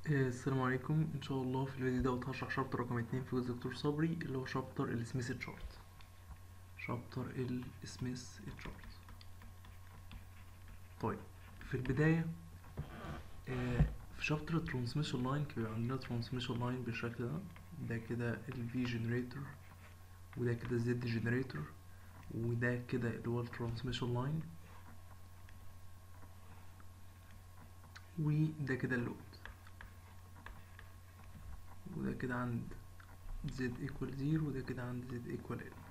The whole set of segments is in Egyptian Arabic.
آه، السلام عليكم ان شاء الله في الفيديو دوت هشرح شابتر رقم اتنين في جزء دكتور صبري اللي هو شابتر السميث تشارت شابتر السميث تشارت طيب في البداية آه، في شابتر الترانسميشن لاين بيبقى عندنا ترانسميشن لاين بالشكل ده ده كده الفي جنريتور وده كده الزد جنريتور وده كده اللي هو الترانسميشن لاين وده كده اللود وده كده عند z equal 0 وده كده عند z equal l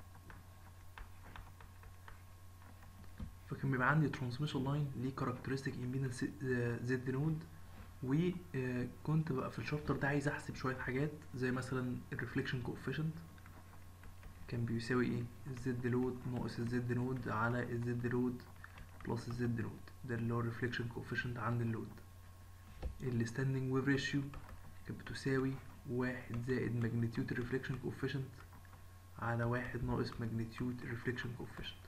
فكان بيبقى عندي ترانسميشن لاين ليه كاركترستيك امبيدنس z نود وكنت بقى في الشابتر ده عايز احسب شويه حاجات زي مثلا الريفليكشن كوفيشنت كان بيساوي ايه الزد لود ناقص الزد نود على الزد لود بلس الزد نود ده اللي هو الريفليكشن كوفيشنت عند اللود الستاندنج ويف ريشيو كانت بتساوي واحد زائد ماجنتيود الريفليكشن كوفيشنت على واحد ناقص ماجنتيود الريفليكشن كوفيشنت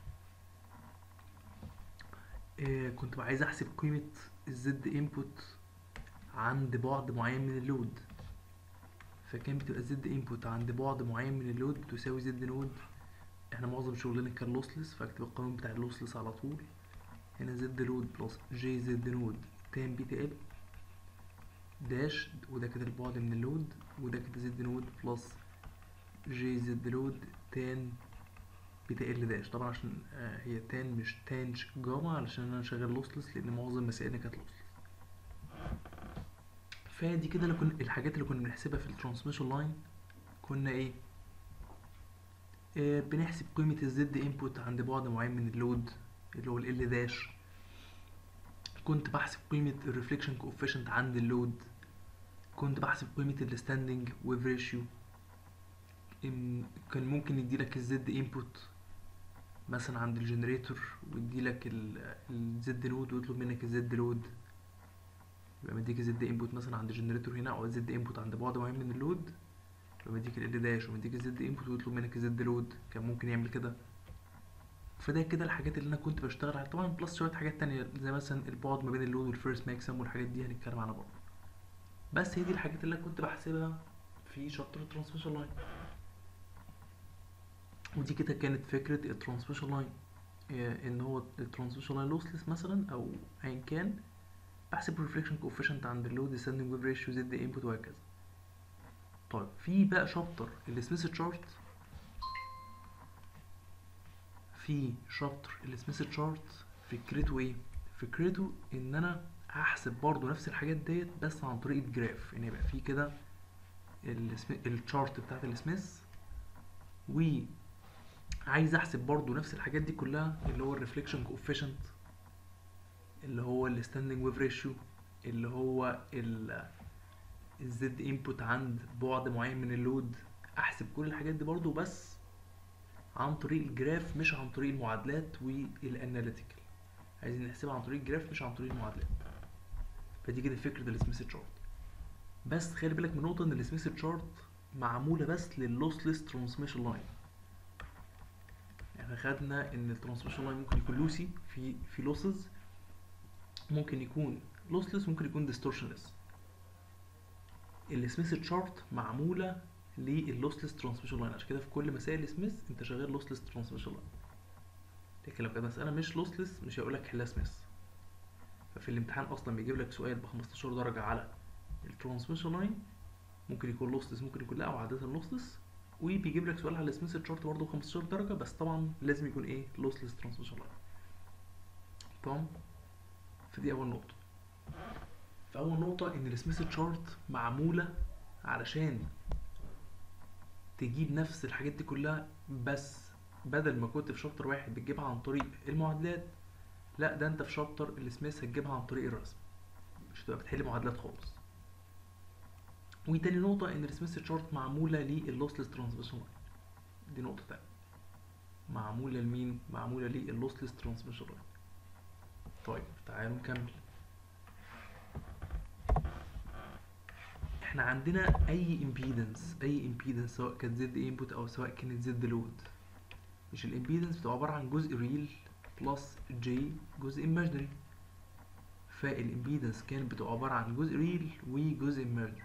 آه كنت بقى عايز احسب قيمة الزد انبوت عند بعد معين من اللود فكان بتبقى الزد انبوت عند بعد معين من اللود بتساوي زد نود احنا معظم شغلنا كان لوسلس فاكتب القانون بتاع اللوسلس على طول هنا زد لود بلس جي زد نود تان بيتا ال داش وده كده البعد من اللود وده كده زد نود بلس جي زد لود تان بيتا ال داش طبعا عشان آه هي تان مش تانج جاما علشان انا شغال لوسلس لان معظم مسائلنا كانت لوسلس فدي كده اللي كنا الحاجات اللي كنا بنحسبها في الترانسميشن لاين كنا ايه آه بنحسب قيمة الزد انبوت عند بعد معين من اللود اللي هو ال داش كنت بحسب قيمة الريفليكشن كوفيشنت عند اللود كنت بحسب قيمة الستاندنج ويف ريشيو كان ممكن يديلك الزد انبوت مثلا عند الجنريتور ويديلك الزد نود ويطلب منك الزد لود يبقى مديك الزد انبوت مثلا عند الجنريتور هنا او الزد انبوت عند بعد معين من اللود يبقى مديك ال داش ومديك الزد انبوت ويطلب منك الزد لود كان ممكن يعمل كده فده كده الحاجات اللي انا كنت بشتغل عليها طبعا بلس شويه حاجات تانية زي مثلا البعد ما بين اللود والفيرست ماكسيمم والحاجات دي هنتكلم عنها برضه بس هي دي الحاجات اللي انا كنت بحسبها في شابتر الترانسميشن لاين ودي كده كانت فكره الترانسميشن لاين ان هو الترانسميشن لاين لوسلس مثلا او ايا كان بحسب الريفليكشن كوفيشنت عند اللود ستاندنج ويف ريشيو زد انبوت وهكذا طيب في بقى شابتر السميث تشارت في شابتر السميث تشارت فكرته ايه فكرته ان انا هحسب برضو نفس الحاجات ديت بس عن طريق الجراف ان يبقى في كده الشارت بتاعت السميث و عايز احسب برضو نفس الحاجات دي كلها اللي هو الريفليكشن كوفيشنت اللي هو الستاندنج ويف ريشيو اللي هو الزد انبوت عند بعد معين من اللود احسب كل الحاجات دي برضو بس عن طريق الجراف مش عن طريق المعادلات والاناليتيكال عايزين نحسبها عن طريق الجراف مش عن طريق المعادلات فدي كده فكره السميث تشارت بس خلي بالك من نقطه ان السميث تشارت معموله بس لللوسلس ترانسميشن لاين احنا خدنا ان الترانسميشن لاين ممكن يكون لوسي في في لوسز ممكن يكون لوسلس ممكن يكون ديستورشنلس السميث تشارت معموله للوسلس ترانسميشن لاين عشان كده في كل مسائل سميث انت شغال لوسلس ترانسميشن لاين لكن لو كانت مساله مش لوسلس مش هيقول لك حلها سميث ففي الامتحان اصلا بيجيب لك سؤال ب 15 درجه على الترانسميشن لاين ممكن يكون لوسلس ممكن يكون لا او عاده لوسلس وبيجيب لك سؤال على السميث تشارت برضه ب 15 درجه بس طبعا لازم يكون ايه لوسلس ترانسميشن لاين تمام فدي اول نقطه فاول نقطه ان السميث تشارت معموله علشان تجيب نفس الحاجات دي كلها بس بدل ما كنت في شابتر واحد بتجيبها عن طريق المعادلات لا ده انت في شابتر السميث هتجيبها عن طريق الرسم مش هتبقى بتحل معادلات خالص وتاني نقطة ان السميث تشارت معمولة للوسلس ترانسميشن لاين دي نقطة تانية معمولة لمين؟ معمولة للوسلس ترانسميشن لاين طيب تعالوا نكمل احنا عندنا اي امبيدنس اي امبيدنس سواء كانت زد انبوت او سواء كانت زد لود مش الامبيدنس بتبقى عباره عن جزء ريل بلس جي جزء ايماجينري فالامبيدنس كانت بتبقى عباره عن جزء ريل وجزء ميرج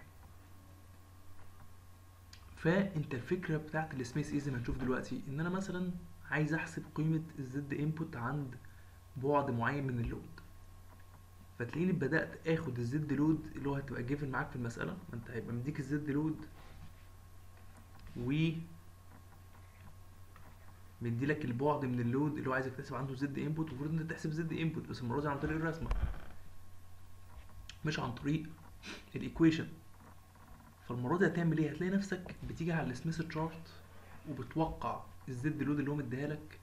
فانت الفكره بتاعت السميث ايه زي ما هنشوف دلوقتي ان انا مثلا عايز احسب قيمه الزد انبوت عند بعد معين من اللود فتلاقيني بدات اخد الزد لود اللي هو هتبقى جيفن معاك في المساله ما انت هيبقى مديك الزد لود و مديلك البعد من اللود اللي هو عايزك تحسب عنده زد انبوت المفروض انت تحسب زد انبوت بس المره دي عن طريق الرسمه مش عن طريق الايكويشن فالمره دي هتعمل ايه هتلاقي نفسك بتيجي على السميث تشارت وبتوقع الزد لود اللي هو مديها لك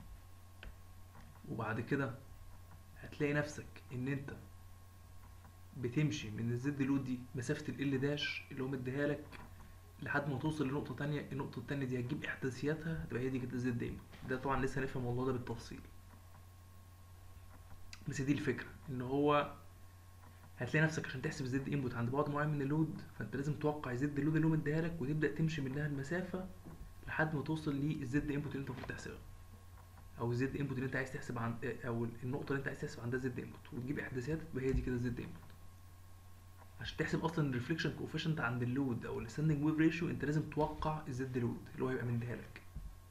وبعد كده هتلاقي نفسك ان انت بتمشي من الزد لود دي مسافه ال داش اللي هو مديها لك لحد ما توصل لنقطة تانية النقطة التانية دي هتجيب إحداثياتها هتبقى هي دي كده زد انبوت ده طبعا لسه هنفهم الموضوع ده بالتفصيل بس دي الفكرة إن هو هتلاقي نفسك عشان تحسب زد انبوت عند بعد معين من اللود فأنت لازم توقع زد اللود اللي هو مديها لك وتبدأ تمشي منها المسافة لحد ما توصل للزد انبوت اللي أنت المفروض تحسبها أو الزد انبوت اللي أنت عايز تحسب عن أو النقطة اللي أنت عايز تحسب عندها زد انبوت وتجيب إحداثيات تبقى هي دي كده زد انبوت عشان تحسب اصلا الريفليكشن كوفيشنت عند اللود او الستاندنج ويف ريشيو انت لازم توقع الزد لود اللي هو هيبقى مديها لك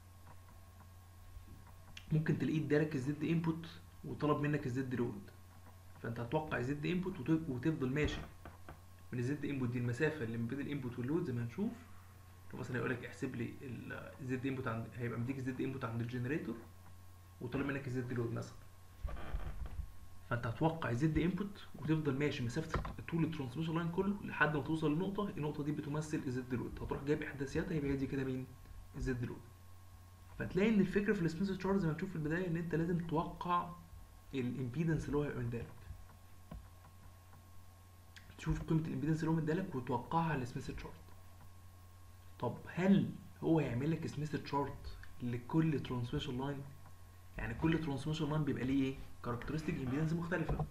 ممكن تلاقيه ادالك الزد انبوت وطلب منك الزد لود فانت هتوقع الزد انبوت وتفضل ماشي من الزد انبوت دي المسافه اللي ما بين الانبوت واللود زي ما هنشوف لو مثلا يقول لك احسب لي الزد انبوت عند هيبقى مديك الزد انبوت عند الجنريتور وطلب منك الزد لود مثلا فانت هتوقع الزد انبوت وتفضل ماشي مسافه طول الترانسميشن لاين كله لحد ما توصل لنقطه النقطه دي بتمثل الزد لود هتروح جايب احداثياتها يبقى هي دي كده مين الزد لود فتلاقي ان الفكره في السميث تشارت زي ما هنشوف في البدايه ان انت لازم توقع الامبيدنس اللي هو هيبقى مديلك تشوف قيمه الامبيدنس اللي هو مديلك وتوقعها على السميث تشارت طب هل هو هيعمل لك سميث تشارت لكل ترانسميشن لاين يعني كل ترانسميشن لاين بيبقى ليه ايه كاركترستيك امبيدنس مختلفة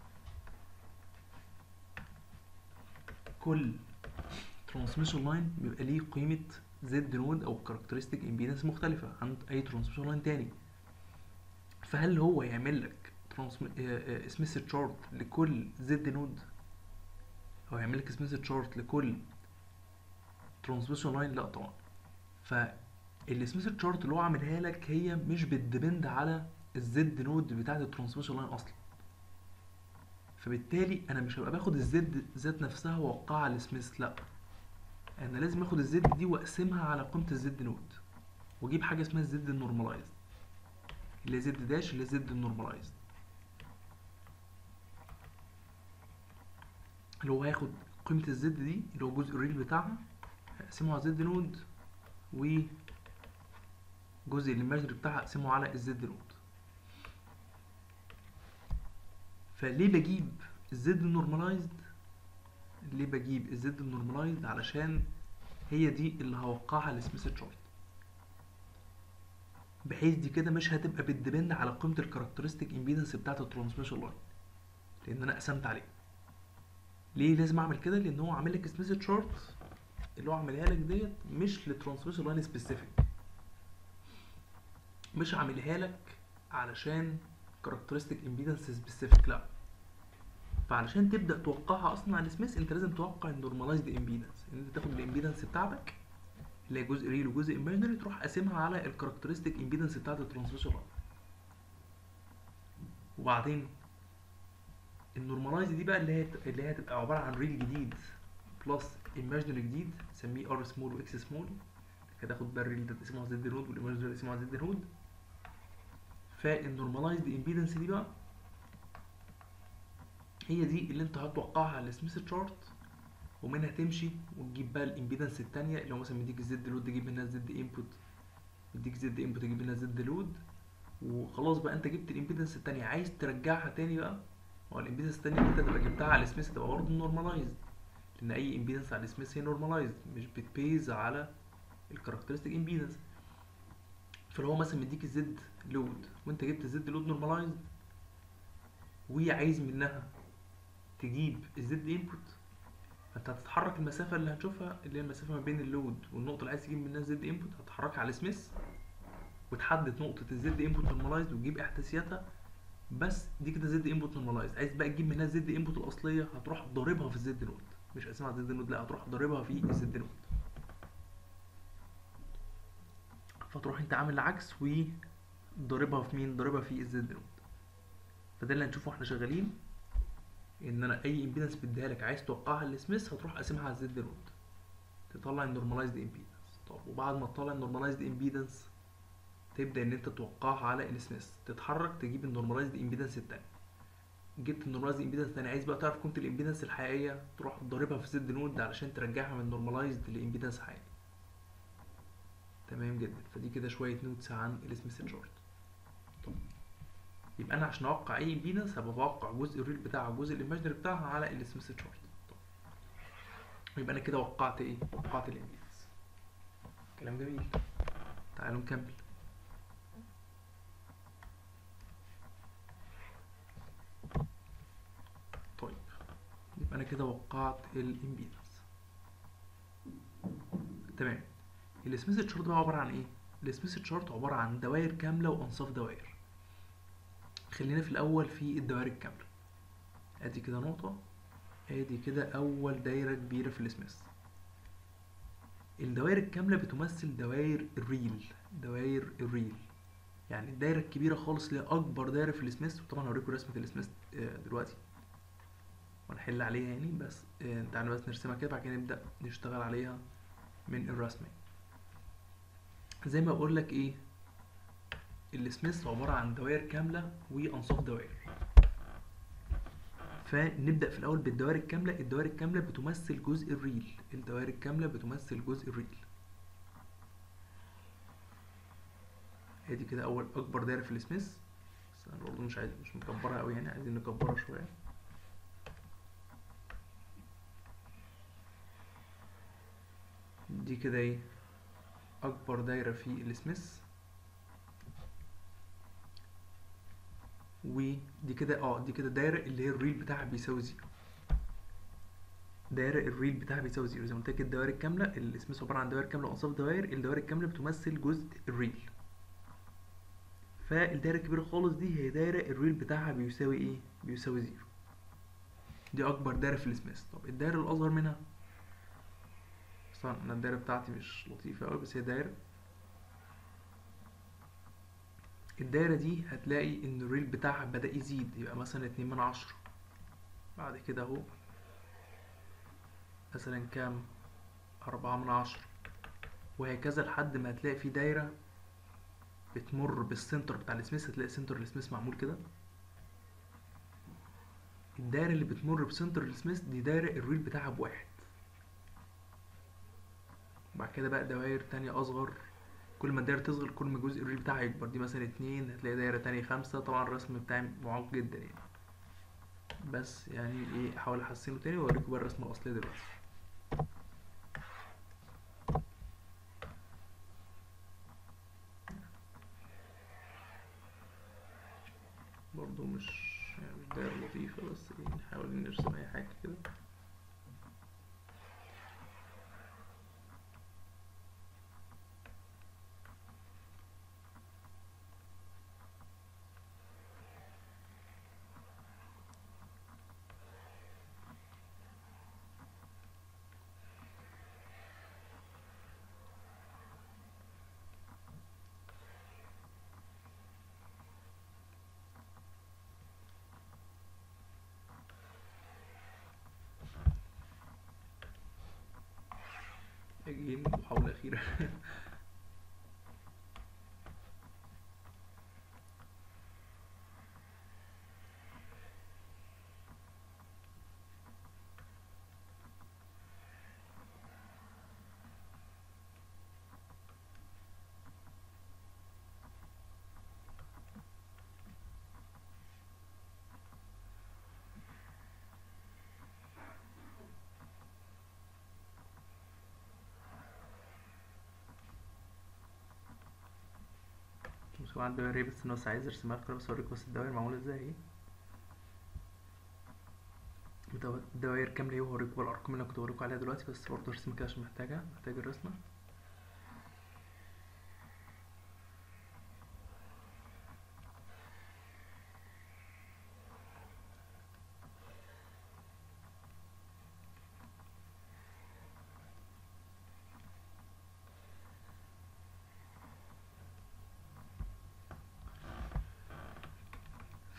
كل ترانسميشن لاين بيبقى ليه قيمة زد نود او كاركترستيك امبيدنس مختلفة عن اي ترانسميشن لاين تاني فهل هو يعمل لك سميث تشارت لكل زد نود او يعمل لك سميث تشارت لكل ترانسميشن لاين لا طبعا فالسميث تشارت اللي هو عاملها لك هي مش بتديبند على الزد نود بتاعت الترانسميشن لاين اصلا فبالتالي انا مش هبقى باخد الزد ذات نفسها واوقعها على سميث لا انا لازم اخد الزد دي واقسمها على قيمه الزد نود واجيب حاجه اسمها الزد النورماليزد اللي هي زد داش اللي هي زد النورماليزد اللي هو هياخد قيمه الزد دي اللي هو جزء الريل بتاعها هقسمه على زد نود و جزء الماجر بتاعها اقسمه على الزد نود فليه بجيب الزد النورماليزد ليه بجيب الزد النورماليزد علشان هي دي اللي هوقعها لسميث تشارت بحيث دي كده مش هتبقى بتدبند على قيمه الكاركترستيك امبيدنس بتاعت الترانسميشن لاين لان انا قسمت عليه ليه لازم اعمل كده لان هو عامل لك سميث تشارت اللي هو عاملها لك ديت مش لترانسميشن لاين سبيسيفيك مش عاملها لك علشان كاركترستيك امبيدنس سبيسيفيك لا فعلشان تبدا توقعها اصلا على سميث انت لازم توقع النورماليزد امبيدنس ان انت تاخد الامبيدنس بتاعتك اللي هي جزء ريل وجزء ايماجينري تروح قاسمها على الكاركترستيك امبيدنس بتاعت الترانسميشن لاين وبعدين النورماليزد دي بقى اللي هي اللي هي هتبقى عباره عن ريل جديد بلس ايماجينري جديد نسميه ار سمول واكس سمول هتاخد بقى الريل ده تقسمه على زد نود والايماجينري تقسمه على زد نود فالنورماليزد امبيدنس دي بقى هي دي اللي انت هتوقعها على السميث تشارت ومنها تمشي وتجيب بقى الامبيدنس التانية اللي هو مثلا مديك الزد لود تجيب منها الزد انبوت مديك زد انبوت تجيب منها زد لود وخلاص بقى انت جبت الامبيدنس التانية عايز ترجعها تاني بقى هو الامبيدنس التانية اللي انت تبقى جبتها على السميث تبقى برضه نورماليزد لان اي امبيدنس على السميث هي نورماليزد مش بتبيز على الكاركترستيك امبيدنس فلو هو مثلا مديك الزد لود وانت جبت الزد لود نورماليزد وعايز منها تجيب الزد انبوت فانت هتتحرك المسافه اللي هتشوفها اللي هي المسافه ما بين اللود والنقطه اللي عايز تجيب منها الزد انبوت هتحركها على سميث وتحدد نقطه الزد انبوت نورماليزد وتجيب احداثياتها بس دي كده زد انبوت نورماليزد عايز بقى تجيب منها زد انبوت الاصليه هتروح ضاربها في الزد نود مش قاسمها على الزد نود لا هتروح ضاربها في الزد نود فتروح انت عامل العكس وضاربها في مين ضاربها في الزد نود فده اللي هنشوفه واحنا شغالين ان انا اي امبيدنس بديها لك عايز توقعها للسميث هتروح قاسمها على الزد نود تطلع النورماليزد امبيدنس طب وبعد ما تطلع النورماليزد امبيدنس تبدا ان انت توقعها على السميث تتحرك تجيب النورماليزد امبيدنس التاني جبت النورماليزد امبيدنس التاني عايز بقى تعرف قيمه الامبيدنس الحقيقيه تروح تضربها في زد نود علشان ترجعها من نورماليزد لامبيدنس حقيقي تمام جدا فدي كده شويه نوتس عن السميث تشارت طب يبقى انا عشان اوقع اي امبيدنس هبقى بوقع جزء الريل بتاعها والجزء الايماجينري بتاعها على السميث تشارت يبقى انا كده وقعت ايه وقعت الامبيدنس كلام جميل تعالوا نكمل طيب يبقى انا كده وقعت الامبيدنس تمام السميث تشارت بقى عباره عن ايه السميث تشارت عباره عن دوائر كامله وانصاف دوائر خلينا في الاول في الدوائر الكامله ادي كده نقطه ادي كده اول دايره كبيره في السميث الدوائر الكامله بتمثل دوائر الريل دوائر الريل يعني الدايره الكبيره خالص اللي هي اكبر دايره في السميث وطبعا هوريكم رسمه السميث دلوقتي ونحل عليها يعني بس تعالوا بس نرسمها كده بعد كده نبدا نشتغل عليها من الرسمه زي ما بقول لك ايه السميث عباره عن دوائر كامله وانصاف دوائر فنبدا في الاول بالدوائر الكامله الدوائر الكامله بتمثل جزء الريل الدوائر الكامله بتمثل جزء الريل ادي كده اول اكبر دايره في السميث بس انا برضه مش عايز مش مكبرها قوي يعني عايزين نكبرها شويه دي كده ايه اكبر دايره في السميث ودي كده اه دي كده دايره اللي هي الريل بتاعها بيساوي زيرو دايره الريل بتاعها بيساوي زيرو زي ما قلت لك الدوائر الكامله السميث عباره عن دوائر كامله وانصاف دوائر الدوائر الكامله بتمثل جزء الريل فالدايره الكبيره خالص دي هي دايره الريل بتاعها بيساوي ايه بيساوي زيرو دي اكبر دايره في السميث طب الدايره الاصغر منها طبعا انا الدايره بتاعتي مش لطيفه قوي بس هي دايره الدايره دي هتلاقي ان الريل بتاعها بدا يزيد يبقى مثلا اتنين من عشرة بعد كده اهو مثلا كام أربعة من عشرة وهكذا لحد ما هتلاقي في دايرة بتمر بالسنتر بتاع السميث هتلاقي سنتر السميث معمول كده الدايرة اللي بتمر بسنتر السميث دي دايرة الريل بتاعها بواحد بعد كده بقى دوائر تانية أصغر كل ما الدايرة تصغر كل ما جزء الريل بتاعها يكبر دي مثلا اتنين هتلاقي دايرة تانية خمسة طبعا الرسم بتاعي معاق جدا يعني بس يعني ايه احاول احسنه تاني واوريكم بقى الرسمة الأصلية دلوقتي برضو مش يعني مش دايرة لطيفة بس ايه نحاول نرسم أي حاجة كده again محاولة أخيرة مش طبعا الدوائر بس انا بس عايز ارسمها لكم بس اوريكم بس الدوائر معمولة ازاي ايه الدوائر كاملة ايه وهوريكم بقى الارقام اللي انا كنت بوريكم عليها دلوقتي بس برضه ارسم كده عشان محتاجة محتاج الرسمة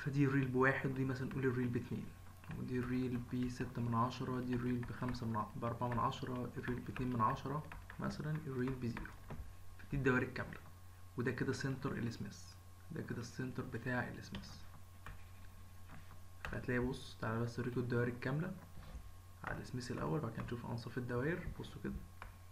فدي الريل بواحد ودي مثلا نقول الريل باتنين ودي الريل بستة من عشرة دي الريل بخمسة من ع... بأربعة من عشرة الريل باتنين من عشرة مثلا الريل بزيرو دي الدوائر الكاملة وده كده سنتر السميث ده كده السنتر بتاع السميث فهتلاقي بص تعالى بس اوريكوا الدوائر الكاملة على السميث الأول بعد كده نشوف أنصاف الدوائر بصوا كده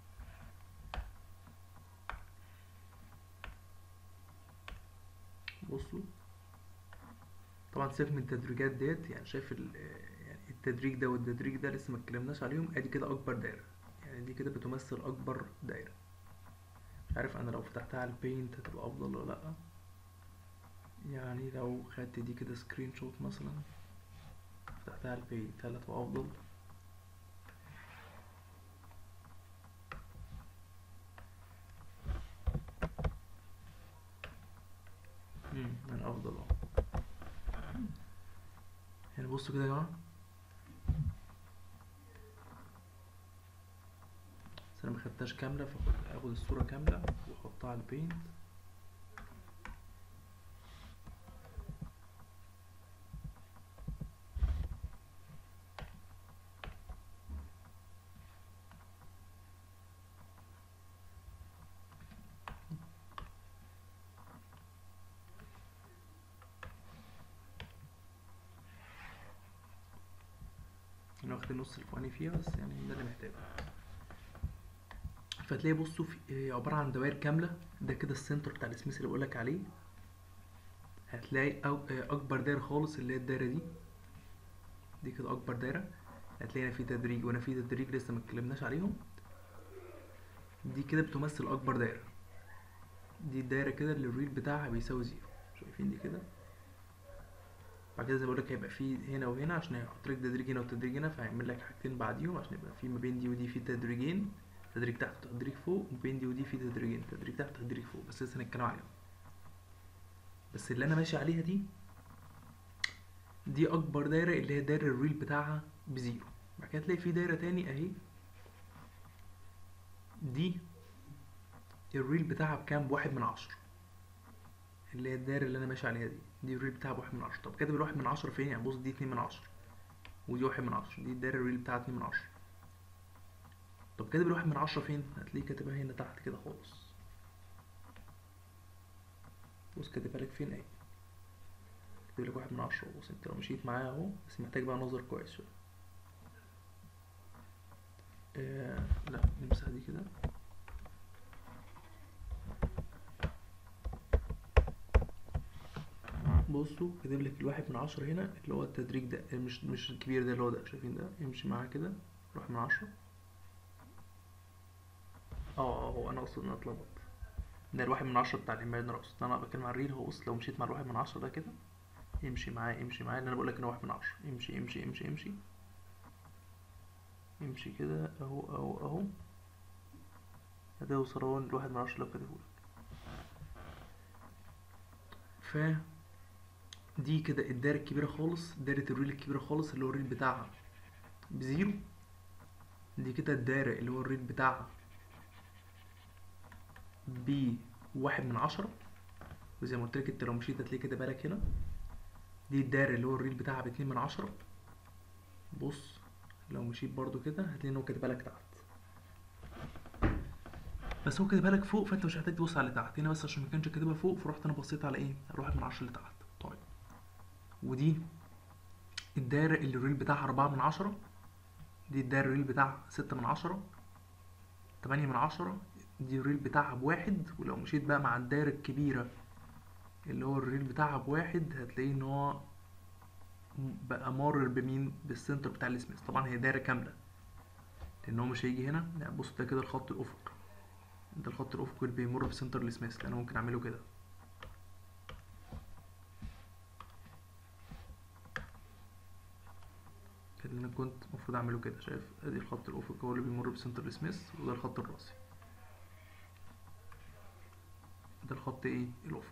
بصوا طبعا سيبك من التدريجات ديت يعني شايف ال يعني التدريج ده والتدريج ده لسه ما اتكلمناش عليهم ادي كده اكبر دايره يعني دي كده بتمثل اكبر دايره مش عارف انا لو فتحتها على البينت هتبقى افضل ولا لا يعني لو خدت دي كده سكرين شوت مثلا فتحتها على البينت هل هتبقى افضل مم، من افضل اه يعني بصوا كده يا جماعه بس انا مخدتهاش كامله فاخد اخد الصوره كامله واحطها على البينت انا واخد النص الفوقاني فيها بس يعني ده اللي محتاجه فتلاقي بصوا في هي عبارة عن دوائر كاملة ده كده السنتر بتاع السميث اللي بقولك عليه هتلاقي أو أكبر دايرة خالص اللي هي الدايرة دي دي كده أكبر دايرة هتلاقي هنا في تدريج وهنا في تدريج لسه متكلمناش عليهم دي كده بتمثل أكبر دايرة دي الدايرة كده اللي الريل بتاعها بيساوي زيرو شايفين دي كده بعد كده زي ما بقولك هيبقى في هنا وهنا عشان هيحط لك تدريج هنا وتدريج هنا فهيعمل لك حاجتين بعديهم عشان يبقى في ما بين دي ودي في تدريجين تدريج تحت وتدريج فوق وبين دي ودي في تدريجين تدريج تحت وتدريج فوق بس لسه هنتكلم عليهم بس اللي انا ماشي عليها دي دي اكبر دايره اللي هي دايره الريل بتاعها بزيرو بعد كده تلاقي في دايره تاني اهي دي الريل بتاعها بكام بواحد من عشرة اللي هي الدايره اللي انا ماشي عليها دي دي الريل بتاعها بواحد من عشرة طب كاتب الواحد من عشرة فين يعني بص دي اتنين من عشرة ودي واحد من عشرة دي الدايره الريل بتاعها اتنين من عشرة طب كاتب الواحد من عشرة فين هتلاقيه كاتبها هنا تحت كده خالص بص كاتبها لك فين اهي كاتب لك واحد من عشرة بص انت لو مشيت معايا اهو بس محتاج بقى نظر كويس شوية آه لا نمسح دي كده بصوا كاتب لك الواحد من عشرة هنا اللي هو التدريج ده مش مش الكبير ده اللي هو ده شايفين ده يمشي معاه كده واحد من عشرة اه اه هو انا اقصد ان انا اتلخبط ده الواحد من عشرة بتاع الايميل اقصد انا بتكلم عن الريل هو بص لو مشيت مع الواحد من عشرة ده كده امشي معاه امشي معاه اللي انا بقول لك ان هو واحد من عشرة امشي امشي امشي امشي امشي كده اهو اهو اهو ده وصروان الواحد من عشرة لو كاتبهولك ف دي كده الدايرة الكبيرة خالص دايرة الريل الكبيرة خالص اللي هو الريل بتاعها بزيرو دي كده الدايرة اللي هو الريل بتاعها بواحد من عشرة وزي ما قلت لك انت لو مشيت هتلاقي كده بالك هنا دي الدايرة اللي هو الريل بتاعها باتنين من عشرة بص لو مشيت برضو كده هتلاقي ان هو كاتبها لك تحت بس هو كاتبها لك فوق فانت مش محتاج تبص على اللي تحت هنا بس عشان ما كانش كاتبها فوق فرحت انا بصيت على ايه على واحد من عشرة اللي تحت طيب ودي الدايرة اللي الريل بتاعها أربعة من عشرة دي الدايرة الريل بتاعها ستة من عشرة تمانية من عشرة دي الريل بتاعها بواحد ولو مشيت بقى مع الدايرة الكبيرة اللي هو الريل بتاعها بواحد هتلاقيه ان هو بقى مارر بمين بالسنتر بتاع السميث طبعا هي دايرة كاملة لان هو مش هيجي هنا لا بص ده كده الخط الافق ده الخط الافقي اللي بيمر في سنتر السميث لان ممكن اعمله كده كده اللي انا كنت المفروض اعمله كده شايف ادي الخط الافقي هو اللي بيمر بسنتر السميث وده الخط الراسي ده الخط ايه الافقي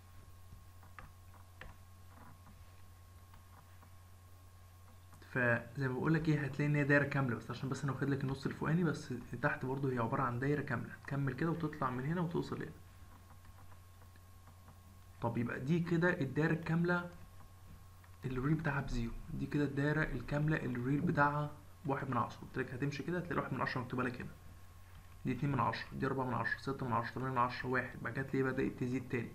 فزي ما بقول لك ايه هتلاقي ان هي دايره كامله بس عشان بس انا واخد لك النص الفوقاني بس تحت برضو هي عباره عن دايره كامله تكمل كده وتطلع من هنا وتوصل هنا طب يبقى دي كده الدايره الكامله اللي الريل بتاعها بزيرو دي كده الدايره الكامله اللي الريل بتاعها واحد من عشرة قلت لك هتمشي كده هتلاقي واحد من عشرة مكتوبه لك هنا دي اتنين من عشرة دي أربعة من عشرة ستة من عشرة تمانية من عشرة واحد بعد كده تلاقيه بدأت تزيد تاني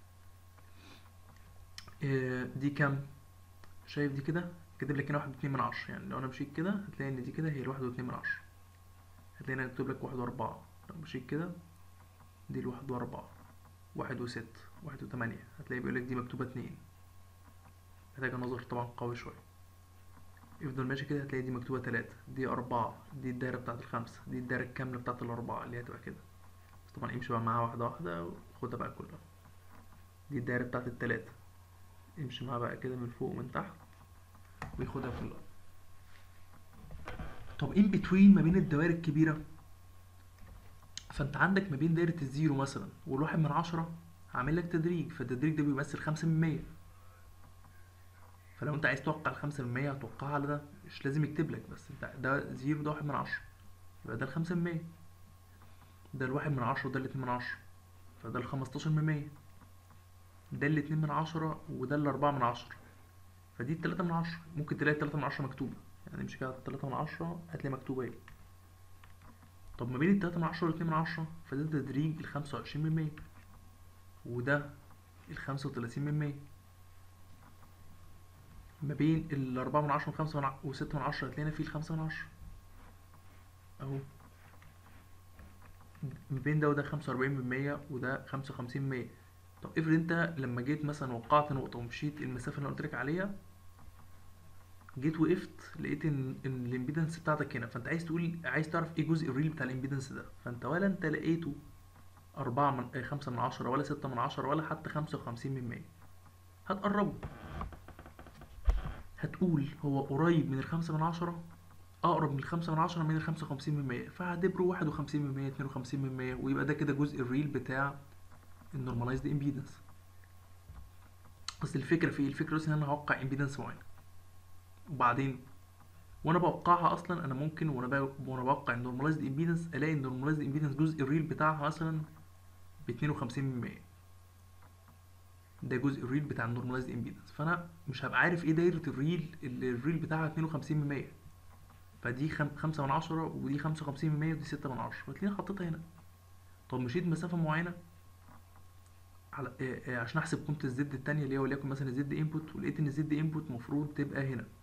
آه، دي كام شايف دي كده كاتب لك هنا واحد واتنين من عشرة يعني لو أنا مشيت كده هتلاقي إن دي كده هي الواحد واتنين من عشرة هتلاقي هنا مكتوب لك واحد وأربعة لو مشيت كده دي الواحد وأربعة واحد وست واحد وتمانية هتلاقي بيقول لك دي مكتوبة اتنين محتاجة نظر طبعا قوي شوية يفضل ماشي كده هتلاقي دي مكتوبة تلاتة دي أربعة دي الدايرة بتاعت الخمسة دي الدايرة الكاملة بتاعت الأربعة اللي هي هتبقى كده بس طبعا امشي بقى معاها واحدة واحدة وخدها بقى كلها دي الدايرة بتاعت التلاتة امشي معاها بقى كده من فوق ومن تحت وياخدها كلها طب ان بتوين ما بين الدوائر الكبيرة فانت عندك ما بين دايرة الزيرو مثلا والواحد من عشرة عامل لك تدريج فالتدريج ده بيمثل خمسة من مية فلو انت عايز توقع الخمسة من مية هتوقعها على ده مش لازم يكتب لك بس انت ده زيرو ده واحد من عشرة يبقى ده الخمسة من مية ده الواحد من عشرة وده الاتنين من عشرة فده الخمستاشر من مية ده الاتنين من عشرة وده الأربعة من عشرة فدي التلاتة من عشرة ممكن تلاقي التلاتة من عشرة مكتوبة يعني امشي كده على التلاتة من عشرة هتلاقي مكتوبة ايه طب ما بين التلاتة من عشرة والاتنين من عشرة فده تدريج الخمسة وعشرين من مية وده الخمسة وتلاتين من مية ما بين الأربعة من عشرة والخمسة من ع... وستة من عشرة هتلاقينا فيه الخمسة من عشرة أهو ما بين ده وده خمسة وأربعين من مية وده خمسة وخمسين من مية طب افرض انت لما جيت مثلا وقعت نقطة ومشيت المسافة اللي أنا قلتلك عليها جيت وقفت لقيت ان ان الامبيدنس بتاعتك هنا فانت عايز تقول عايز تعرف ايه جزء الريل بتاع الامبيدنس ده فانت ولا انت لقيته أربعة من آه، خمسة من عشرة ولا ستة من عشرة ولا حتى خمسة وخمسين من مية هتقربه هتقول هو قريب من الخمسة من عشرة أقرب من الخمسة من عشرة من الخمسة وخمسين من مية فهعتبره واحد وخمسين من مية اتنين وخمسين من مية ويبقى ده كده جزء الريل بتاع النورماليزد امبيدنس بس الفكرة في إيه؟ الفكرة بس ان انا هوقع امبيدنس معين وبعدين وانا بوقعها اصلا انا ممكن وانا ب- وانا بوقع النورماليزد امبيدنس الاقي النورماليزد امبيدنس جزء الريل بتاعها مثلا ب 52% ده جزء الريل بتاع النورماليزد امبيدنس فانا مش هبقى عارف ايه دايره الريل اللي الريل بتاعها 52% فدي خم- خمسة من عشرة ودي خمسة وخمسين من مية ودي ستة من عشرة فتلاقيني حطيتها هنا طب مشيت مسافة معينة على آه، آه، عشان احسب قيمة الزد التانية اللي هي وليكن مثلا الزد انبوت ولقيت ان الزد انبوت المفروض تبقى هنا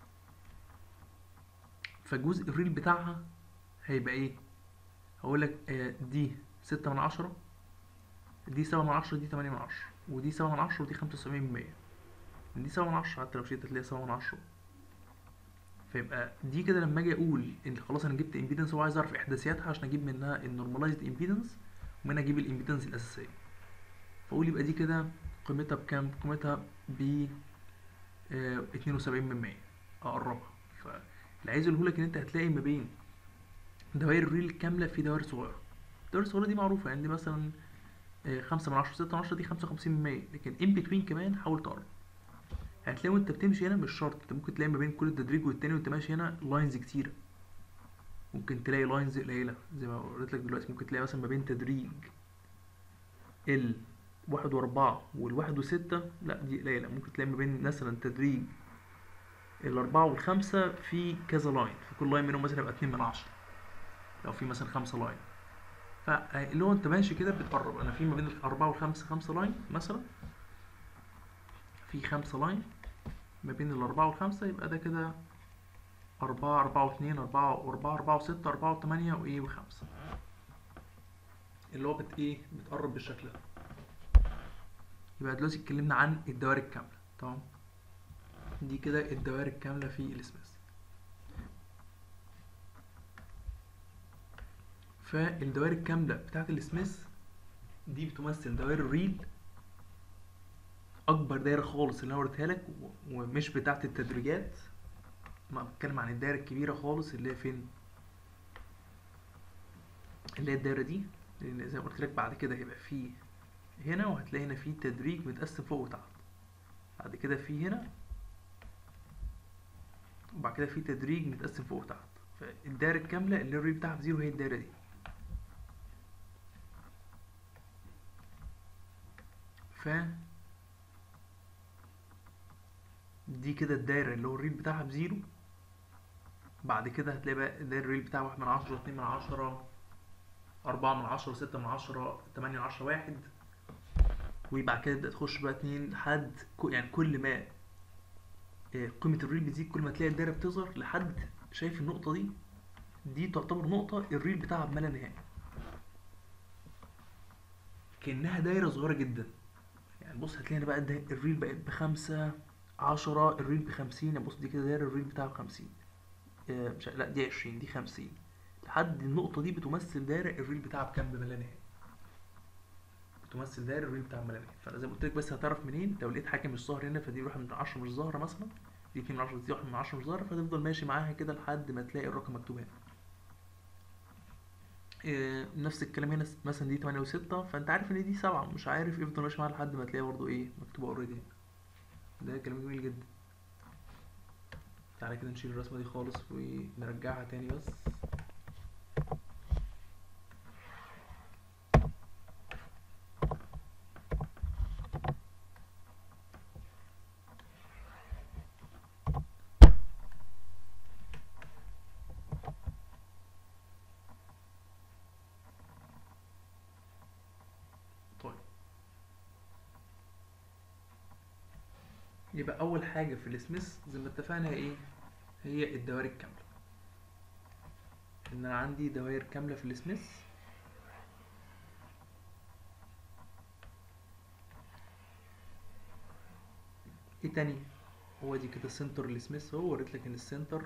فجزء الريل بتاعها هيبقى ايه هقول لك آه، دي ستة من عشرة دي سبعة من عشرة دي تمانية من عشرة ودي سبعة من عشرة ودي خمسة وسبعين من مية دي سبعة من عشرة حتى لو شلت هتلاقيها سبعة من عشرة فيبقى دي كده لما اجي اقول ان خلاص انا جبت امبيدنس وعايز اعرف احداثياتها عشان اجيب منها النورماليزد امبيدنس ومنها اجيب الامبيدنس الاساسيه فاقول يبقى دي كده قيمتها بكام قيمتها ب آه، 72 من 100 اقربها فاللي عايز اقوله لك ان انت هتلاقي ما بين دوائر الريل كامله في دوائر صغيره الدوائر الصغيره دي معروفه يعني دي مثلا آه، خمسة من عشرة ستة من عشرة دي خمسة وخمسين من مية لكن ان بتوين كمان حاول تقرب هتلاقي وانت بتمشي هنا مش شرط انت ممكن تلاقي ما بين كل تدريج والتاني وانت ماشي هنا لاينز كتيرة ممكن تلاقي لاينز قليلة زي ما قلت لك دلوقتي ممكن تلاقي مثلا ما بين تدريج ال واحد وأربعة والواحد وستة لا دي قليلة ممكن تلاقي ما بين مثلا تدريج الأربعة والخمسة في كذا لاين في كل لاين منهم مثلا يبقى اتنين من عشرة لو في مثلا خمسة لاين فاللي هو انت ماشي كده بتقرب انا في ما بين الأربعة والخمسة خمسة لاين مثلا في خمسة لاين ما بين الأربعة والخمسة يبقى ده كده أربعة أربعة واتنين أربعة وأربعة أربعة وستة أربعة وتمانية وإيه وخمسة اللي هو بت إيه بتقرب بالشكل ده يبقى دلوقتي اتكلمنا عن الدوائر الكاملة تمام دي كده الدوائر الكاملة في الاسماس فالدوائر الكاملة بتاعت الاسماس دي بتمثل دوائر الريل اكبر دايره خالص اللي انا وريتها لك و- ومش بتاعه التدريجات ما بتكلم عن الدايره الكبيره خالص اللي هي فين اللي هي الدايره دي لان زي ما قلت لك بعد كده هيبقى في هنا وهتلاقي هنا في تدريج متقسم فوق وتحت بعد كده في هنا وبعد كده في تدريج متقسم فوق وتحت فالدايره الكامله اللي الري بتاعها بزيرو هي الدايره دي ف دي كده الدايرة اللي هو الريل بتاعها بزيرو بعد كده هتلاقي بقى الدايرة الريل بتاعها واحد من عشرة اتنين من عشرة أربعة من عشرة ستة من عشرة تمانية من عشرة واحد وبعد كده تبدأ تخش بقى اتنين لحد كو- يعني كل ما آه، قيمة الريل بتزيد كل ما تلاقي الدايرة بتظهر لحد شايف النقطة دي دي تعتبر نقطة الريل بتاعها بما لا نهاية كأنها دايرة صغيرة جدا يعني بص هتلاقي هنا بقى الدا- الريل بقت بخمسة عشرة الريل بخمسين يعني بص دي كده دايرة الريل بتاعها بخمسين آه، مش لا دي عشرين دي خمسين لحد النقطة دي بتمثل دايرة الريل بتاعها بكام بما لا نهاية بتمثل دايرة الريل بتاعها بما لا نهاية فأنا زي ما قلت لك بس هتعرف منين لو لقيت حاجة مش ظاهرة هنا فدي واحد من عشرة مش ظاهرة مثلا دي اتنين من عشرة دي واحد من عشرة مش ظاهرة فتفضل ماشي معاها كده لحد ما تلاقي الرقم مكتوب هنا إيه، نفس الكلام هنا مثلا دي 8 و6 فانت عارف ان دي 7 مش عارف افضل ماشي معاها لحد ما تلاقي برضو ايه مكتوبه اوريدي هنا ده كلام جميل جدا تعالى كده نشيل الرسمه دي خالص ونرجعها تاني بس طيب يبقى اول حاجه في السميث زي ما اتفقنا هي ايه هي الدوائر الكامله ان انا عندي دوائر كامله في السميث ايه تاني هو دي كده سنتر السميث اهو وريت لك ان السنتر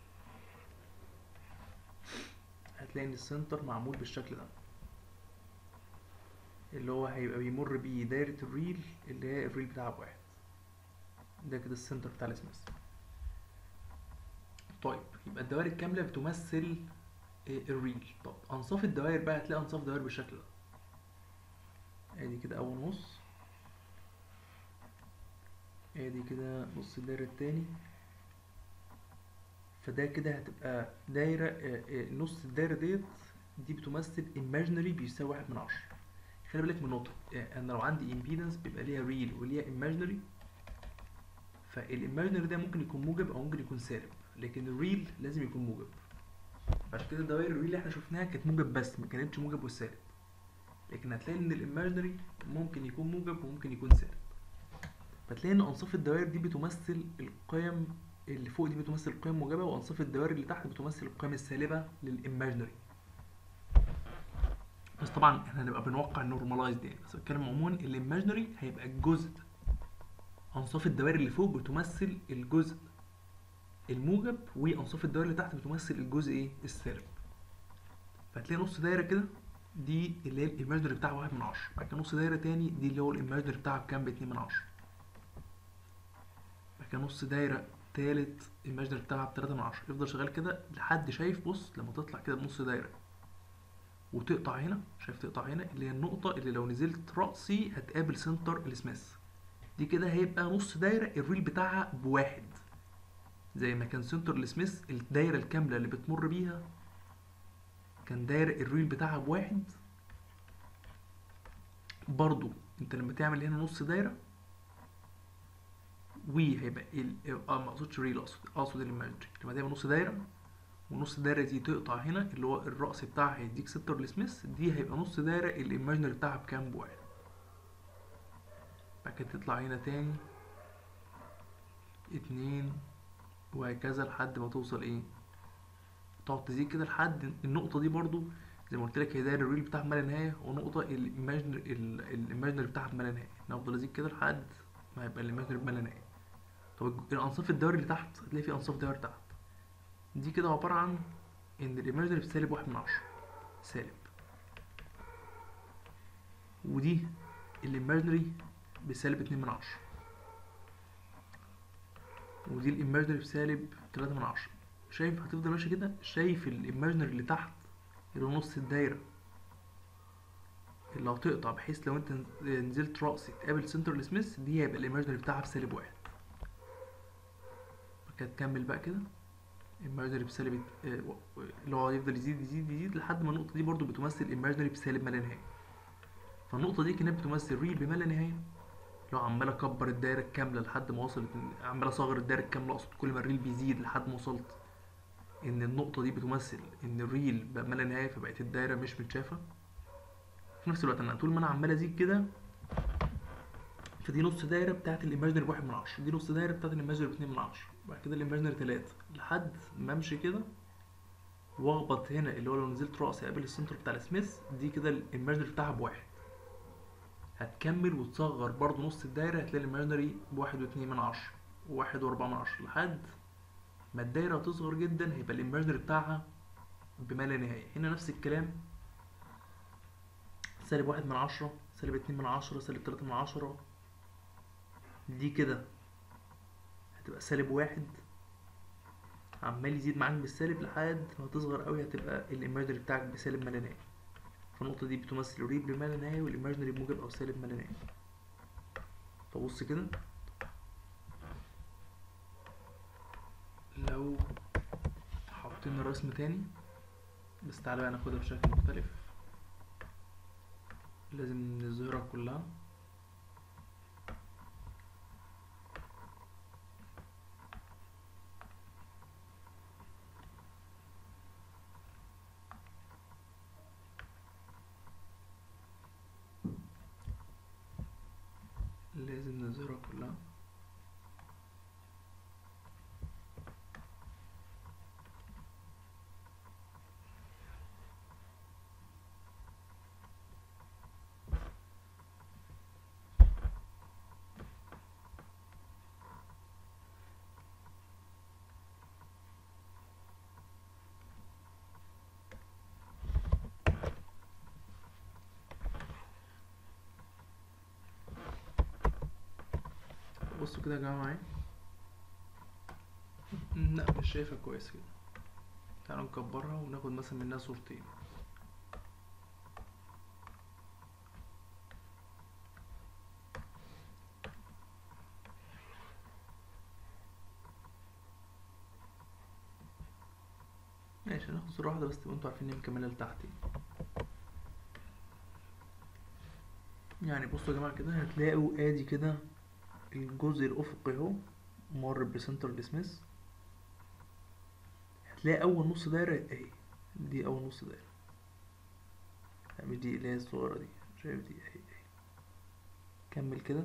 هتلاقي ان السنتر معمول بالشكل ده اللي هو هيبقى بيمر بيه دايرة الريل اللي هي الريل بتاعها بواحد ده كده السنتر بتاع السميث طيب يبقى الدوائر الكاملة بتمثل آه، الريل طب أنصاف الدوائر بقى هتلاقي أنصاف دوائر بالشكل ده ادي كده أول نص ادي كده نص الدايرة التاني فده كده هتبقى دايرة آه، آه، نص الدايرة ديت دي بتمثل imaginary بيساوي واحد من عشرة خلي بالك من نقطة آه، أنا لو عندي impedance بيبقى ليها real وليها imaginary فالايماجينري ده ممكن يكون موجب او ممكن يكون سالب لكن الريل لازم يكون موجب عشان كده الدوائر الريل اللي احنا شفناها كانت موجب بس ما كانتش موجب والسالب لكن هتلاقي ان الايماجينري ممكن يكون موجب وممكن يكون سالب فتلاقي ان انصاف الدوائر دي بتمثل القيم اللي فوق دي بتمثل القيم موجبه وانصاف الدوائر اللي تحت بتمثل القيم السالبه للايماجينري بس طبعا احنا هنبقى بنوقع النورماليزد يعني بس بتكلم عموما الايماجينري هيبقى الجزء انصاف الدوائر اللي فوق بتمثل الجزء الموجب وانصاف الدوائر اللي تحت بتمثل الجزء ايه السالب فهتلاقي نص دايره كده دي اللي هي الايماجينري بتاعها واحد من عشرة بعد كده نص دايره تاني دي اللي هو الايماجينري بتاعها بكام باتنين من عشرة بعد كده نص دايره تالت الايماجينري بتاعها بتلاتة من عشرة يفضل شغال كده لحد شايف بص لما تطلع كده بنص دايره وتقطع هنا شايف تقطع هنا اللي هي النقطه اللي لو نزلت رأسي هتقابل سنتر السميث دي كده هيبقى نص دايرة الريل بتاعها بواحد زي ما كان سنتر السميث الدايرة الكاملة اللي بتمر بيها كان دايرة الريل بتاعها بواحد برضو انت لما تعمل هنا نص دايرة وهيبقى ال... اه ما اقصدش ريل اقصد اقصد الايماجري لما تعمل نص دايرة ونص الدايرة دي تقطع هنا اللي هو الرأس بتاعها هيديك سنتر السميث دي هيبقى نص دايرة الايماجينري بتاعها بكام بواحد بعد كده تطلع هنا تاني اتنين وهكذا لحد ما توصل ايه تقعد تزيد كده لحد النقطة دي برضو زي ما قلت لك هي دايرة الريل بتاعها بما لا نهاية ونقطة الايماجينري الايماجينري بتاعها بما لا نهاية انا افضل ازيد كده لحد ما يبقى الايماجينري بما لا نهاية طب الانصاف الدوائر اللي تحت هتلاقي في انصاف دوائر تحت دي كده عبارة عن ان الايماجينري بسالب واحد من عشرة سالب ودي الايماجينري بسالب اتنين من عشرة ودي الايماجينري بسالب تلاتة من عشرة شايف هتفضل ماشي كده شايف الايماجينري اللي تحت اللي هو نص الدايرة اللي هتقطع بحيث لو انت نزلت رأسي تقابل سنتر السميث دي هيبقى الايماجينري بتاعها بسالب واحد كده تكمل بقى كده ايماجينري بسالب اه، و- اللي هو يفضل يزيد يزيد يزيد لحد ما النقطة دي برضو بتمثل ايماجينري بسالب ما لا نهاية فالنقطة دي كانت بتمثل ريل بما لا نهاية لو عمال اكبر الدايره الكامله لحد ما وصلت عمال اصغر الدايره الكامله اقصد كل ما الريل بيزيد لحد ما وصلت ان النقطه دي بتمثل ان الريل بقى ما لا نهايه فبقت الدايره مش متشافه في نفس الوقت انا طول ما انا عمال ازيد كده فدي نص دايره بتاعت الايماجينري بواحد من عشرة دي نص دايره بتاعت الايماجينري باتنين من عشرة بعد كده الايماجينري تلاتة لحد ما امشي كده واخبط هنا اللي هو لو نزلت راسي قبل السنتر بتاع السميث دي كده الايماجينري بتاعها بواحد هتكمل وتصغر برضو نص الدايرة هتلاقي الايماجينري بواحد واتنين من عشرة وواحد واربعة من عشرة لحد ما الدايرة تصغر جدا هيبقى الايماجينري بتاعها بما لا نهاية هنا نفس الكلام سالب واحد من عشرة سالب اتنين من عشرة سالب تلاتة من عشرة دي كده هتبقى سالب واحد عمال يزيد معاك بالسالب لحد ما تصغر قوي هتبقى الايماجينري بتاعك بسالب ما لا نهاية فالنقطة دي بتمثل الريب بما لا نهاية والايماجينري بموجب أو سالب ما لا نهاية فبص كده لو حطينا الرسم تاني بس تعالى بقى ناخدها بشكل مختلف لازم نظهرها كلها لازم نظهرها كلها بصوا كده يا جماعة معايا لا مش شايفها كويس كده تعالوا نكبرها وناخد مثلا منها صورتين ماشي هناخد صورة واحدة بس تبقوا انتوا عارفين ان هي مكملة لتحت يعني بصوا يا جماعة كده هتلاقوا ادي كده الجزء الأفقي اهو مر بسنتر السميث هتلاقي أول نص دايرة اهي دي أول نص دايرة لا مش دي اللي هي الصغيرة دي شايف دي اهي اهي كمل كده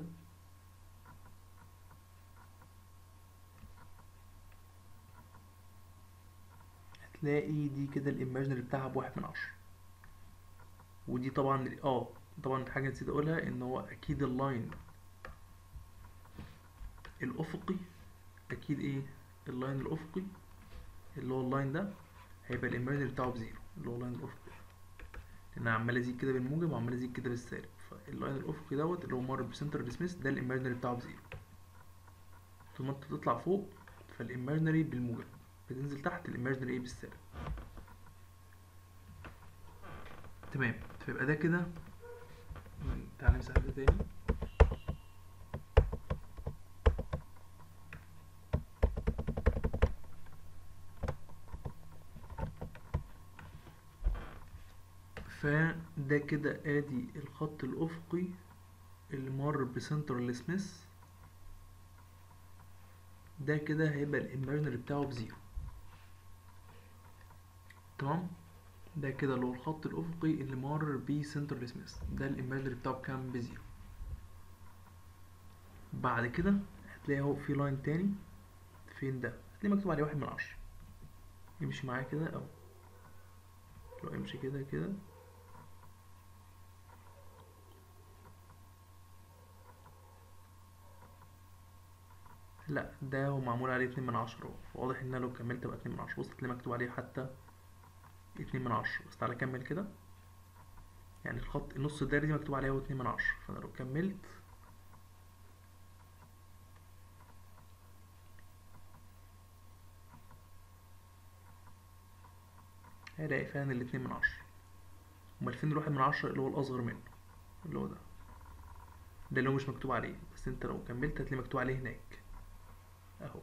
هتلاقي دي كده الايماجينري بتاعها بواحد من عشرة ودي طبعا اه طبعا حاجة نسيت اقولها ان هو اكيد اللاين الافقي اكيد ايه اللاين الافقي اللي هو اللاين ده هيبقى الايماجينري بتاعه بزيرو اللي هو اللاين الافقي لان عمال ازيد كده بالموجب وعمال ازيد كده بالسالب فاللاين الافقي دوت اللي هو مر بسنتر السميث ده الايماجينري بتاعه بزيرو طول ما انت تطلع فوق فالايماجينري بالموجب بتنزل تحت الايماجينري ايه بالسالب تمام فيبقى ده كده تعالى نمسح ده تاني فده كده ادي الخط الافقي اللي مر بسنتر السميث ده كده هيبقى الايماجينري بتاعه بزيرو تمام ده كده اللي هو الخط الافقي اللي مر بسنتر السميث ده الايماجينري بتاعه بكام بزيرو بعد كده هتلاقي اهو في لاين تاني فين ده هتلاقي مكتوب عليه واحد من عشرة يمشي معايا كده او لو امشي كده كده لا ده هو معمول عليه اتنين من عشرة فواضح ان انا لو كملت تبقى اتنين من عشرة بص هتلاقي مكتوب عليه حتى اتنين من عشرة بس تعالى كمل كده يعني الخط النص الدايري دي مكتوب عليها هو اتنين من عشرة فانا لو كملت هلاقي فعلا الاتنين من عشرة امال فين الواحد من عشرة اللي هو الاصغر منه اللي هو ده ده اللي هو مش مكتوب عليه بس انت لو كملت هتلاقي مكتوب عليه هناك اهو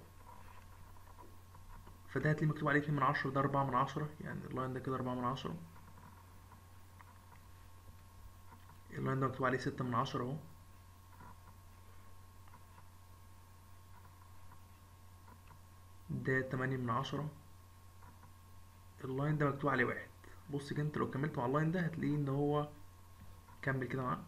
فده هتلاقي مكتوب عليه اتنين من عشرة ده اربعة من عشرة يعني اللاين ده كده اربعة من عشرة اللاين ده مكتوب عليه ستة من عشرة اهو ده تمانية من عشرة اللاين ده مكتوب عليه واحد بص كده انت لو كملت مع اللاين ده هتلاقيه ان هو كمل كده معاه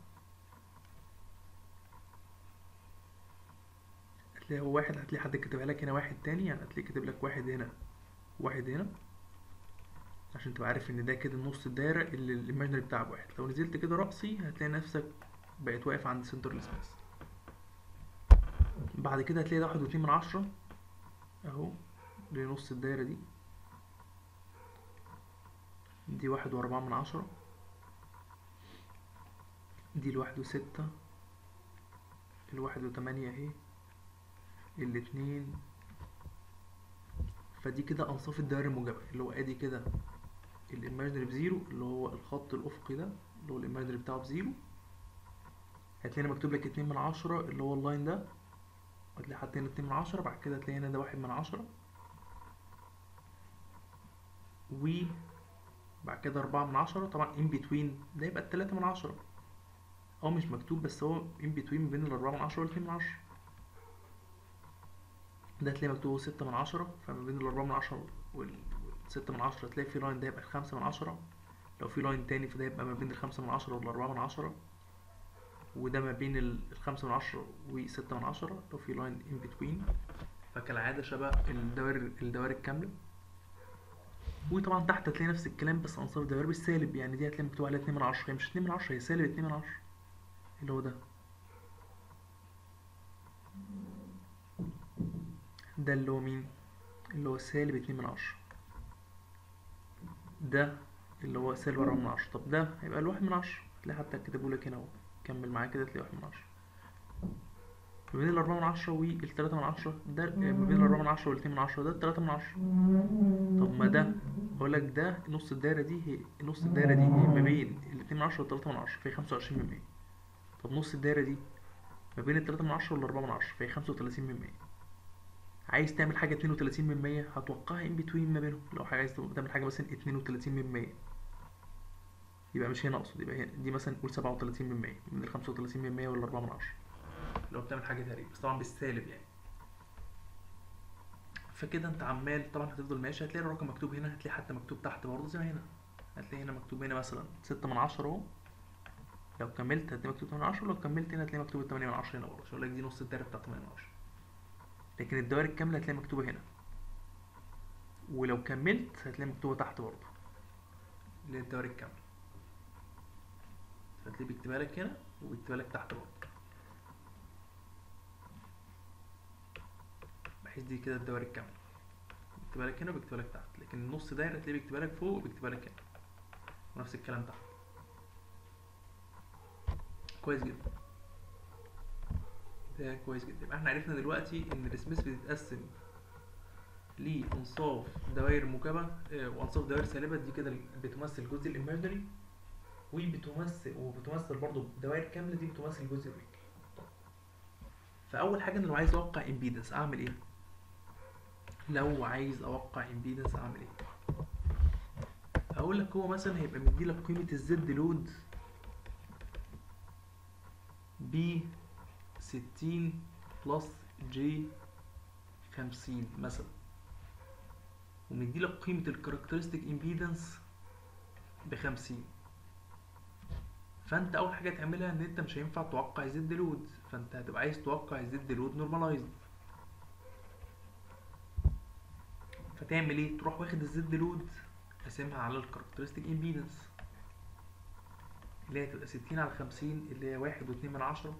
هتلاقي هو واحد هتلاقي حد كاتبها لك هنا واحد تاني يعني هتلاقي كاتب لك واحد هنا واحد هنا عشان تبقى عارف ان ده كده نص الدايرة اللي الايماجينري بتاعه بواحد لو نزلت كده رأسي هتلاقي نفسك بقيت واقف عند سنتر السبيس بعد كده هتلاقي ده واحد واتنين من عشرة اهو لنص الدايرة دي دي واحد واربعة من عشرة دي الواحد وستة الواحد وتمانية اهي الاتنين فدي كده انصاف الدائرة الموجبة اللي هو ادي كده الايماجينري بزيرو اللي هو الخط الافقي ده اللي هو الايماجينري بتاعه بزيرو هتلاقي مكتوب لك اتنين من عشرة اللي هو اللاين ده هتلاقي حتى هنا اتنين من عشرة بعد كده هتلاقي هنا ده واحد من عشرة و بعد كده أربعة من عشرة طبعا in between ده يبقى التلاتة من عشرة هو مش مكتوب بس هو in between بين الأربعة من عشرة والاتنين من عشرة ده هتلاقي مكتوب ستة من عشرة فما بين الأربعة من عشرة والستة من عشرة تلاقي في لاين ده يبقى الخمسة من عشرة لو في لاين تاني فده يبقى ما بين الخمسة من عشرة والأربعة من عشرة وده ما بين ال- الخمسة من عشرة وستة من عشرة لو في لاين in between فكالعادة شبه الدوائر الدوائر الكاملة وطبعا تحت هتلاقي نفس الكلام بس أنصاف الدوائر بالسالب يعني دي هتلاقي مكتوب عليها اتنين من عشرة هي مش اتنين من عشرة هي سالب اتنين من عشرة اللي هو ده ده اللي هو مين اللي هو سالب اتنين من عشرة ده اللي هو سالب أربعة من عشرة طب ده هيبقى الواحد من عشرة هتلاقي حتى كاتبهولك هنا اهو كمل معايا كده تلاقي واحد من عشرة ما بين الأربعة من عشرة والتلاتة من عشرة ده ما بين الأربعة من عشرة والاتنين من عشرة ده التلاتة من عشرة طب ما ده بقول لك ده نص الدايرة دي هي نص الدايرة دي هي ما بين الاتنين من عشرة والتلاتة من عشرة فهي خمسة وعشرين من مية طب نص الدايرة دي ما بين التلاتة من عشرة والأربعة من عشرة فهي خمسة وتلاتين من مية عايز تعمل حاجة اتنين وتلاتين من مية هتوقعها in between ما بينهم لو حاجة عايز تعمل حاجة مثلا اتنين وتلاتين من مية يبقى مش هنا اقصد يبقى هنا دي مثلا قول سبعة وتلاتين من مية من الخمسة وتلاتين من مية والأربعة من عشرة لو بتعمل حاجة تقريبا بس طبعا بالسالب يعني فكده انت عمال طبعا هتفضل ماشي هتلاقي الرقم مكتوب هنا هتلاقي حتى مكتوب تحت برضه زي ما هنا هتلاقي هنا مكتوب هنا مثلا ستة من عشرة اهو لو كملت هتلاقي مكتوب تمانية من عشرة لو كملت هنا هتلاقي مكتوب التمانية من عشرة هنا برضه عشان اقول لك دي نص الدايرة بتاعت تمانية من عشرة لكن الدوائر الكاملة هتلاقي مكتوبة هنا ولو كملت هتلاقي مكتوبة تحت برضه اللي هي الدوائر الكاملة هتلاقيه بيكتبها لك هنا وبيكتبها لك تحت برضه بحيث دي كده الدوائر الكاملة بيكتبها لك هنا وبيكتبها لك تحت لكن النص دايرة تلاقيه بيكتبها لك فوق وبيكتبها لك هنا ونفس الكلام تحت كويس جدا ده كويس جدا يبقى احنا عرفنا دلوقتي ان السميث بتتقسم لانصاف دوائر موجبة آه، وانصاف دوائر سالبة دي كده بتمثل الجزء الايماجينري وبتمثل وبتمثل برضو دوائر كاملة دي بتمثل الجزء الريال فأول حاجة أنا لو عايز أوقع امبيدنس أعمل إيه؟ لو عايز أوقع امبيدنس أعمل إيه؟ أقول لك هو مثلا هيبقى مديلك قيمة الزد لود ب 60 بلس جي 50 مثلا ومديلك قيمة الكاركترستيك امبيدنس بخمسين فانت اول حاجه تعملها ان انت مش هينفع توقع زد لود فانت هتبقى عايز توقع زد لود نورماليزد فتعمل ايه تروح واخد الزد لود قاسمها على الكاركترستيك امبيدنس اللي هي تبقى ستين على خمسين اللي هي واحد واتنين من عشرة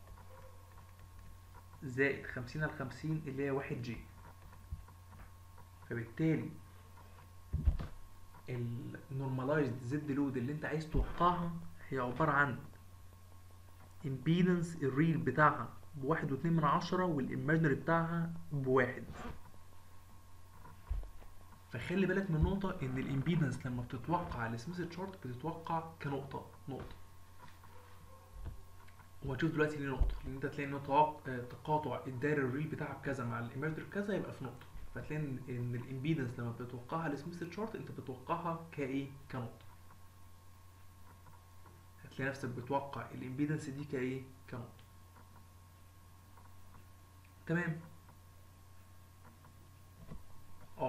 زائد خمسين على خمسين اللي هي واحد جي فبالتالي النورماليزد زد لود اللي انت عايز توقعها هي عبارة عن امبيدنس الريل بتاعها بواحد واتنين من عشرة والايماجنري بتاعها بواحد فخلي بالك من نقطة ان الامبيدنس لما بتتوقع على سميث تشارت بتتوقع كنقطة نقطة وهتشوف دلوقتي ليه نقطة لان انت تلاقي ان توق- آه، تقاطع الدايرة الريل بتاعها بكذا مع الايماجنري بكذا يبقى في نقطة فتلاقي ان إن الامبيدنس لما بتوقعها على سميث تشارت انت بتوقعها كايه كنقطة هتلاقي نفسك بتوقع الامبيدنس دي كايه كنقطة تمام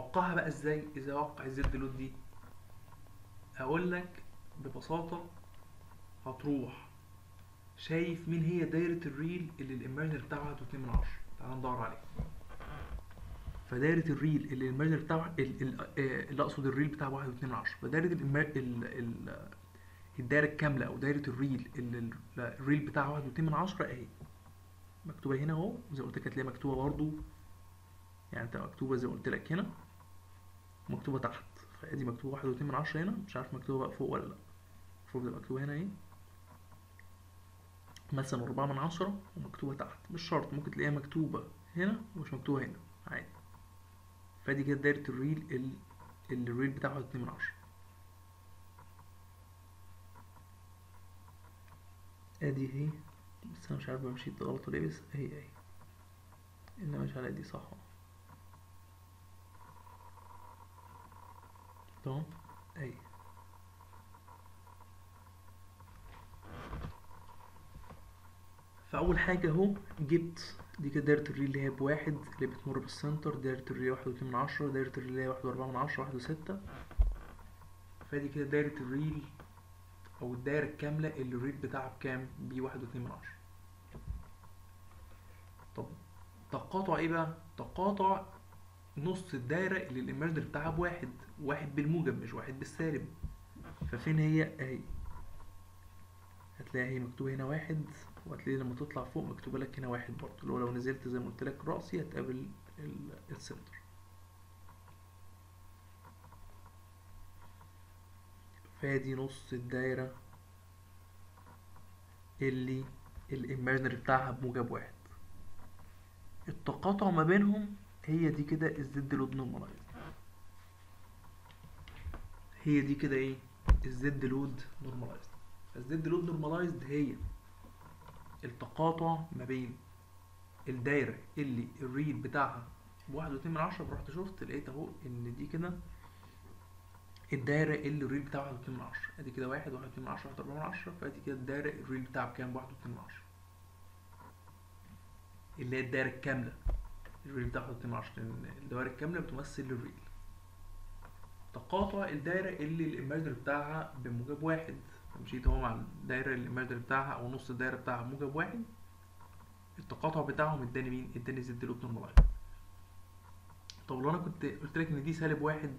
اوقعها بقى ازاي ازاي اوقع الزد لود دي اقول لك ببساطه هتروح شايف مين هي دايره الريل اللي الاميرجر بتاعها 1.2 من عشرة تعال ندور عليه فدايره الريل اللي الاميرجر بتاعها ال- ال- آه، اللي اقصد الريل بتاعها 1.2 من عشرة فدايره الإما- ال ال الدايره الكامله او دايره الريل اللي ال- الريل بتاعها 1.2 من عشرة اهي مكتوبه هنا اهو زي ما قلت لك هتلاقيها مكتوبه برضو يعني انت مكتوبه زي ما قلت لك هنا ومكتوبه تحت فادي مكتوبه واحد واتنين من عشرة هنا مش عارف مكتوبه بقى فوق ولا لا المفروض تبقى مكتوبه هنا ايه مثلا أربعة من عشرة ومكتوبة تحت مش شرط ممكن تلاقيها مكتوبة هنا ومش مكتوبة هنا عادي فادي كده دايرة الريل ال- اللي الريل بتاعه واحد واتنين من عشرة ادي اهي بس انا مش عارف بمشي غلط ولا ايه بس اهي اهي اللي ماشي على دي صح اهو. تمام اهي فاول حاجه اهو جبت دي كده دايره الريل اللي هي بواحد اللي بتمر بالسنتر دايره الريل واحد واتنين من عشرة دايره الريل اللي هي واحد واربعة من عشرة واحد وستة فادي كده دايره الريل او الدايره الكامله اللي الريل بتاعها بكام بواحد واتنين من عشرة طب تقاطع ايه بقى تقاطع نص الدايره اللي الاميرجر بتاعها بواحد واحد بالموجب مش واحد بالسالب ففين هي اهي هتلاقي هي مكتوبة هنا واحد وهتلاقي لما تطلع فوق مكتوبة لك هنا واحد برضه اللي هو لو نزلت زي ما قلت لك رأسي هتقابل ال- السنتر فادي نص الدايرة اللي الايماجنري بتاعها بموجب واحد التقاطع ما بينهم هي دي كده الزد لود نورمالايزد هي دي كده ايه الزد لود نورمالايزد فالزد لود نورمالايزد هي التقاطع ما بين الدايرة اللي الريد بتاعها بواحد واتنين من عشرة رحت شفت لقيت اهو ان دي كده الدايرة اللي الريل بتاعها واحد واتنين من عشرة ادي كده واحد واحد واتنين من عشرة واحد أربعة من عشرة فادي كده الدايرة الريل بتاعها بكام بواحد واتنين من عشرة اللي هي الدايرة الكاملة الريل بتاعها واحد واتنين من عشرة لأن الدوائر الكاملة بتمثل الريل تقاطع الدايرة اللي الإيماجنري بتاعها بموجب واحد مشيت هو مع الدايرة اللي الإيماجنري بتاعها أو نص الدايرة بتاعها بموجب واحد التقاطع بتاعهم اداني مين؟ اداني زد لوب نورمالايز طب لو أنا كنت قلت لك إن دي سالب واحد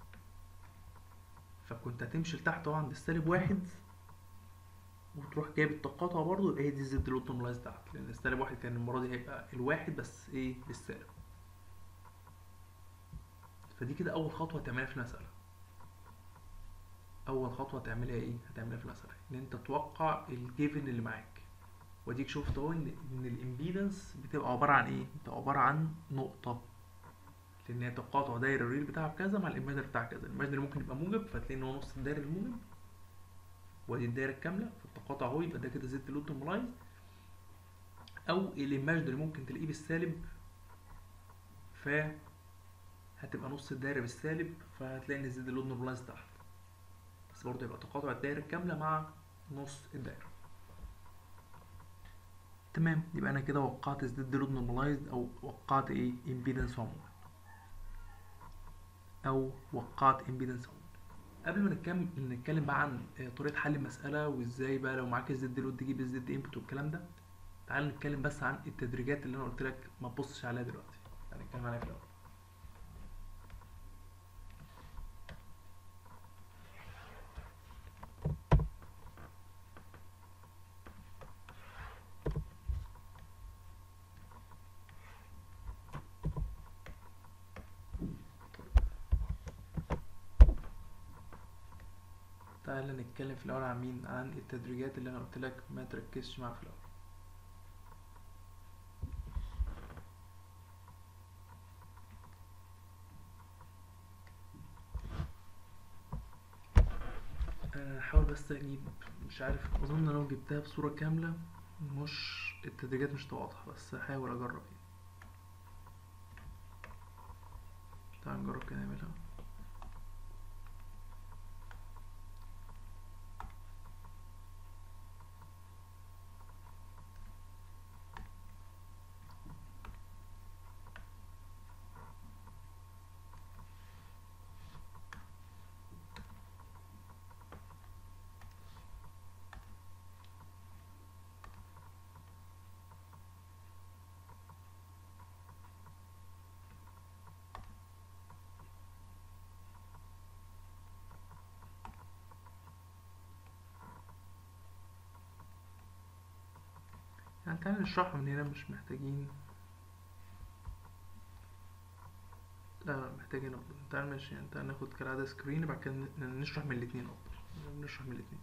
فكنت هتمشي لتحت اهو عند السالب واحد وتروح جايب التقاطع برضو يبقى هي دي الزد لوب نورمالايز بتاعتك لأن السالب واحد كان المرة دي هيبقى الواحد بس إيه بالسالب فدي كده اول خطوه تعملها في المساله اول خطوه تعملها ايه هتعملها في المساله ان انت توقع الجيفن اللي معاك واديك شفت اهو ان ان الامبيدنس بتبقى عباره عن ايه بتبقى عباره عن نقطه لان هي تقاطع دايره الريل بتاعها بكذا مع الايماجنري بتاع كذا الايماجنري ممكن يبقى موجب فتلاقي ان هو نص الدايره الموجب وادي الدايره الكامله فالتقاطع اهو يبقى ده كده زد لود نورمالايز او الايماجنري ممكن تلاقيه بالسالب ف هتبقى نص الدايره بالسالب فهتلاقي ان الزد لود نورمالايز تحت بس برضه يبقى تقاطع الدايره الكامله مع نص الدايره تمام يبقى انا كده وقعت زد لود نورمالايزد او وقعت ايه امبيدنس عموما او وقعت امبيدنس عموما قبل ما نتكلم نتكلم بقى عن آه، طريقه حل المساله وازاي بقى لو معاك الزد لود تجيب الزد انبوت والكلام ده تعال نتكلم بس عن التدريجات اللي انا قلت لك ما تبصش عليها دلوقتي تعال نتكلم عليها في الاول تعالى نتكلم في الأول عن مين عن التدريجات اللي أنا قلت لك ما تركزش معاها في الأول أنا هحاول بس أجيب مش عارف أظن لو جبتها بصورة كاملة مش التدريجات مش هتبقى واضحة بس هحاول أجرب يعني تعال نجرب كده نعملها يعني تعالى نشرحها من هنا مش محتاجين لا لا محتاجين افضل تعال ماشي يعني تعال ناخد كالعادة سكرين بعد كده ن- نشرح من الاتنين افضل نشرح من الاتنين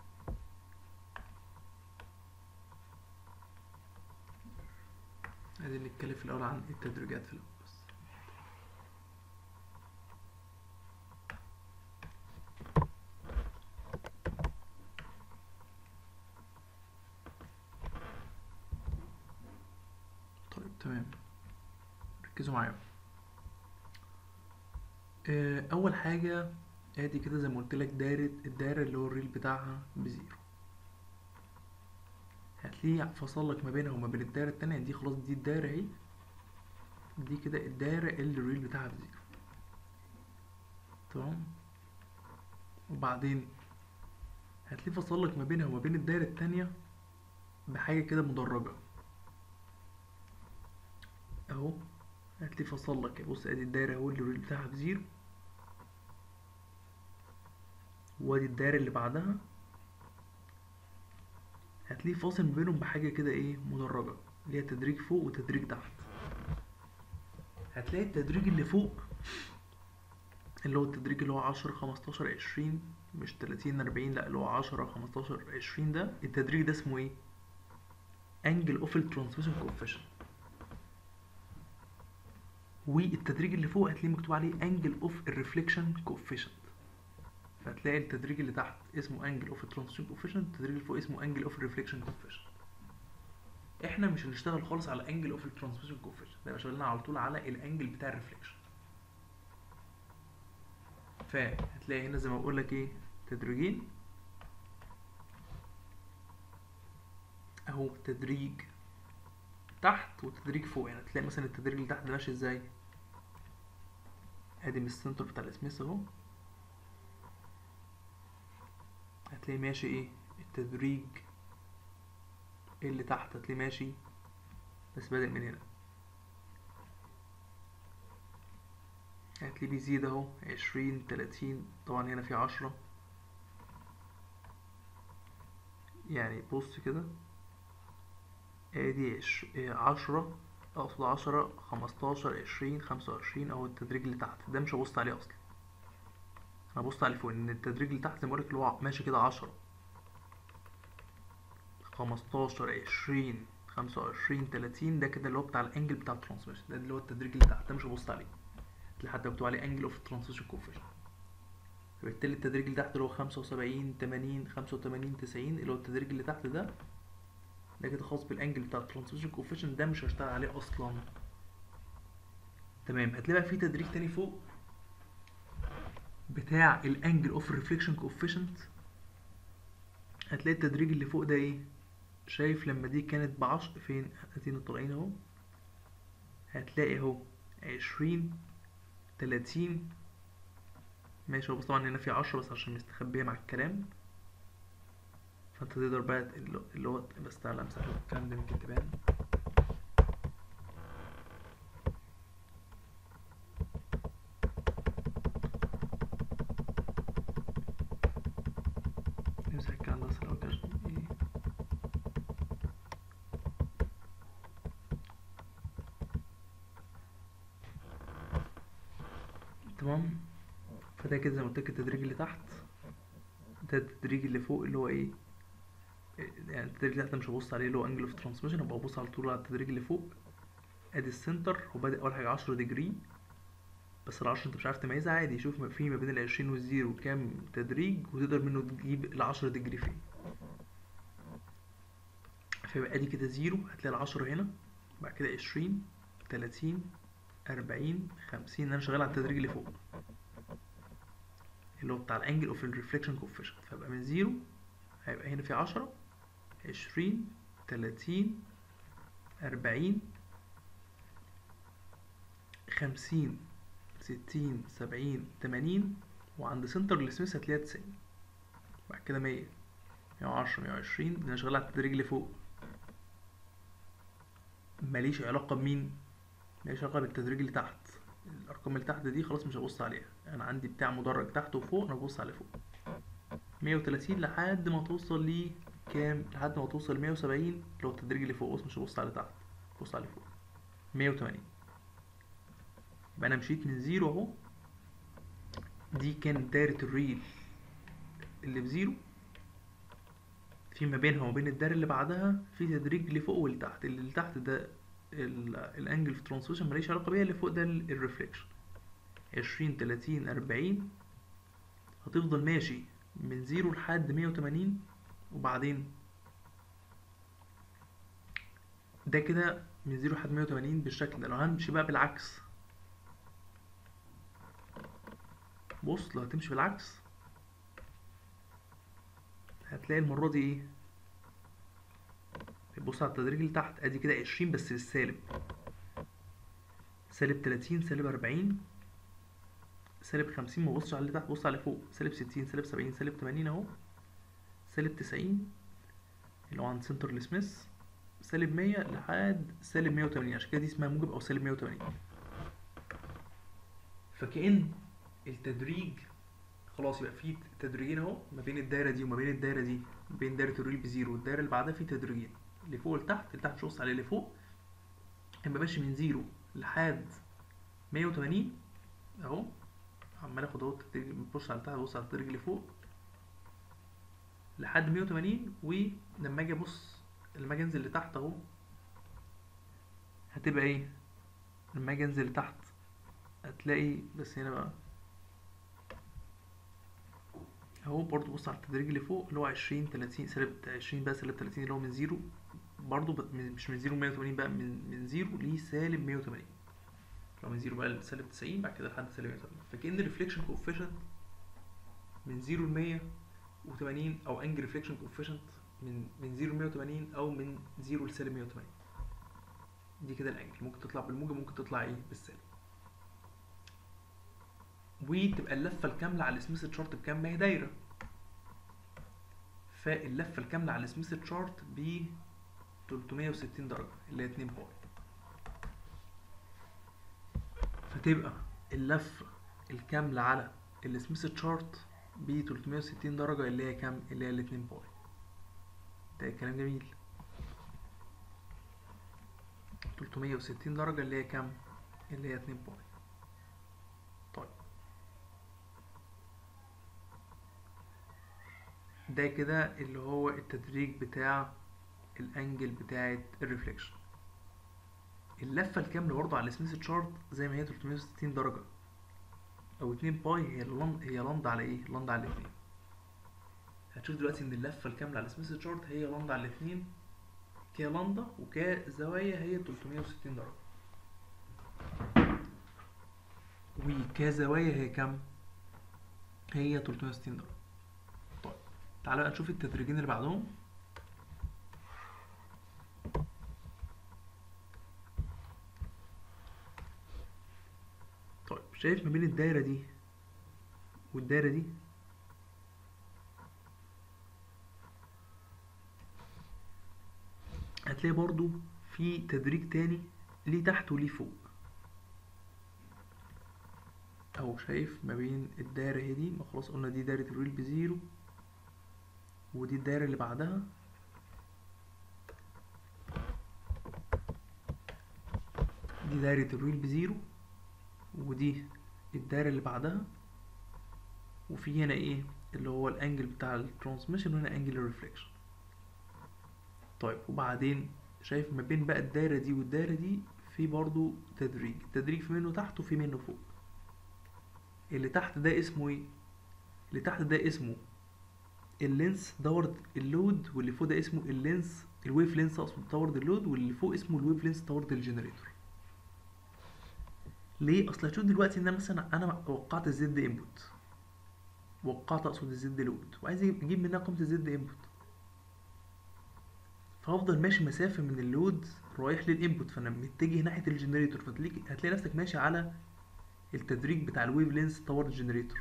عايزين نتكلم في الاول عن التدريجات في الاول بس طيب تمام ركزوا معايا آه، اول حاجه ادي كده زي ما قلت لك دايره الدايره اللي هو الريل بتاعها بزيرو هتلاقيه فصل لك ما بينها وما بين الدايره التانية دي خلاص دي الدايره اهي دي كده الدايره اللي الريل بتاعها بزيرو تمام وبعدين هتلاقيه فصل لك ما بينها وما بين الدايره التانية بحاجه كده مدرجه اهو هتلاقيه فصل لك بص ادي الدايره اهو اللي الريل بتاعها بزيرو وادي الدايره اللي بعدها هتلاقيه فاصل ما بينهم بحاجه كده ايه مدرجه اللي هي تدريج فوق وتدريج تحت هتلاقي التدريج اللي فوق اللي هو التدريج اللي هو عشرة خمستاشر عشرين مش تلاتين أربعين لأ اللي هو عشرة خمستاشر عشرين ده التدريج ده اسمه ايه؟ angle of transmission coefficient والتدريج اللي فوق هتلاقيه مكتوب عليه angle of reflection coefficient فهتلاقي التدريج اللي تحت اسمه angle of transition coefficient التدريج اللي فوق اسمه angle of reflection coefficient احنا مش هنشتغل خالص على angle of transition coefficient ده شغالين على طول على الانجل بتاع الريفليكشن فهتلاقي هنا زي ما بقول لك ايه تدريجين اهو تدريج تحت وتدريج فوق يعني تلاقي مثلا التدريج اللي تحت ده ماشي ازاي ادي من السنتر بتاع الاسميث اهو هتلاقي ماشي ايه التدريج اللي تحت هتلاقيه ماشي بس بادئ من هنا هتلاقيه بيزيد اهو عشرين تلاتين طبعا هنا في عشرة يعني بص كده ادي عش... آه، عشرة اقصد عشرة خمستاشر عشرين خمسة وعشرين اهو التدريج اللي تحت ده مش هبص عليه اصلا انا بص عليه فوق ان التدريج اللي تحت زي ما بقولك اللي هو ماشي كده عشرة خمستاشر عشرين خمسة وعشرين تلاتين ده كده اللي هو بتاع الانجل بتاع الترانسميشن ده اللي هو التدريج اللي تحت ده مش هبص عليه تلاقي حتى مكتوب عليه انجل اوف ترانسميشن كوفيشن فبالتالي التدريج اللي تحت اللي هو خمسة وسبعين تمانين خمسة وتمانين تسعين اللي هو التدريج اللي تحت ده ده كده خاص بالانجل بتاع الترانسميشن كوفيشن ده مش هشتغل عليه اصلا تمام هتلاقي بقى في تدريج تاني فوق بتاع الانجل اوف ريفليكشن كوفيشنت هتلاقي التدريج اللي فوق ده ايه شايف لما دي كانت بعشر فين ادينا طالعين اهو هتلاقي اهو عشرين تلاتين ماشي هو بس طبعا هنا في عشرة بس عشان مستخبية مع الكلام فانت تقدر بقى اللي اللي هو بس تعالى امسح الكلام ده يمكن تبان نمسح الكلام ده بس الأول كده عشان ايه تمام فده كده زي ما قلت لك التدريج اللي تحت ده التدريج اللي فوق اللي هو ايه يعني التدريج اللي تحت مش هبص عليه اللي هو انجل اوف ترانسميشن هبقى ابص على طول على التدريج اللي فوق ادي السنتر وبادئ اول حاجه 10 ديجري بس العشرة انت مش عارف تميزها عادي شوف ما في ما بين العشرين والزيرو كام تدريج وتقدر منه تجيب العشرة ديجري فين فيبقى ادي كده زيرو هتلاقي العشرة هنا بعد كده عشرين تلاتين أربعين خمسين انا شغال على التدريج اللي فوق اللي هو بتاع الانجل اوف الريفليكشن كوفيشنت فيبقى من زيرو هيبقى هنا في عشرة عشرين تلاتين أربعين خمسين ستين سبعين تمانين وعند سنتر السميث هتلاقيها تسعين بعد كده مية مية وعشرة مية وعشرين انا شغال على التدريج اللي فوق ماليش علاقة بمين ماليش علاقة بالتدريج اللي تحت الأرقام اللي تحت دي خلاص مش هبص عليها أنا عندي بتاع مدرج تحت وفوق أنا ببص على فوق مية وتلاتين لحد ما توصل ل كام لحد ما توصل 170 اللي هو التدريج اللي فوق بص مش هبص على تحت بص على فوق 180 يبقى انا مشيت من زيرو اهو دي كانت دايرة الريل اللي بزيرو في ما بينها وما بين الدايرة اللي بعدها في تدريج لفوق ولتحت اللي تحت ده ال- الانجل في ترانسفيشن ماليش علاقة بيها اللي فوق ده الريفليكشن عشرين تلاتين أربعين هتفضل ماشي من زيرو لحد مية وتمانين وبعدين ده كده من زيرو لحد مية وتمانين بالشكل ده لو هنمشي بقى بالعكس بص لو هتمشي بالعكس هتلاقي المرة دي ايه بص على التدريج اللي تحت ادي كده عشرين بس بالسالب سالب تلاتين سالب أربعين سالب خمسين ما بصش على اللي تحت بص على اللي فوق سالب ستين سالب سبعين سالب تمانين اهو سالب تسعين اللي هو عند سنتر السميث سالب مية لحد سالب مية وتمانين عشان كده دي اسمها موجب أو سالب مية وتمانين فكأن التدريج خلاص يبقى في تدريجين اهو ما بين الدايرة دي وما بين الدايرة دي ما بين دايرة الريل بزيرو والدايرة اللي بعدها في تدريجين اللي فوق لتحت اللي تحت مش هبص عليه اللي فوق اما ماشي من زيرو لحد مية وتمانين اهو عمال اخد اهو التدريج ببص على تحت ببص على التدريج اللي فوق لحد مية وتمانين ولما اجي ابص لما اجي انزل لتحت اهو هتبقى ايه لما اجي انزل لتحت هتلاقي بس هنا بقى اهو برضو بص على التدريج اللي فوق اللي هو عشرين تلاتين سالب عشرين بقى سالب تلاتين اللي هو من زيرو برضو ب... من- مش من زيرو مية وتمانين بقى من من زيرو لسالب مية وتمانين لو من زيرو بقى لسالب تسعين بعد كده لحد سالب مية وتمانين فكأن الريفليكشن كوفيشنت من زيرو لمية وتمانين أو أنجل ريفليكشن كوفيشنت من من زيرو لمية وتمانين أو من زيرو لسالب مية وتمانين دي كده الأنجل ممكن تطلع بالموجب ممكن تطلع إيه بالسالب وتبقى اللفة الكاملة على السميث تشارت بكام ما هي دايرة فاللفة الكاملة على السميث تشارت ب 360 درجة اللي هي 2 باي فتبقى اللفة الكاملة على السميث تشارت ب 360 درجة اللي هي كام اللي هي ال 2 باي ده كلام جميل 360 درجة اللي هي كام اللي هي 2 باي طيب ده كده اللي هو التدريج بتاع الانجل بتاعه الريفليكشن اللفه الكامله برضه على السميث تشارت زي ما هي 360 درجه او 2 باي هي اللند هي لند على ايه لند على الاثنين هتشوف دلوقتي ان اللفه الكامله على السميث تشارت هي لند على الاثنين كلندا وكزوايا هي 360 درجه وكزوايا هي كام هي 360 درجه طيب تعالى بقى نشوف التدريجين اللي بعدهم طيب شايف ما بين الدايرة دي والدايرة دي هتلاقي برضو في تدريج تاني ليه تحت وليه فوق اهو شايف ما بين الدايرة هي دي ما خلاص قلنا دي دايرة الريل بزيرو ودي الدايرة اللي بعدها دي دايرة الريل بزيرو ودي الدايرة اللي بعدها وفي هنا ايه اللي هو الانجل بتاع الترانسميشن وهنا انجل الريفليكشن طيب وبعدين شايف ما بين بقى الدايرة دي والدايرة دي في برضو تدريج التدريج في منه تحت وفي منه فوق اللي تحت ده اسمه ايه اللي تحت ده اسمه اللينس دورد اللود واللي فوق ده اسمه اللينس الويف لينس اقصد دورد اللود واللي فوق اسمه الويف لينس دورد الجنريتور ليه اصل هتشوف دلوقتي ان انا مثلا انا وقعت الزد انبوت وقعت اقصد الزد لود وعايز اجيب منها قيمه الزد انبوت فهفضل ماشي مسافه من اللود رايح للانبوت فانا متجه ناحيه الجنريتور فتلاقي هتلاقي نفسك ماشي على التدريج بتاع الويف لينس تورد الجنريتور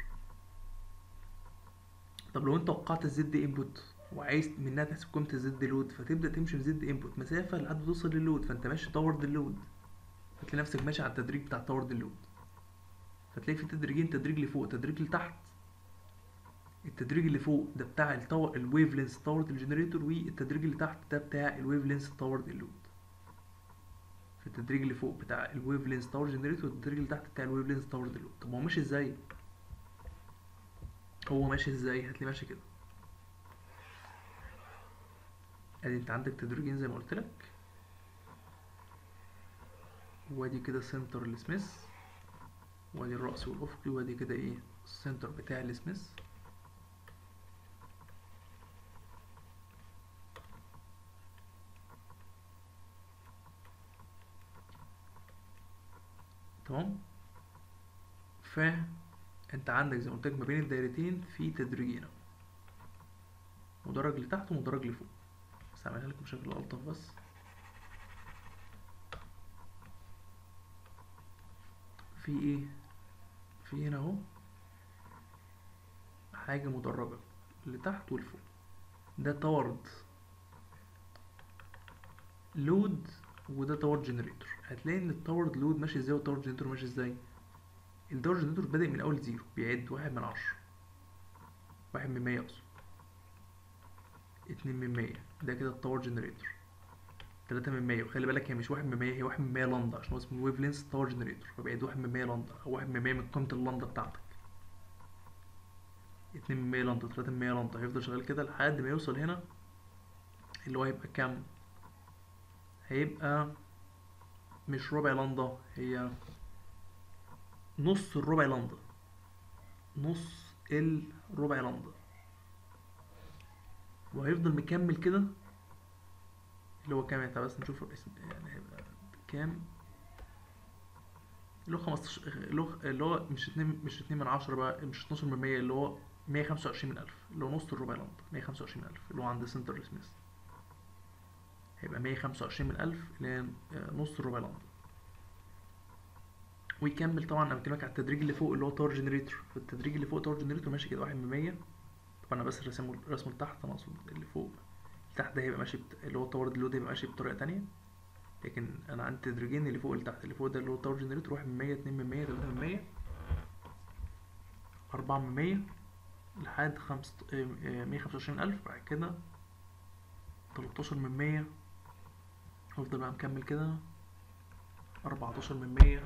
طب لو انت وقعت الزد انبوت وعايز منها تحسب قيمه الزد لود فتبدا تمشي من زد انبوت مسافه لحد ما توصل للود فانت ماشي تورد اللود فتلاقي نفسك ماشي على التدريج بتاع تورد اللود فتلاقي في تدريجين تدريج لفوق تدريج لتحت التدريج اللي فوق ده بتاع التاور الويف لينس تاورد الجنريتور والتدريج اللي تحت ده بتاع الويف لينس تاورد اللود في التدريج اللي فوق بتاع الويف لينس تاور جنريتور والتدريج اللي تحت بتاع الويف لينس تاور اللود طب هو ماشي ازاي هو ماشي ازاي هتلاقيه ماشي كده ادي انت عندك تدريجين زي ما قلت لك وادي كده سنتر السميث وادي الرأس والأفقي وادي كده ايه السنتر بتاع السميث تمام فانت عندك زي ما قلت لك ما بين الدايرتين في تدريجين مدرج لتحت ومدرج لفوق بس هعملها لك بشكل ألطف بس في ايه في هنا اهو حاجة مدرجة لتحت ولفوق ده تورد لود وده تاور جنريتور هتلاقي ان التاور لود ماشي ازاي والتاور جنريتور ماشي ازاي التاور جنريتور بادئ من اول زيرو بيعد واحد من عشرة واحد من مية اقصد اتنين من مية ده كده التاور جنريتور تلاتة من مية وخلي بالك هي مش واحد من مية هي واحد من مية لندا عشان هو اسمه الويف لينس تاور جنريتور فبيعد واحد من مية لندا او واحد من مية من قيمة اللندا بتاعتك اتنين من مية لندا تلاتة من مية لندا هيفضل شغال كده لحد ما يوصل هنا اللي هو هيبقى كام هيبقى مش ربع لندا هي نص الربع لندا نص الربع لندا وهيفضل مكمل كده اللي هو كام يعني بس نشوف اسم يعني هيبقى كام اللي هو خمستاشر اللي هو اللي هو مش اتنين مش اتنين من عشرة بقى مش اتناشر من مية اللي هو مية خمسة وعشرين من ألف اللي هو نص الربع لندا مية خمسة وعشرين من ألف اللي هو عند سنتر سميث هيبقى مية خمسة وعشرين من ألف اللي هي نص الربع لندا ويكمل طبعا انا بكلمك على التدريج اللي فوق اللي هو تاور جنريتور فالتدريج اللي فوق تاور جنريتور ماشي كده واحد من مية طبعا انا بس رسمه رسمه لتحت انا اقصد اللي فوق تحت ده هيبقى ماشي بت... اللي هو تاور اللود هيبقى ماشي بطريقه تانية لكن انا عندي تدريجين اللي فوق اللي تحت اللي فوق ده اللي هو تاور جنريتور واحد من مية اتنين من مية تلاتة من مية أربعة من مية لحد خمسة مية خمسة وعشرين ألف بعد كده تلاتاشر من مية هفضل بقى مكمل كده أربعتاشر من مية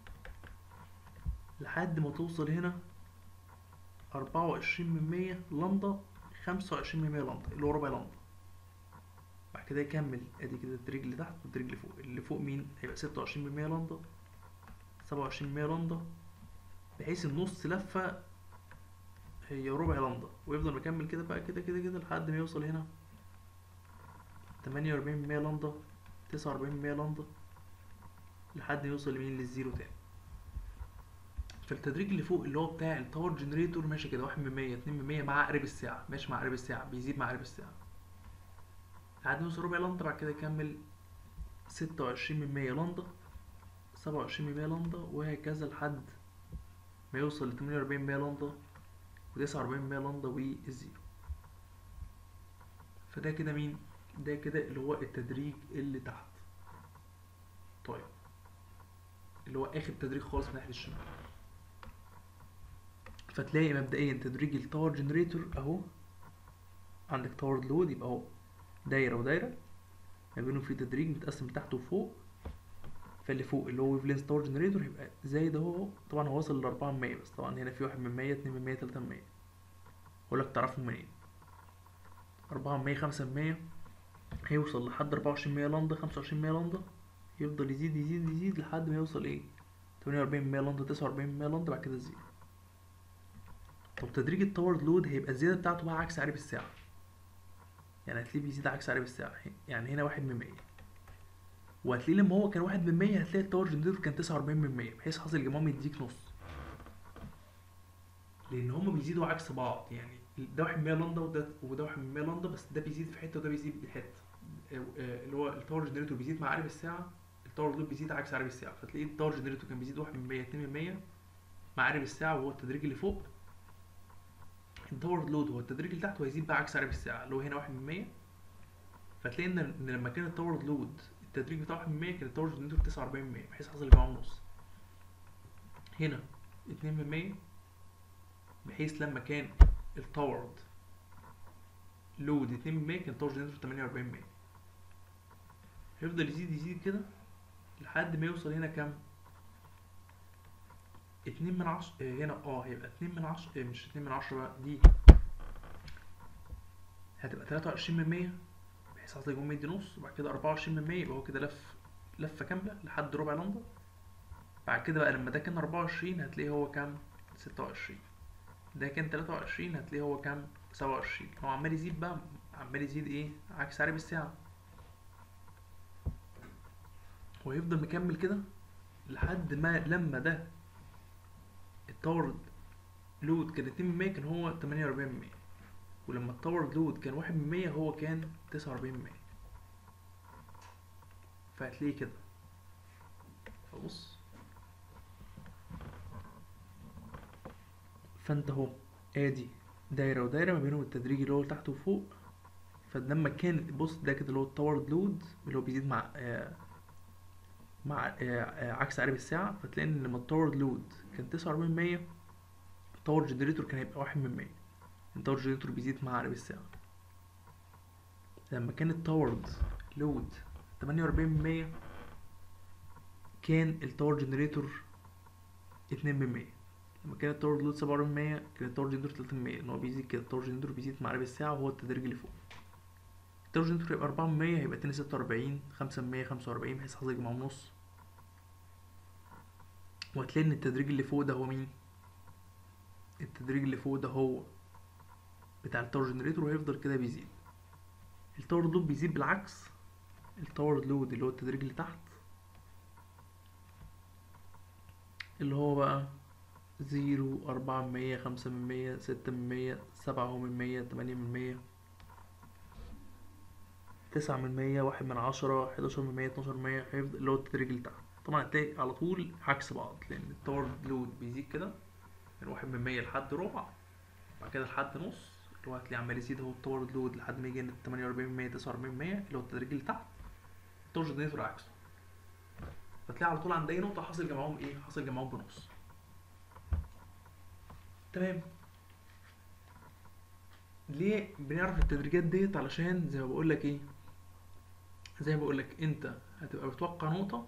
لحد ما توصل هنا أربعة وعشرين من مية لندا خمسة وعشرين من مية لندا اللي هو ربع لندا بعد كده يكمل ادي كده التريج اللي تحت والتريج اللي فوق اللي فوق مين هيبقى ستة وعشرين من مية لندا سبعة وعشرين من مية لندا بحيث النص لفة هي ربع لندا ويفضل مكمل كده بقى كده كده كده لحد ما يوصل هنا تمانية وأربعين من مية لندا تسعة وأربعين من مية لندا لحد ما يوصل لمين للزيرو تاني فالتدريج اللي فوق اللي هو بتاع التاور جنريتور ماشي كده واحد من مية اتنين من مية مع عقرب الساعة ماشي مع عقرب الساعة بيزيد مع عقرب الساعة لحد ما يوصل ربع لندا بعد كده يكمل ستة وعشرين من مية لندا سبعة وعشرين من مية لندا وهكذا لحد ما يوصل لتمانية وأربعين من مية لندا وتسعة وأربعين من مية لندا والزيرو فده كده مين؟ ده كده اللي هو التدريج اللي تحت طيب اللي هو آخر تدريج خالص من ناحية الشمال فتلاقي مبدئيا تدريج التاور جنريتور اهو عندك تاور لود يبقى اهو دايره ودايره ما بينهم في تدريج متقسم تحت وفوق فاللي فوق اللي هو ويف لينس تاور جنريتور هيبقى زايد اهو طبعا هو واصل لأربعة من مية بس طبعا هنا في واحد من مية اتنين من مية تلاتة من مية هقولك تعرفهم منين أربعة من مية خمسة من مية هيوصل لحد أربعة وعشرين مية لندا خمسة وعشرين مية لندا يفضل يزيد يزيد يزيد لحد ما يوصل ايه تمانية وأربعين من مية لندا تسعة وأربعين من مية لندا بعد كده الزيرو طب تدريج التاور لود هيبقى الزيادة بتاعته بقى عكس عقرب الساعة يعني هتلاقيه بيزيد عكس عقرب الساعة يعني هنا واحد من مية وهتلاقيه لما هو كان واحد من مية هتلاقي التاور جنريتور كان تسعة وأربعين من مية بحيث حاصل الجمعهم يديك نص لأن هما بيزيدوا عكس بعض يعني ده واحد من مية لندا وده وده واحد من مية لندا بس ده بيزيد في حتة وده بيزيد في حتة اللي هو التاور جنريتور بيزيد مع عقرب الساعة التاور لود بيزيد عكس عقرب الساعة فتلاقيه التاور جنريتور كان بيزيد واحد من مية اتنين من مية مع عقرب الساعة وهو التدريج اللي فوق التاور لود هو التدريج اللي تحت وهيزيد بقى عكس عقرب الساعة اللي هو هنا واحد من مية فتلاقي ان ان لما كان التاور لود التدريج بتاعه واحد من مية كان التاور جنريتور تسعة وأربعين من مية بحيث حصل جمعهم نص هنا اتنين من مية بحيث لما كان التاورد لود 2 من 100 كان التاورد جنريتور 48 100 هيفضل يزيد يزيد كده لحد ما يوصل هنا كام اتنين من عشرة آه، هنا اه هيبقى اتنين من عشرة آه، مش اتنين من عشرة بقى دي هتبقى تلاتة وعشرين من مية بحيث عايز يقوم مدي نص وبعد كده أربعة وعشرين من مية يبقى هو كده لف لفة كاملة لحد ربع لمبة بعد كده بقى لما ده كان أربعة وعشرين هتلاقيه هو كام ستة وعشرين ده كان تلاتة وعشرين هتلاقيه هو كام سبعة وعشرين هو عمال يزيد بقى عمال يزيد ايه عكس عقارب الساعة ويفضل مكمل كده لحد ما لما ده التاور لود كان اتنين من مية كان هو تمانية وأربعين من مية ولما التاور لود كان واحد من مية هو كان تسعة وأربعين من مية فهتلاقيه كده فبص فانت اهو ادي دايرة ودايرة ما بينهم التدريج اللي هو تحت وفوق فلما كان بص ده كده اللي هو التاور لود اللي هو بيزيد مع آه مع آه آه عكس عقارب الساعة فتلاقي ان لما التاور لود كان تسعة وأربعين من مية التاور جنريتور كان هيبقى واحد من مية التاور جنريتور بيزيد مع عقارب الساعة لما كان التاورد لود تمانية وأربعين من مية كان التاور جنريتور اتنين من مية لما كان التاور لود سبعة وأربعين من مية كان التاور جنريتور تلاتة من مية ان هو بيزيد كده التاور جنريتور بيزيد مع عقارب الساعة وهو التدريج اللي فوق التاور جنريتور هيبقى أربعة من مية هيبقى اتنين ستة وأربعين خمسة من مية خمسة وأربعين بحيث حضرتك معاهم نص وهتلاقي ان التدريج اللي فوق ده هو مين التدريج اللي فوق ده هو بتاع التاور جنريتور وهيفضل كده بيزيد التاور لود بيزيد بالعكس التاور لود اللي هو التدريج اللي تحت اللي هو بقى زيرو أربعة من مية خمسة من مية ستة من مية سبعة من مية تمانية من مية تسعة من مية واحد من عشرة حداشر من مية اتناشر من مية هيفضل اللي هو التدريج اللي تحت طبعا هتلاقي على طول عكس بعض لأن التاور لود بيزيد كده من واحد من مية لحد ربع بعد كده لحد نص اللي هو هتلاقيه عمال يزيد اهو التاور لود لحد ما يجي عند تمانية وأربعين من مية تسعة وأربعين من مية اللي هو التدريج اللي تحت التاور جنريتور عكسه فتلاقي على طول عند أي نقطة حاصل جمعهم إيه؟ حاصل جمعهم بنص تمام ليه بنعرف التدريجات ديت علشان زي ما بقول لك ايه زي ما بقول لك انت هتبقى بتوقع نقطة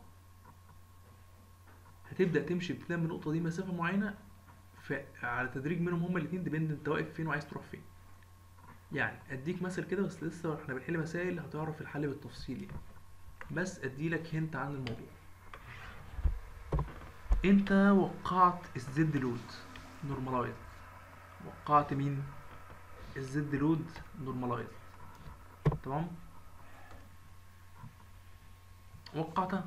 هتبدأ تمشي ابتداء من النقطة دي مسافة معينة ف- على تدريج منهم هما الاتنين ديبند انت واقف فين وعايز تروح فين يعني اديك مثل كده بس لسه احنا بنحل مسائل هتعرف الحل بالتفصيل يعني بس اديلك هنت عن الموضوع انت وقعت الزد لود نورمالايز وقعت مين الزد لود نورمالايز تمام وقعتها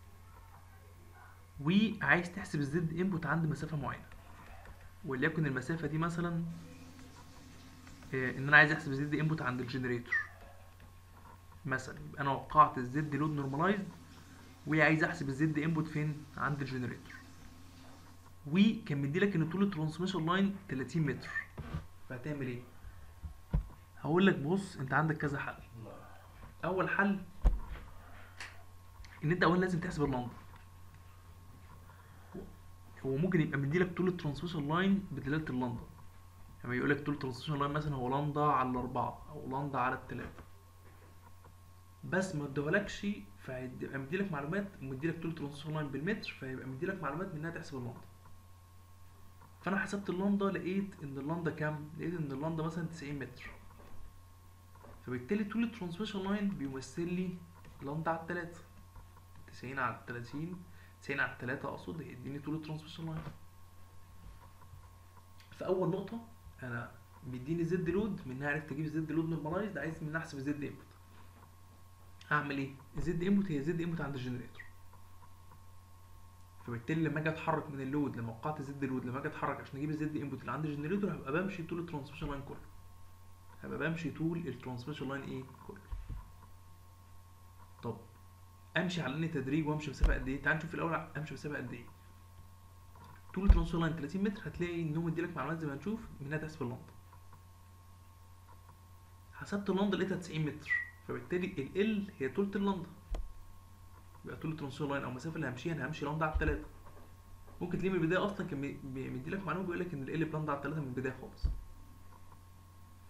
وعايز تحسب الزد انبوت عند مسافة معينة وليكن المسافة دي مثلا آه، ان انا عايز احسب الزد انبوت عند الجنريتور مثلا يبقى انا وقعت الزد لود نورمالايزد وعايز احسب الزد انبوت فين عند الجنريتور وكان مديلك ان طول الترانسميشن لاين 30 متر فهتعمل ايه هقول لك بص انت عندك كذا حل اول حل ان انت اولا لازم تحسب اللمبه هو ممكن يبقى مديلك طول الترانسميشن لاين بدلاله اللمبه يعني يقول لك طول الترانسميشن لاين مثلا هو لمبه على الاربعه او لمبه على الثلاثه بس ما ادولكش فهيبقى مديلك معلومات مديلك طول الترانسميشن لاين بالمتر فيبقى مديلك معلومات منها تحسب اللمبه فانا حسبت اللمبه لقيت ان اللمبه كام لقيت ان اللمبه مثلا 90 متر فبالتالي طول الترانسميشن لاين بيمثل لي لمبه على الثلاثه 90 على 30 90 على 3 اقصد هيديني طول الترانسميشن لاين في اول نقطه انا بيديني زد لود منها عرفت اجيب زد لود نورمالايزد عايز منها احسب الزد انبوت هعمل ايه الزد انبوت هي زد انبوت عند الجنريتور فبالتالي لما اجي اتحرك من اللود لما وقعت الزد لود لما اجي اتحرك عشان اجيب الزد انبوت اللي عند الجنريتور هبقى بمشي طول الترانسميشن لاين كله هبقى بمشي طول الترانسميشن لاين ايه كله طب امشي على اني تدريج وامشي مسافه قد ايه تعال نشوف الاول امشي مسافه قد ايه طول الترانسفير لاين 30 متر هتلاقي ان هو مديلك معلومات زي ما هنشوف منها تحسب اللمبه حسبت اللمبه لقيتها 90 متر فبالتالي ال هي طولة اللمبه يبقى طول الترانسفير لاين او المسافه اللي همشيها انا همشي لمبه على الثلاثه ممكن تلاقيه من البدايه اصلا كان مديلك معلومه بيقول لك ان ال بلمبه على الثلاثه من البدايه خالص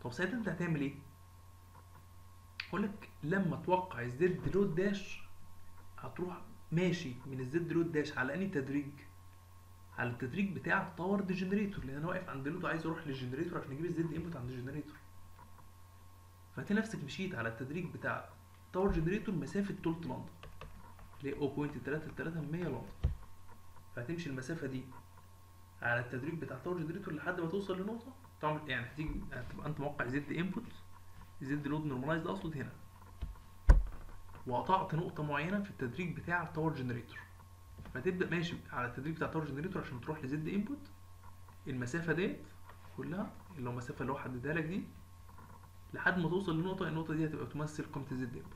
طب ساعتها انت هتعمل ايه اقول لك لما توقع الزد لود داش هتروح ماشي من الزد لود داش على انهي تدريج على التدريج بتاع التاور دي جنريتور لان انا واقف عند لود وعايز اروح للجنريتور عشان اجيب الزد انبوت عند الجنريتور فهتلاقي نفسك مشيت على التدريج بتاع التاور جنريتور مسافه تلت لندن اللي هي 0.33 لندن فهتمشي المسافه دي على التدريج بتاع التاور جنريتور لحد ما توصل لنقطه طبعا يعني هتيجي هتبقى انت موقع زد انبوت زد لود نورماليزد اقصد هنا وقطعت نقطه معينه في التدريج بتاع التاور جنريتور فتبدا ماشي على التدريج بتاع التاور جنريتور عشان تروح لزد انبوت المسافه ديت كلها اللي هو المسافه اللي هو حددها لك دي لحد ما توصل للنقطه النقطه دي هتبقى تمثل قيمه الزد انبوت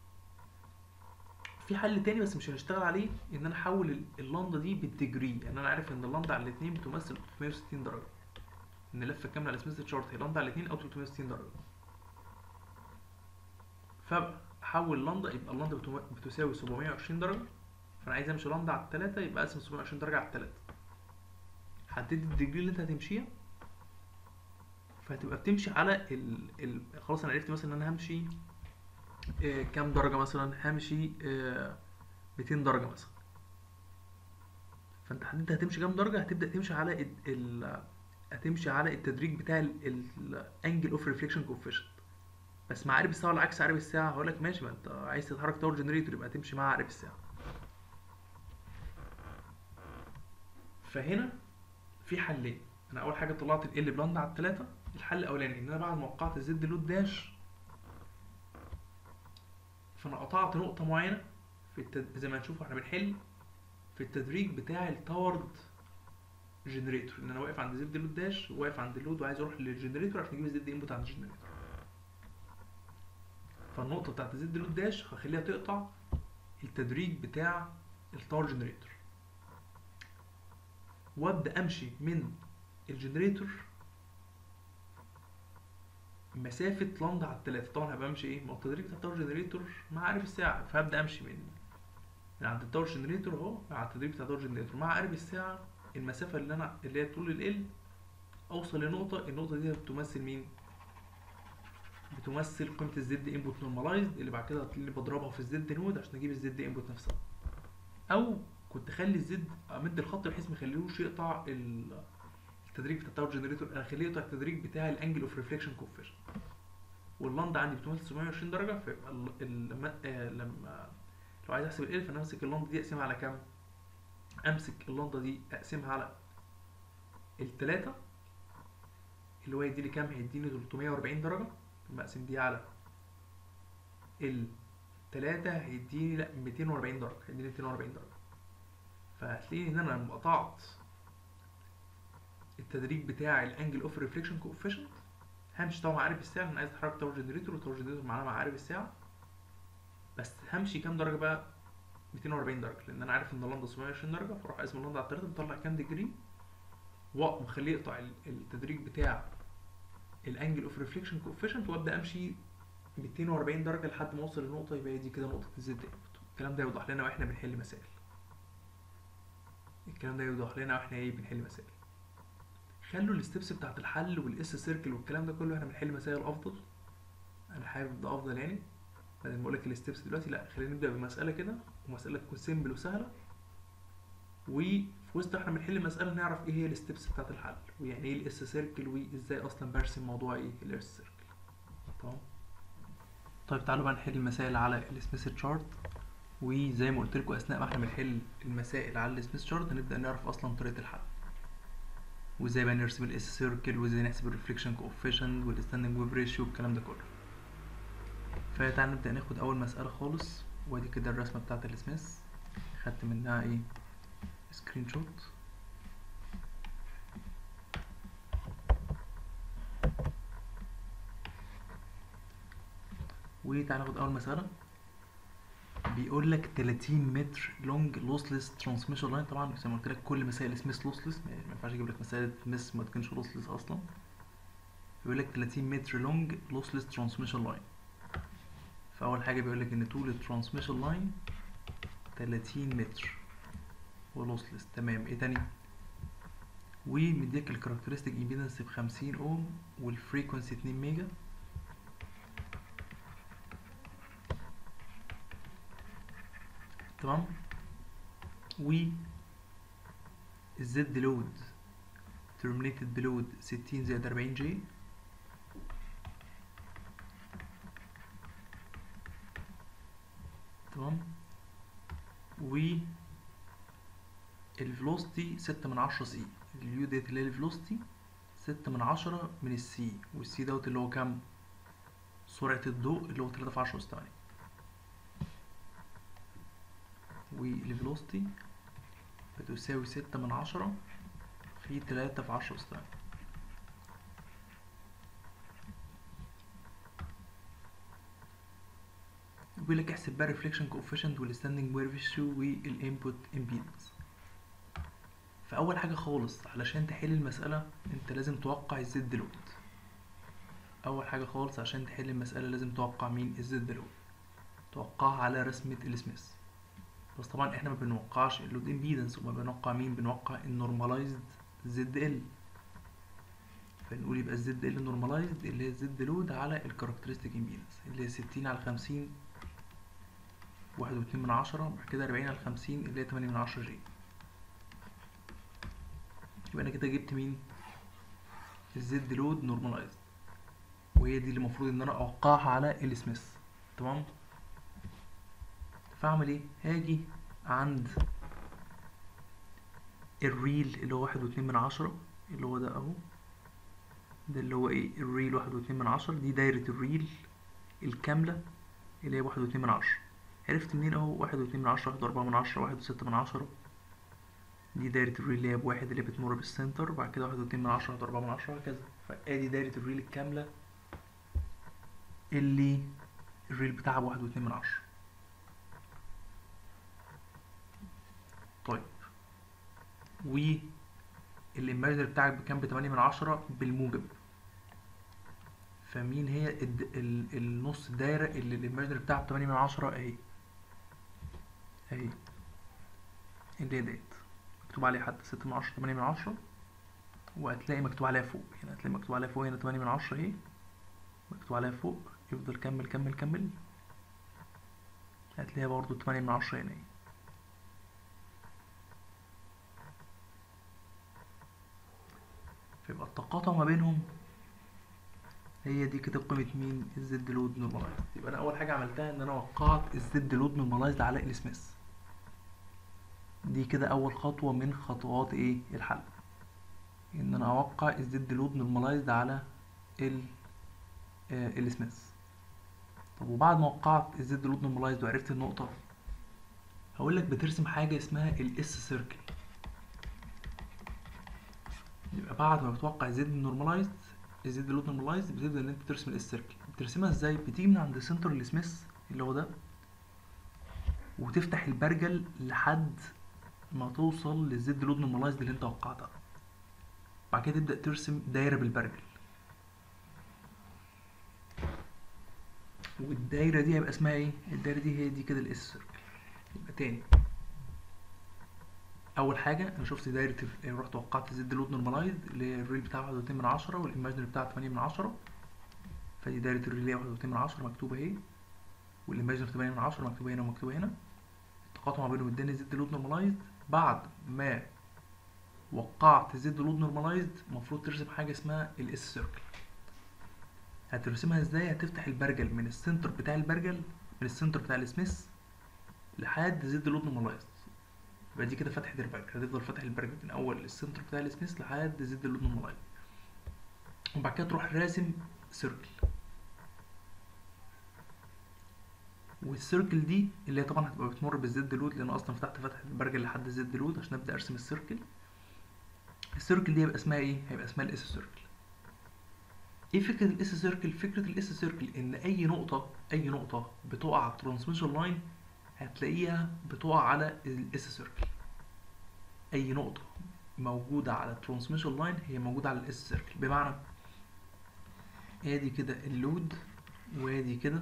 في حل تاني بس مش هنشتغل عليه ان انا احول ال- اللندا دي بالديجري يعني انا عارف ان اللندا على الاثنين بتمثل 360 درجه ان اللفه كامله على سميث تشارت هي لندا على الاثنين او 360 درجه فاحول لندا يبقى اللندا بتم- بتساوي 720 درجه فانا عايز امشي لندا على الثلاثه يبقى اقسم 720 درجه على الثلاثه حددت الديجري اللي انت هتمشيها فهتبقى بتمشي على ال... ال... خلاص انا عرفت مثلا ان انا همشي آه، كام درجة مثلا همشي آه، 200 درجة مثلا فانت حددت هتمشي كام درجة هتبدأ تمشي على ال... ال... هتمشي على التدريج بتاع الانجل اوف ريفليكشن كوفيشنت بس مع عقرب الساعة ولا عكس عقرب الساعة هقول لك ماشي ما انت عايز تتحرك تاور جنريتور يبقى تمشي مع عقرب الساعة فهنا في حلين انا اول حاجة طلعت ال بلاند على التلاتة الحل الاولاني ان انا بعد ما وقعت الزد لود داش فانا قطعت نقطة معينة في التد... زي ما هنشوف واحنا بنحل في التدريج بتاع التاورد جنريتور ان انا واقف عند زد لود داش واقف عند اللود وعايز اروح للجنريتور عشان اجيب الزد انبوت عند الجنريتور فالنقطة بتاعت الزد لود داش هخليها تقطع التدريج بتاع التاور جنريتور وابدا امشي من الجنريتور مسافة لندا على التلاتة طبعا هبقى امشي ايه؟ ما هو التدريج بتاع التاور جنريتور مع عقرب الساعة فهبدأ امشي من من عند التاور جنريتور اهو على التدريج بتاع التاور جنريتور مع عقرب الساعة المسافة اللي انا اللي هي طول ال اوصل لنقطة النقطة دي بتمثل مين؟ بتمثل قيمة الزد انبوت نورماليزد اللي بعد كده هتلاقيني بضربها في الزد نود عشان اجيب الزد انبوت نفسها او كنت اخلي الزد امد الخط بحيث ما يخليهوش يقطع ال- التدريج بتاع التاور جنريتور انا اخليه يقطع التدريج بتاع الانجل اوف ريفليكشن كوفيشنت واللاند عندي بتمثل 720 درجه فيبقى ال- ال- لما آه، لما لو عايز احسب ال فانا امسك اللندا دي اقسمها على كام امسك اللندا دي اقسمها على التلاتة اللي هو يديني كام هيديني 340 درجة لما اقسم دي على التلاتة هيديني لا 240 درجة هيديني 240 درجة فهتلاقيني ان انا لما قطعت التدريج بتاع الانجل اوف ريفليكشن كوفيشنت همشي طبعا مع عقارب الساعة لأن عايز اتحرك تاور جنريتور والتاور جنريتور معانا مع عقارب الساعة بس همشي كام درجة بقى 240 درجة لأن أنا عارف إن لندا 720 درجة فأروح أقسم لندا على التلاتة بطلع كام ديجري وأخليه يقطع ال- التدريج بتاع الانجل اوف ريفليكشن كوفيشنت وأبدأ أمشي 240 درجة لحد ما أوصل لنقطة يبقى هي دي كده نقطة الزد انبوت الكلام ده يوضح لنا واحنا بنحل مسائل الكلام ده يوضح لنا واحنا ايه بنحل مسائل خلوا الستبس بتاعت الحل والاس سيركل والكلام ده كله احنا بنحل مسائل افضل انا حابب ده افضل يعني بدل ما اقول لك الستبس دلوقتي لا خلينا نبدا بمساله كده ومساله تكون سيمبل وسهله وفي وسط احنا بنحل مساله نعرف ايه هي الستبس بتاعت الحل ويعني ايه الاس سيركل وازاي اصلا برسم موضوع ايه الاس سيركل تمام طيب تعالوا بقى نحل المسائل على السميث تشارت وزي ما قلت لكم اثناء ما احنا بنحل المسائل على السميث شارت هنبدا نعرف اصلا طريقه الحل وازاي بقى نرسم الاس سيركل وازاي نحسب الريفليكشن كوفيشنت والستاندنج ويف ريشيو والكلام ده كله فتعال نبدا ناخد اول مساله خالص وادي كده الرسمه بتاعه السميث خدت منها ايه سكرين شوت وتعال ناخد اول مساله بيقول لك 30 متر لونج لوسلس ترانسميشن لاين طبعا زي ما قلت لك كل مسائل سميث لوسلس ما ينفعش اجيب لك مسائل سميث ما تكونش لوسلس اصلا بيقول لك 30 متر لونج لوسلس ترانسميشن لاين فاول حاجه بيقول لك ان طول الترانسميشن لاين 30 متر ولوسلس تمام ايه تاني ومديك الكاركترستيك امبيدنس بخمسين اوم والفريكونسي اتنين ميجا تمام و الزد لود ترمينيتد بلود ستين زائد أربعين جي تمام و الفلوستي ستة من عشرة سي اليو ديت اللي هي الفلوستي ستة من عشرة من السي والسي دوت اللي هو كام سرعة الضوء اللي هو تلاتة في عشرة أس تمانية والفلوستي بتساوي ستة من عشرة في تلاتة في عشرة أس تمانية بيقول لك احسب بقى ريفليكشن كوفيشنت والستاندنج وير ريشيو والانبوت امبيدنس فاول حاجه خالص علشان تحل المساله انت لازم توقع الزد لود اول حاجه خالص عشان تحل المساله لازم توقع مين الزد لود توقعها على رسمه السميث بس طبعا احنا ما بنوقعش اللود امبيدنس وما بنوقع مين بنوقع النورماليزد زد ال فنقول يبقى الزد ال نورماليزد اللي هي الزد لود على الكاركترستيك امبيدنس اللي هي ستين على خمسين واحد واتنين من عشرة بعد كده أربعين على خمسين اللي هي تمانية من عشرة جي يبقى أنا كده جبت مين الزد لود نورماليزد وهي دي اللي المفروض إن أنا أوقعها على السميث تمام فأعمل إيه هاجي عند الريل اللي هو واحد واتنين من عشرة اللي هو ده أهو ده اللي هو إيه الريل واحد واتنين من عشرة دي دايرة الريل الكاملة اللي هي واحد واتنين من عشرة عرفت منين اهو واحد واتنين من عشرة واحد واربعة من عشرة واحد وستة من عشرة دي دايرة الريل اللي هي بواحد اللي بتمر بالسنتر وبعد كده واحد واتنين من عشرة واحد واربعة من عشرة وهكذا فادي دايرة الريل الكاملة اللي الريل بتاعها بواحد واتنين من عشرة طيب و الإيماجنري بتاعك بكام بتمانية من عشرة بالموجب فمين هي الد... ال... النص الدايرة اللي الإيماجنري بتاعها بتمانية من عشرة اهي اهي اللي هي ديت مكتوب عليها حتى ستة من عشرة تمانية من عشرة وهتلاقي مكتوب عليها فوق هنا هتلاقي مكتوب عليها فوق هنا تمانية من عشرة اهي مكتوب عليها فوق يفضل كمل كمل كمل هتلاقيها برضو تمانية من عشرة هنا اهي فيبقى التقاطع ما بينهم هي دي كده قيمة مين الزد لود نورماليزد يبقى انا اول حاجة عملتها ان انا وقعت الزد لود نورماليزد على السميث دي كده اول خطوة من خطوات ايه الحل ان انا اوقع الزد لود نورماليزد على ال آه السميث طب وبعد ما وقعت الزد لود نورماليزد وعرفت النقطة هقول لك بترسم حاجة اسمها الاس سيركل يبقى بعد ما بتوقع الزد نورماليزد الزد لود نورماليزد بتبدا ان انت ترسم الاس سيركل بترسمها ازاي بتيجي من عند سنتر السميث اللي هو ده وتفتح البرجل لحد ما توصل للزد لود نورماليزد اللي انت وقعتها بعد كده تبدا ترسم دايره بالبرجل والدايره دي هيبقى اسمها ايه الدايره دي هي دي كده الاس سيركل يبقى تاني اول حاجه انا شفت دايره رحت وقعت زد لود نورماليزد اللي هي الريل بتاعها واحد واتنين من عشرة والايماجنري بتاعها تمانية من عشرة فدي دايره الريل اللي هي واحد واتنين من عشرة مكتوبه اهي والايماجنري تمانية من عشرة مكتوبه هنا ومكتوبه هنا التقاطع ما بينهم اداني زد لود نورماليزد بعد ما وقعت زد لود نورماليزد المفروض ترسم حاجه اسمها الاس سيركل هترسمها ازاي هتفتح البرجل من السنتر بتاع البرجل من السنتر بتاع السميث لحد زد لود نورماليزد يبقى دي كده فتحة البرجل هتفضل فاتح البرجل من أول السنتر بتاع السميث لحد زد اللود نورماليز وبعد كده تروح راسم سيركل والسيركل دي اللي هي طبعا هتبقى بتمر بالزد لود لأن أصلا فتحت فتحة البرجل لحد زد لود عشان أبدأ أرسم السيركل السيركل دي هيبقى اسمها إيه؟ هيبقى اسمها الإس سيركل ايه فكرة الاس سيركل؟ فكرة الاس سيركل ان اي نقطة اي نقطة بتقع على الترانسميشن لاين هتلاقيها بتقع على الاس سيركل اي نقطة موجودة على الترانسميشن لاين هي موجودة على الاس سيركل بمعنى ادي كده اللود وادي كده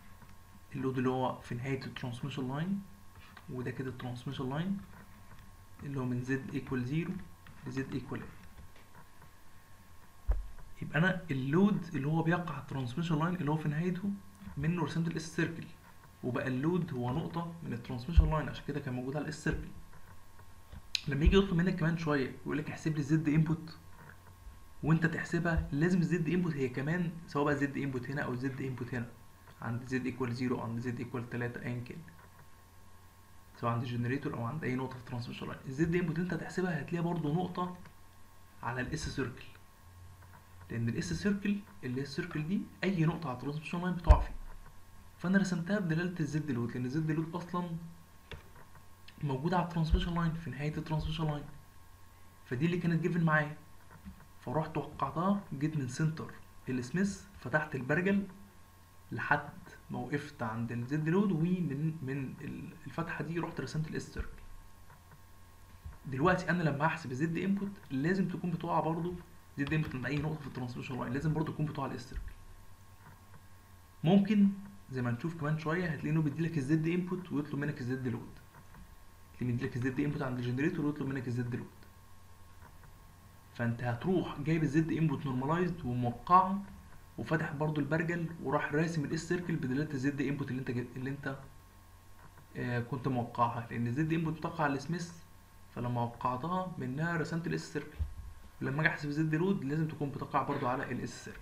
اللود اللي هو في نهاية الترانسميشن لاين وده كده الترانسميشن لاين اللي هو من زد ايكوال زيرو لزد ايكوال يبقى انا اللود اللي هو بيقع على الترانسميشن لاين اللي هو في نهايته منه رسمت الاس سيركل وبقى اللود هو نقطة من الترانسميشن لاين عشان كده كان موجود على الاس سيركل لما يجي يطلب منك كمان شوية يقول لك احسب لي الزد انبوت وانت تحسبها لازم الزد انبوت هي كمان سواء بقى زد انبوت هنا او زد انبوت هنا عند زد ايكوال زيرو او عند زد ايكوال تلاتة ايا كان سواء عند الجنريتور او عند اي نقطة في الترانسميشن لاين الزد انبوت انت هتحسبها هتلاقيها برضو نقطة على الاس سيركل لان الاس سيركل اللي هي السيركل دي اي نقطة على الترانسميشن لاين بتقع فيه فانا رسمتها بدلالة الزد لود لان الزد لود اصلا موجودة على الترانسميشن لاين في نهاية الترانسميشن لاين فدي اللي كانت جيفن معايا فرحت وقعتها جيت من سنتر السميث فتحت البرجل لحد ما وقفت عند الزد لود ومن من الفتحة دي رحت رسمت الاس سيركل دلوقتي انا لما احسب الزد انبوت لازم تكون بتقع برضو زد انبوت عند اي نقطة في الترانسميشن لاين لازم برضو تكون بتقع على الاس سيركل ممكن زي ما نشوف كمان شويه هتلاقي انه بيديلك الزد انبوت ويطلب منك الزد لود اللي بيديلك الزد انبوت عند الجنريتور ويطلب منك الزد لود فانت هتروح جايب الزد انبوت نورماليزد وموقعه وفتح برضو البرجل وراح راسم الاس سيركل بدلاله الزد انبوت اللي انت جاي اللي انت آه كنت موقعها لان الزد انبوت بتقع على السميث فلما وقعتها منها رسمت الاس سيركل ولما اجي احسب الزد لود لازم تكون بتقع برضو على الاس سيركل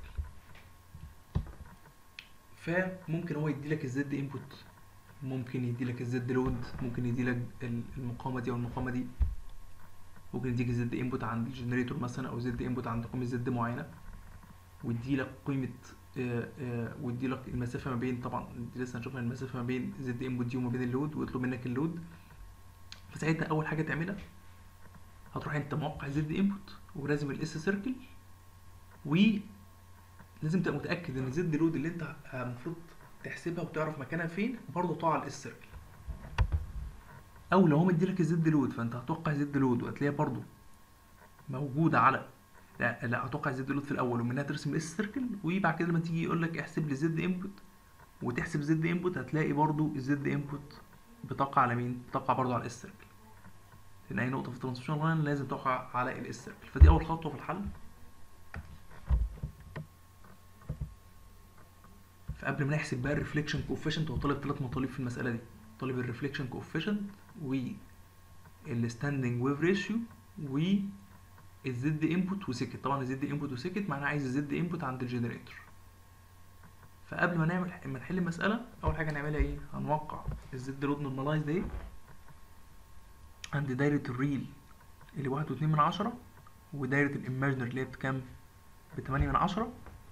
فممكن هو يديلك الزد انبوت ممكن يديلك الزد لود ممكن يديلك المقاومه دي او المقاومه دي ممكن يديك الزد انبوت عند الجنريتور مثلا او زد انبوت عند قيمه زد معينه ويديلك قيمه آه آه ويديلك المسافه ما بين طبعا دي لسه هنشوفها المسافه ما بين زد انبوت دي وما بين اللود ويطلب منك اللود فساعتها اول حاجه تعملها هتروح انت موقع زد انبوت ورازم الاس سيركل و لازم تبقى متاكد ان زد لود اللي انت المفروض تحسبها وتعرف مكانها فين برضه تقع على الاس سيركل او لو هو مديلك الزد لود فانت هتوقع زد لود وهتلاقيها برضه موجوده على لا لا هتوقع زد لود في الاول ومنها ترسم الاس سيركل وبعد كده لما تيجي يقول لك احسب لي زد انبوت وتحسب زد انبوت هتلاقي برضه الزد انبوت بتقع على مين؟ بتقع برضه على الاس سيركل لان اي نقطه في الترانسميشن لاين لازم تقع على الاس سيركل فدي اول خطوه في الحل فقبل ما نحسب بقى الريفليكشن كوفيشنت هو طالب ثلاث مطالب في المساله دي طالب الريفليكشن كوفيشنت والستاندنج ويف ريشيو والزد انبوت وسكت طبعا الزد انبوت وسكت معناه عايز الزد انبوت عند الجنريتور فقبل ما نعمل ما نحل المساله اول حاجه نعملها ايه هنوقع الزد لود نورماليز ده عند دايره الريل اللي واحد واتنين من عشرة ودايره الاماجنر اللي هي بكام بتمانية من عشرة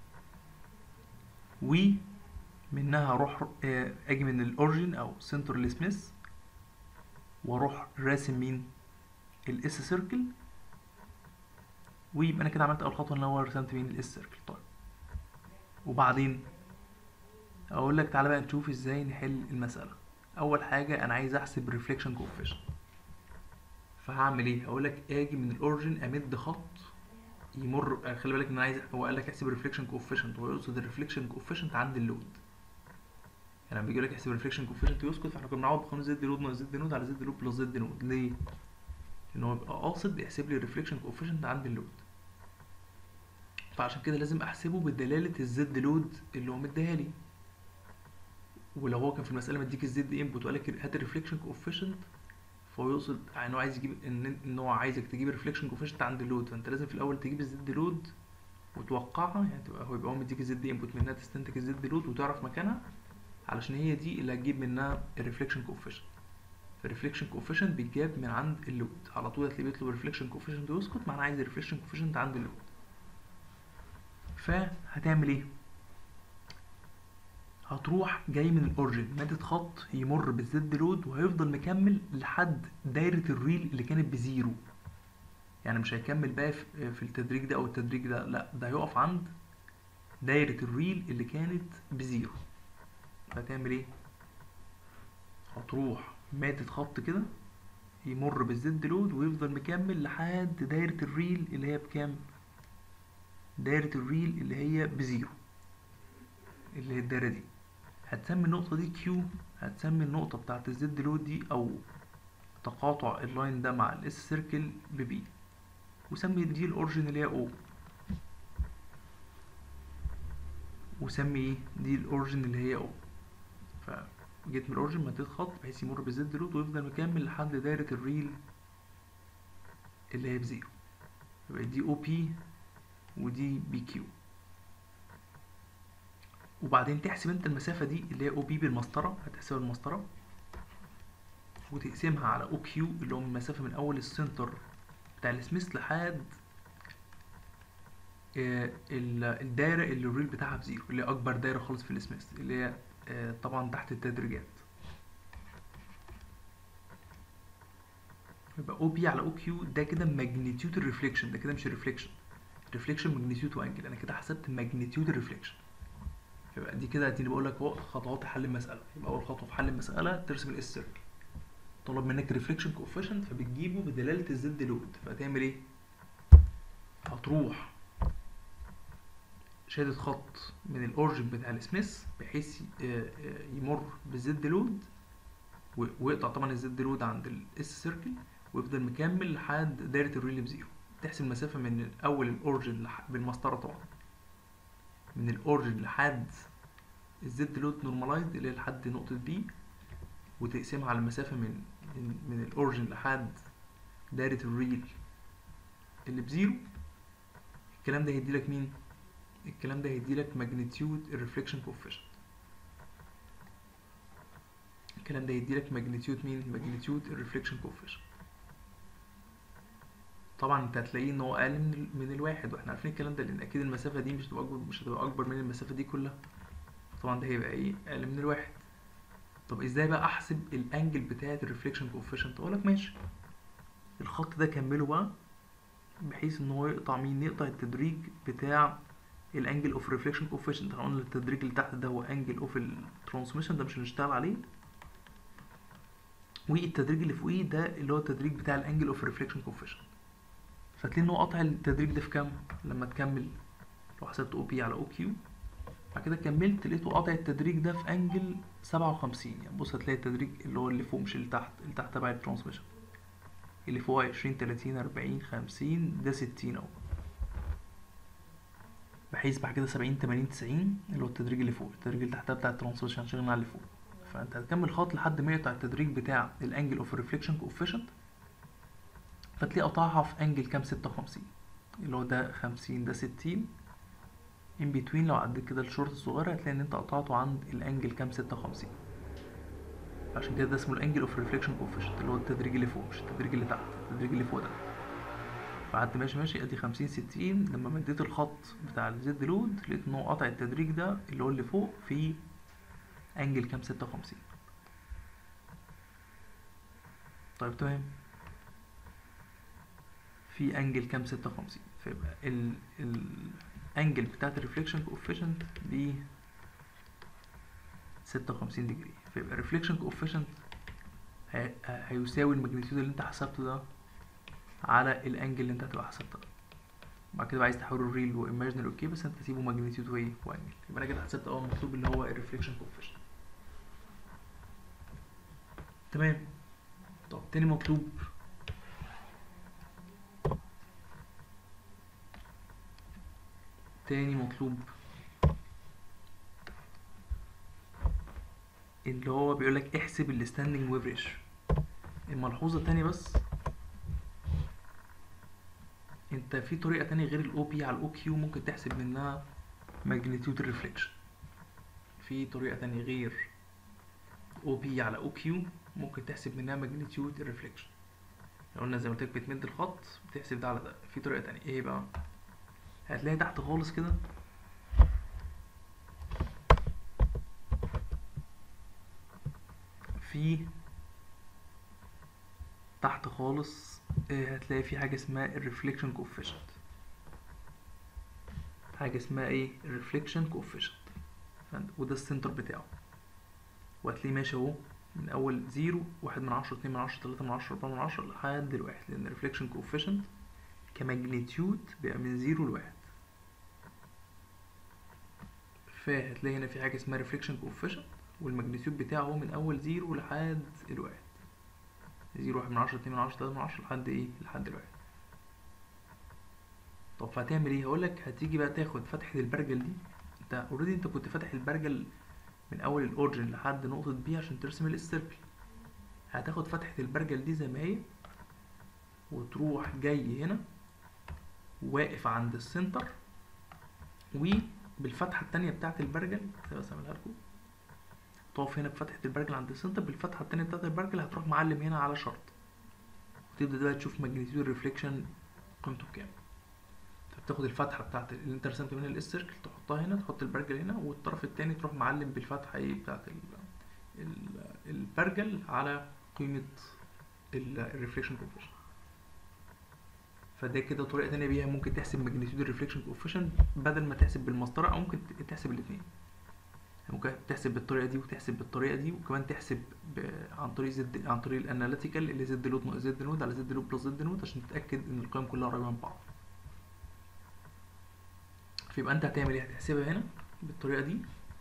ومنها اروح اجي من الاورجن او سنتر السميث واروح راسم مين الاس سيركل ويبقى انا كده عملت اول خطوه ان هو رسمت مين الاس سيركل طيب وبعدين اقول لك تعالى بقى نشوف ازاي نحل المساله اول حاجه انا عايز احسب ريفليكشن كوفيشنت فهعمل ايه هقول لك اجي من الاورجن امد خط يمر خلي بالك ان انا عايز هو قال لك احسب الريفليكشن كوفيشنت هو يقصد الريفليكشن كوفيشنت عند اللود يعني لما بيجي يقول لك احسب الريفليكشن كوفيشنت يسكت فاحنا كنا بنعوض بقانون زد لود ناقص زد نود على زد لود بلس زد نود ليه؟ لان هو بيبقى قاصد يحسب لي الريفليكشن كوفيشنت عند اللود فعشان كده لازم احسبه بدلاله الزد لود اللي هو مديها لي ولو هو كان في المساله مديك الزد انبوت وقال لك هات الريفليكشن كوفيشنت فهو يقصد ان هو عايز يجيب ان ان هو عايزك تجيب الريفليكشن كوفيشنت عند اللود فانت لازم في الاول تجيب الزد لود وتوقعها يعني تبقى هو يبقى هو مديك الزد انبوت منها تستنتج الزد لود وتعرف مكانها علشان هي دي اللي هتجيب منها الريفليكشن كوفيشنت فالريفليكشن كوفيشنت بيتجاب من عند اللود على طول هتلاقيه بيطلب الريفليكشن كوفيشنت ويسكت معناه عايز الريفليكشن كوفيشنت عند اللود فهتعمل ايه هتروح جاي من الاورجن مادة خط يمر بالزد لود وهيفضل مكمل لحد دايرة الريل اللي كانت بزيرو يعني مش هيكمل بقى في التدريج ده او التدريج ده لا ده هيقف عند دايرة الريل اللي كانت بزيرو هتعمل ايه هتروح مادة خط كده يمر بالزد لود ويفضل مكمل لحد دايرة الريل اللي هي بكام دايرة الريل اللي هي بزيرو اللي هي الدايرة دي هتسمي النقطة دي كيو هتسمي النقطة بتاعت الزد لود دي أو تقاطع اللاين ده مع الاس سيركل ببي وسمي دي الاوريجن اللي هي او وسمي ايه دي الاوريجن اللي هي او فجيت من الاوريجن مديت خط بحيث يمر بالزد لود ويفضل مكمل لحد دايرة الريل اللي هي بزيرو يبقى دي او بي ودي بي كيو وبعدين تحسب انت المسافة دي اللي هي او بي بالمسطرة هتحسبها بالمسطرة وتقسمها على او كيو اللي هو المسافة من اول السنتر بتاع السميث لحد آه، ال- الدايرة اللي الريل بتاعها بزيرو اللي هي أكبر دايرة خالص في السميث اللي هي آه، طبعا تحت التدريجات يبقى او بي على او كيو ده كده ماجنتيود الريفليكشن ده كده مش الريفليكشن ريفليكشن ماجنتيود وانجل انا كده حسبت ماجنتيود الريفليكشن يبقى دي كده اديني بقول لك اهو خطوات حل المساله يبقى اول خطوه في حل المساله ترسم الاس سيركل طلب منك ريفليكشن كوفيشنت فبتجيبه بدلاله الزد لود فهتعمل ايه هتروح شادد خط من الاورجن بتاع السميث بحيث ي- آه، آه، يمر بالزد لود و- ويقطع طبعا الزد لود عند الاس سيركل ويفضل مكمل لحد دايره الريل بزيرو تحسب المسافه من اول الاورجن لح- بالمسطره طبعا من الاورجن لحد الزد لود نورمالايزد اللي هي لحد نقطه بي وتقسمها على المسافه من من, من الاورجن لحد دايره الريل اللي بزيرو الكلام ده هيديلك مين الكلام ده هيديلك ماجنتيود الريفليكشن كوفيشنت الكلام ده هيديلك ماجنتيود مين ماجنتيود الريفليكشن كوفيشنت طبعا انت هتلاقيه ان هو اقل من, ال- من الواحد واحنا عارفين الكلام ده لان اكيد المسافه دي مش هتبقى اكبر مش هتبقى اكبر من المسافه دي كلها طبعا ده هيبقى ايه اقل من الواحد طب ازاي بقى احسب الانجل بتاعه الريفليكشن كوفيشنت اقول لك ماشي الخط ده كمله بقى بحيث ان هو يقطع مين يقطع التدريج بتاع الانجل اوف ريفليكشن كوفيشنت احنا قلنا التدريج اللي تحت ده هو انجل اوف الترانسميشن ده مش هنشتغل عليه والتدريج اللي فوقيه ده اللي هو التدريج بتاع الانجل اوف ريفليكشن كوفيشنت فتلاقي ان هو قطع التدريج ده في كام لما تكمل لو حسبت او بي على او كيو بعد كده كملت لقيته قاطع التدريج ده في انجل سبعة وخمسين يعني بص هتلاقي التدريج اللي هو اللي فوق مش اللي تحت اللي تحت تبع الترانسميشن اللي فوق عشرين تلاتين أربعين خمسين ده ستين اهو بحيث بعد كده سبعين تمانين تسعين اللي هو التدريج اللي فوق التدريج اللي تحتها بتاع الترانسميشن عشان على اللي فوق فانت هتكمل خط لحد ما يقطع التدريج بتاع الانجل اوف ريفليكشن كوفيشنت فتلاقيه قطعها في انجل كام ستة وخمسين اللي هو ده خمسين ده ستين ان بتوين لو عديت كده الشورت الصغيرة هتلاقي ان انت قطعته عند الانجل كام ستة وخمسين عشان كده ده اسمه الانجل اوف ريفليكشن كوفيشنت اللي هو التدريج اللي فوق مش التدريج اللي تحت التدريج اللي فوق ده فقعدت ماشي ماشي ادي خمسين ستين لما مديت الخط بتاع الزد لود لقيت ان هو قطع التدريج ده اللي هو اللي فوق في انجل كام ستة وخمسين طيب تمام في انجل كام ستة وخمسين فيبقى ال الانجل بتاعت الريفليكشن كوفيشنت دي ستة وخمسين ديجري فيبقى الريفليكشن كوفيشنت هيساوي الماجنتيود اللي انت حسبته ده على الانجل اللي انت هتبقى حسبته ده بعد كده بقى عايز تحوله ريل وايماجينري اوكي بس انت تسيبه ماجنتيود وايه وانجل يبقى انا كده حسبت اول مطلوب اللي هو الريفليكشن كوفيشنت تمام طب تاني مطلوب تاني مطلوب اللي هو بيقولك احسب الستاندنج ويف ريشيو الملحوظة التانية بس انت في طريقة تانية غير الاو بي على الاو كيو ممكن تحسب منها ماجنتيود الريفليكشن في طريقة تانية غير او بي على او كيو ممكن تحسب منها ماجنتيود الريفليكشن قلنا زي ما قلت لك بتمد الخط بتحسب ده على ده في طريقة تانية ايه بقى هتلاقي تحت خالص كده في تحت خالص آه، هتلاقي في حاجة اسمها الريفليكشن كوفيشنت حاجة اسمها ايه الريفليكشن كوفيشنت وده السنتر بتاعه وهتلاقيه ماشي اهو من اول زيرو واحد من عشرة اتنين من عشرة تلاتة من عشرة اربعة من عشرة لحد الواحد لان الريفليكشن كوفيشنت كماجنتيود بيبقى من زيرو لواحد فهتلاقي هنا في حاجة اسمها ريفليكشن كوفيشنت والماجنتيود بتاعه من اول زيرو لحد الواحد زيرو واحد من عشرة اتنين من عشرة تلاتة من عشرة لحد ايه لحد الواحد طب فهتعمل ايه هقولك هتيجي بقى تاخد فتحة البرجل دي انت اوريدي انت كنت فاتح البرجل من اول الاورجن لحد نقطة بي عشان ترسم السيركل هتاخد فتحة البرجل دي زي ما هي وتروح جاي هنا واقف عند السنتر وبالفتحة التانية بتاعة البرجل بس اعملها لكم تقف هنا بفتحة البرجل عند السنتر بالفتحة التانية بتاعة البرجل هتروح معلم هنا على شرط وتبدأ دلوقتي تشوف ماجنتيود الريفليكشن قيمته بكام فبتاخد الفتحة بتاعة اللي انت رسمت منها الاس سيركل تحطها هنا تحط البرجل هنا والطرف التاني تروح معلم بالفتحة ايه بتاعة ال- ال- البرجل على قيمة الريفليكشن كوفيشن فده كده طريقة تانية بيها ممكن تحسب ماجنتيود الريفليكشن كوفيشن بدل ما تحسب بالمسطرة أو ممكن تحسب الاتنين ممكن تحسب بالطريقة دي وتحسب بالطريقة دي وكمان تحسب ب... عن طريق زد عن طريق الاناليتيكال اللي زد لود ناقص زد نود على زد لود بلس زد نود عشان تتأكد إن القيم كلها قريبة من بعض فيبقى أنت هتعمل إيه؟ هتحسبها هنا بالطريقة دي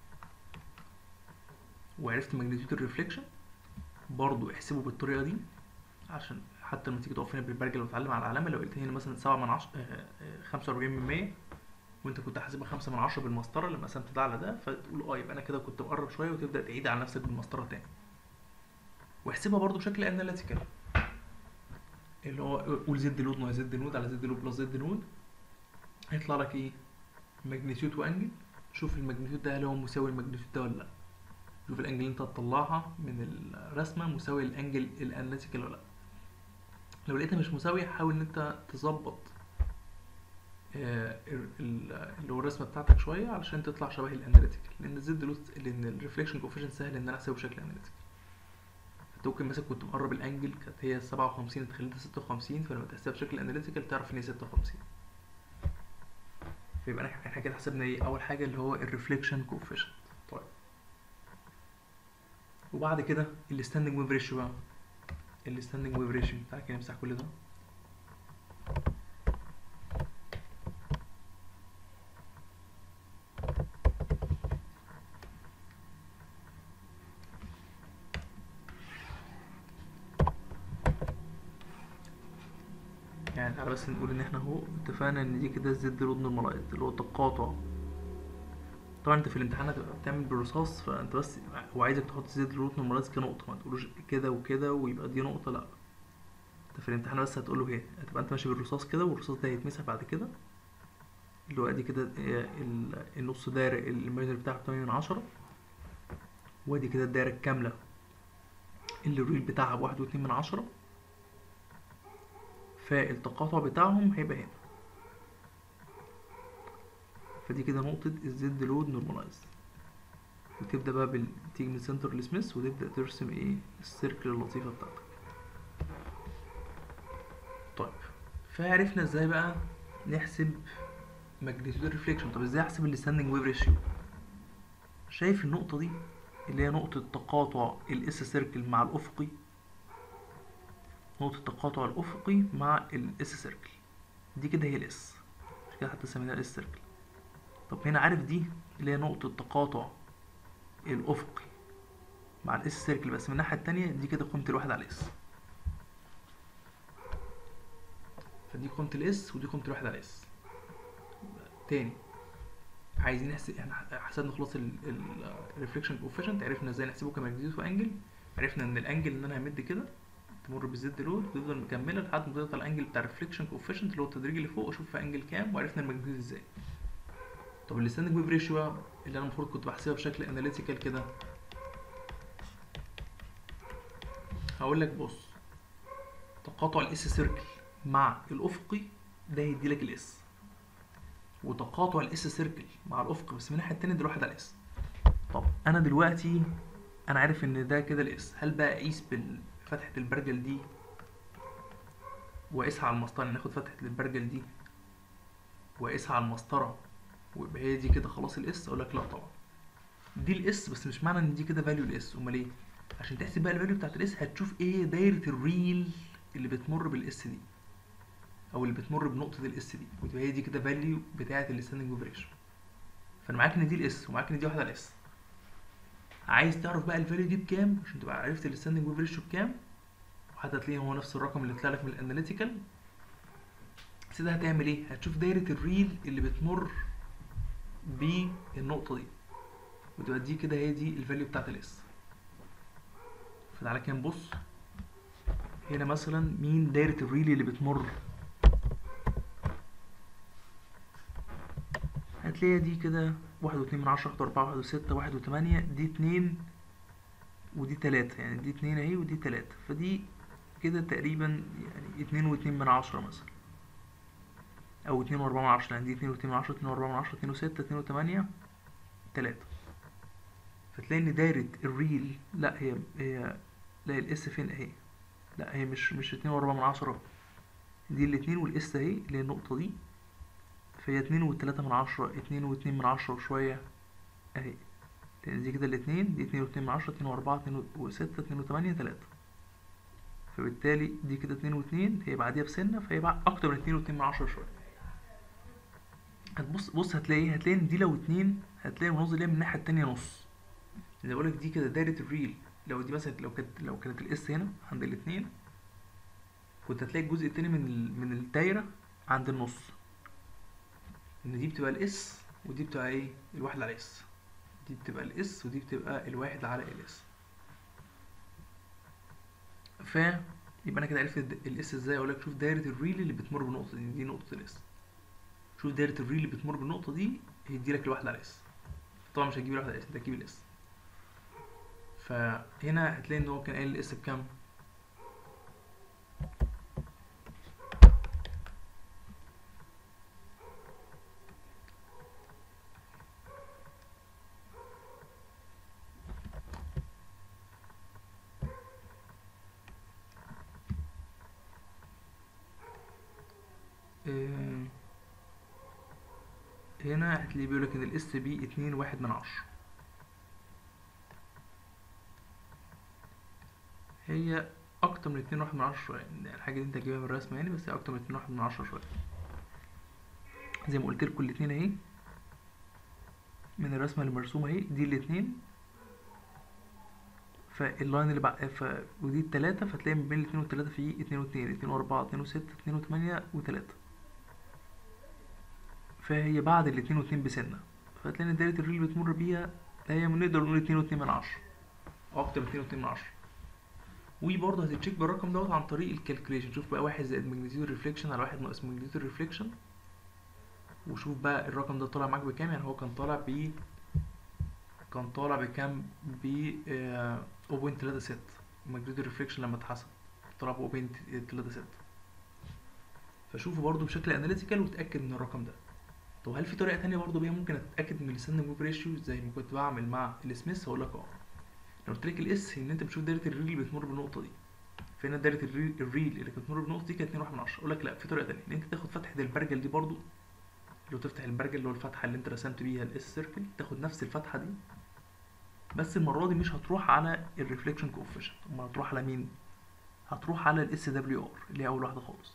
وعرفت ماجنتيود الريفليكشن برضو احسبه بالطريقة دي عشان حتى لما تيجي تقف هنا بالبرجل وتعلم على العلامة لو قلت هنا مثلا سبعة من عشرة خمسة وأربعين من مية وانت كنت حاسبها خمسة من عشرة بالمسطرة لما قسمت ده على ده فتقول اه يبقى انا كده كنت مقرب شوية وتبدأ تعيد على نفسك بالمسطرة تاني واحسبها برضو بشكل اناليتيكال اللي هو قول زد لود ناقص زد نود على زد لود بلس زد نود هيطلع لك ايه ماجنتيود وانجل شوف الماجنتيود ده هل هو مساوي الماجنتيود ده ولا لا شوف الانجل اللي انت هتطلعها من الرسمة مساوي الانجل الاناليتيكال ولا لا لو لقيتها مش مساوية حاول ان انت تظبط آه، ال- ال- اللي هو الرسمه بتاعتك شويه علشان تطلع شبه الاناليتيكال لان الزد لود لان الريفليكشن كوفيشن سهل ان انا احسبه بشكل اناليتيكال انت ممكن مثلا كنت مقرب الانجل كانت هي 57 تخليها 56 فلما تحسبها بشكل اناليتيكال تعرف ان هي 56 فيبقى احنا احنا كده حسبنا ايه اول حاجه اللي هو الريفليكشن كوفيشن طيب وبعد كده الستاندنج ويف ريشيو بقى الستاندنج ويف ريشيو تعالى كده نمسح كل ده يعني تعالى بس نقول ان احنا اهو اتفقنا ان دي كده الزد لود نورمالايزد اللي هو التقاطع طبعا انت في الامتحان هتبقى بتعمل بالرصاص فانت بس هو عايزك تحط زد لود نورمالايزد كنقطة ما تقولوش كده وكده ويبقى دي نقطة لا انت في الامتحان بس هتقول له ايه هتبقى انت ماشي بالرصاص كده والرصاص ده هيتمسح بعد كده اللي هو ادي كده اه، ال- النص دايرة الميجر بتاعه 8 من عشرة وادي كده الدايرة الكاملة اللي الريل بتاعها بواحد واتنين من عشرة فالتقاطع بتاعهم هيبقى هنا فدي كده نقطة الزد لود نورمالايز وتبدأ بقى بال... تيجي من سنتر لسميث وتبدأ ترسم ايه السيركل اللطيفة بتاعتك طيب فعرفنا ازاي بقى نحسب ماجنتيود الريفليكشن طب ازاي احسب الستاندنج ويف ريشيو شايف النقطة دي اللي هي نقطة تقاطع الاس سيركل مع الأفقي نقطة التقاطع الأفقي مع الاس سيركل دي كده هي الاس مش كده حتى سميناها الاس سيركل طب هنا عارف دي اللي هي نقطة تقاطع الأفقي مع الاس سيركل بس من الناحية التانية دي كده قيمة الواحد على الاس فدي قيمة الاس ودي قيمة الواحد على الاس تاني عايزين نحسب احنا حسبنا خلاص الريفليكشن كوفيشنت عرفنا ازاي نحسبه كماجنتيود في انجل عرفنا ان الانجل ان انا همد كده تمر بالزد لود وتفضل مكمله لحد ما توصل الانجل بتاع الريفليكشن كوفيشنت اللي هو التدريج اللي فوق اشوف في انجل كام وعرفنا الماجنتيود ازاي طب الستاندنج ويف ريشيو اللي انا المفروض كنت بحسبها بشكل اناليتيكال كده هقول لك بص تقاطع الاس سيركل مع الافقي ده هيدي لك الاس وتقاطع الاس سيركل مع الافق بس من الناحيه التانيه ده واحد على الاس طب انا دلوقتي انا عارف ان ده كده الاس هل بقى اقيس بفتحه البرجل دي واقيسها على المسطره ناخد فتحه البرجل دي واقيسها على المسطره ويبقى هي دي كده خلاص الاس اقول لك لا طبعا دي الاس بس مش معنى ان دي كده فاليو الاس امال ايه عشان تحسب بقى الفاليو بتاعت الاس هتشوف ايه دايره الريل اللي بتمر بالاس دي او اللي بتمر بنقطه الاس دي وتبقى هي دي كده فاليو بتاعه الستاندنج ويف ريشيو فانا معاك ان دي الاس ومعاك ان دي واحده على الاس عايز تعرف بقى الفاليو دي بكام عشان تبقى عرفت الستاندنج ويف ريشيو بكام حتى تلاقيه هو نفس الرقم اللي طلع لك من الاناليتيكال بس ده هتعمل ايه هتشوف دايره الريل اللي بتمر بالنقطه دي وتبقى دي كده هي دي الفاليو بتاعت الاس فتعالى كده نبص هنا مثلا مين دايره الريل اللي بتمر هتلاقيها دي كده واحد واتنين من عشرة واحد وأربعة واحد وستة واحد وتمانية دي اتنين ودي تلاتة يعني دي اتنين اهي ودي تلاتة فدي كده تقريبا يعني اتنين واتنين من عشرة مثلا أو اتنين وأربعة من عشرة يعني دي اتنين واتنين من عشرة اتنين وأربعة من عشرة اتنين وستة اتنين وتمانية تلاتة فتلاقي إن دايرة الريل لا هي هي لا الاس فين اهي لا هي مش مش اتنين وأربعة من عشرة دي الاتنين والاس اهي اللي هي النقطة دي فهي اتنين وتلاتة من عشرة اتنين واتنين من عشرة وشوية اهي لأن دي كده الاتنين دي اتنين واتنين من عشرة اتنين وأربعة اتنين وستة اتنين وتمانية تلاتة فبالتالي دي كده اتنين واتنين هي بعديها بسنة فهي بقى أكتر من اتنين واتنين من عشرة شوية هتبص بص هتلاقي هتلاقي إن دي لو اتنين هتلاقي المناظر اللي هي من الناحية التانية نص زي بقولك دي كده دايرة الريل لو دي مثلا لو كانت لو كانت الاس هنا عند الاتنين كنت هتلاقي الجزء التاني من ال... من الدايرة عند النص ان دي بتبقى الاس ودي بتبقى ايه الواحد على اس دي بتبقى الاس ودي بتبقى الواحد على الاس ف يبقى انا كده عرفت الاس ازاي اقول لك شوف دايره الريل اللي بتمر بالنقطه دي دي نقطه الاس شوف دايره الريل اللي بتمر بالنقطه دي هيدي لك الواحد على اس طبعا مش هتجيب الواحد على اس انت هتجيب الاس فهنا هتلاقي ان هو كان قايل الاس بكام آه، هنا هتلاقيه بيقولك ان الاس بي اتنين واحد من عشرة هي اكتر من اتنين واحد من عشرة شوية يعني الحاجة دي انت هتجيبها من الرسمة يعني بس هي اكتر من اتنين واحد من عشرة شوية زي ما قلت لكم الاتنين اهي من الرسمة اللي مرسومة اهي دي الاتنين فاللاين اللي بعد ف... ودي التلاتة فتلاقي ما بين الاتنين والتلاتة في اتنين واتنين اتنين واربعة اتنين وستة اتنين وتمانية وتلاتة فهي بعد الاتنين واتنين بسنة فتلاقي ان دايرة الريل بتمر بيها هي نقدر نقول اتنين واتنين من عشرة أو أكتر من اتنين واتنين من عشرة وبرضه هتتشيك بالرقم دوت عن طريق الكالكوليشن شوف بقى واحد زائد ماجنتيود ريفليكشن على واحد ناقص ماجنتيود ريفليكشن وشوف بقى الرقم ده طالع معاك بكام يعني هو كان طالع ب كان طالع بكام ب 0.36 ماجنتيود ريفليكشن لما اتحسب طلع ب 0.36 فشوفه برضه بشكل اناليتيكال وتأكد من الرقم ده طب هل في طريقة تانية برضه بيها ممكن اتأكد من الستاندنج موف ريشيو زي ما كنت بعمل مع السميث هقول لك اه لو قلت لك الاس ان انت بتشوف دايرة الريل اللي بتمر بالنقطة دي فهنا دايرة الريل, الريل اللي كانت بتمر بالنقطة دي كانت 2 واحد من عشرة اقول لك لا في طريقة تانية ان انت تاخد فتحة البرجل دي برضه لو تفتح البرجل اللي هو الفتحة اللي انت رسمت بيها الاس سيركل تاخد نفس الفتحة دي بس المرة دي مش هتروح على الريفليكشن كوفيشنت امال هتروح على مين؟ هتروح على الاس دبليو ار اللي هي اول واحدة خالص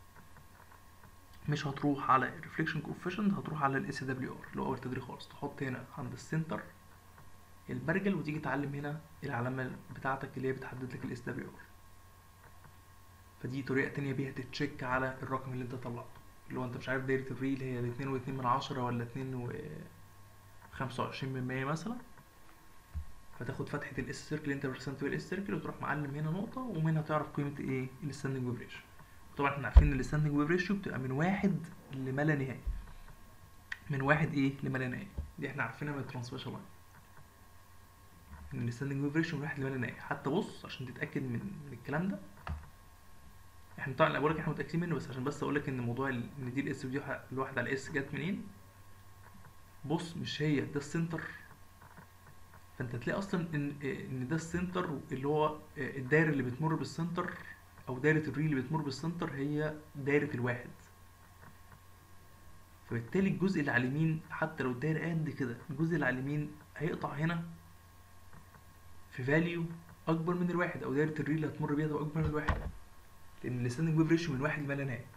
مش هتروح على الريفليكشن كوفيشنت هتروح على الاس دبليو ار اللي هو اول تدريج خالص تحط هنا عند السنتر البرجل وتيجي تعلم هنا العلامة بتاعتك اللي هي بتحدد لك الاس دبليو ار فدي طريقة تانية بيها تتشيك على الرقم اللي انت طلعته اللي هو انت مش عارف دايرة الريل هي الاتنين واتنين من عشرة ولا اتنين و خمسة وعشرين من مية مثلا فتاخد فتحة الاس سيركل اللي انت رسمت بيها الاس سيركل وتروح معلم هنا نقطة ومنها تعرف قيمة ايه الستاندنج ويف ريشيو طبعا احنا عارفين ان الستاندنج ويف ريشيو بتبقى من واحد لما لا نهاية من واحد ايه لما لا نهاية دي احنا عارفينها من الترانسميشن لاين ان الستاندنج ويف ريشيو من واحد لما لا نهاية حتى بص عشان تتأكد من, من الكلام ده احنا طبعا بقول لك احنا متأكدين منه بس عشان بس اقول لك ان موضوع ال- ان دي الاس ودي الواحد على اس جت منين بص مش هي ده السنتر فانت تلاقي اصلا ان ان ده السنتر اللي هو الدايره اللي بتمر بالسنتر او دايره الريل اللي بتمر بالسنتر هي دايره الواحد فبالتالي الجزء اللي على اليمين حتى لو الدايره قد كده الجزء اللي على اليمين هيقطع هنا في فاليو اكبر من الواحد او دايره الريل اللي هتمر بيها تبقى اكبر من الواحد لان الستاندنج ويف ريشيو من واحد لما لا نهايه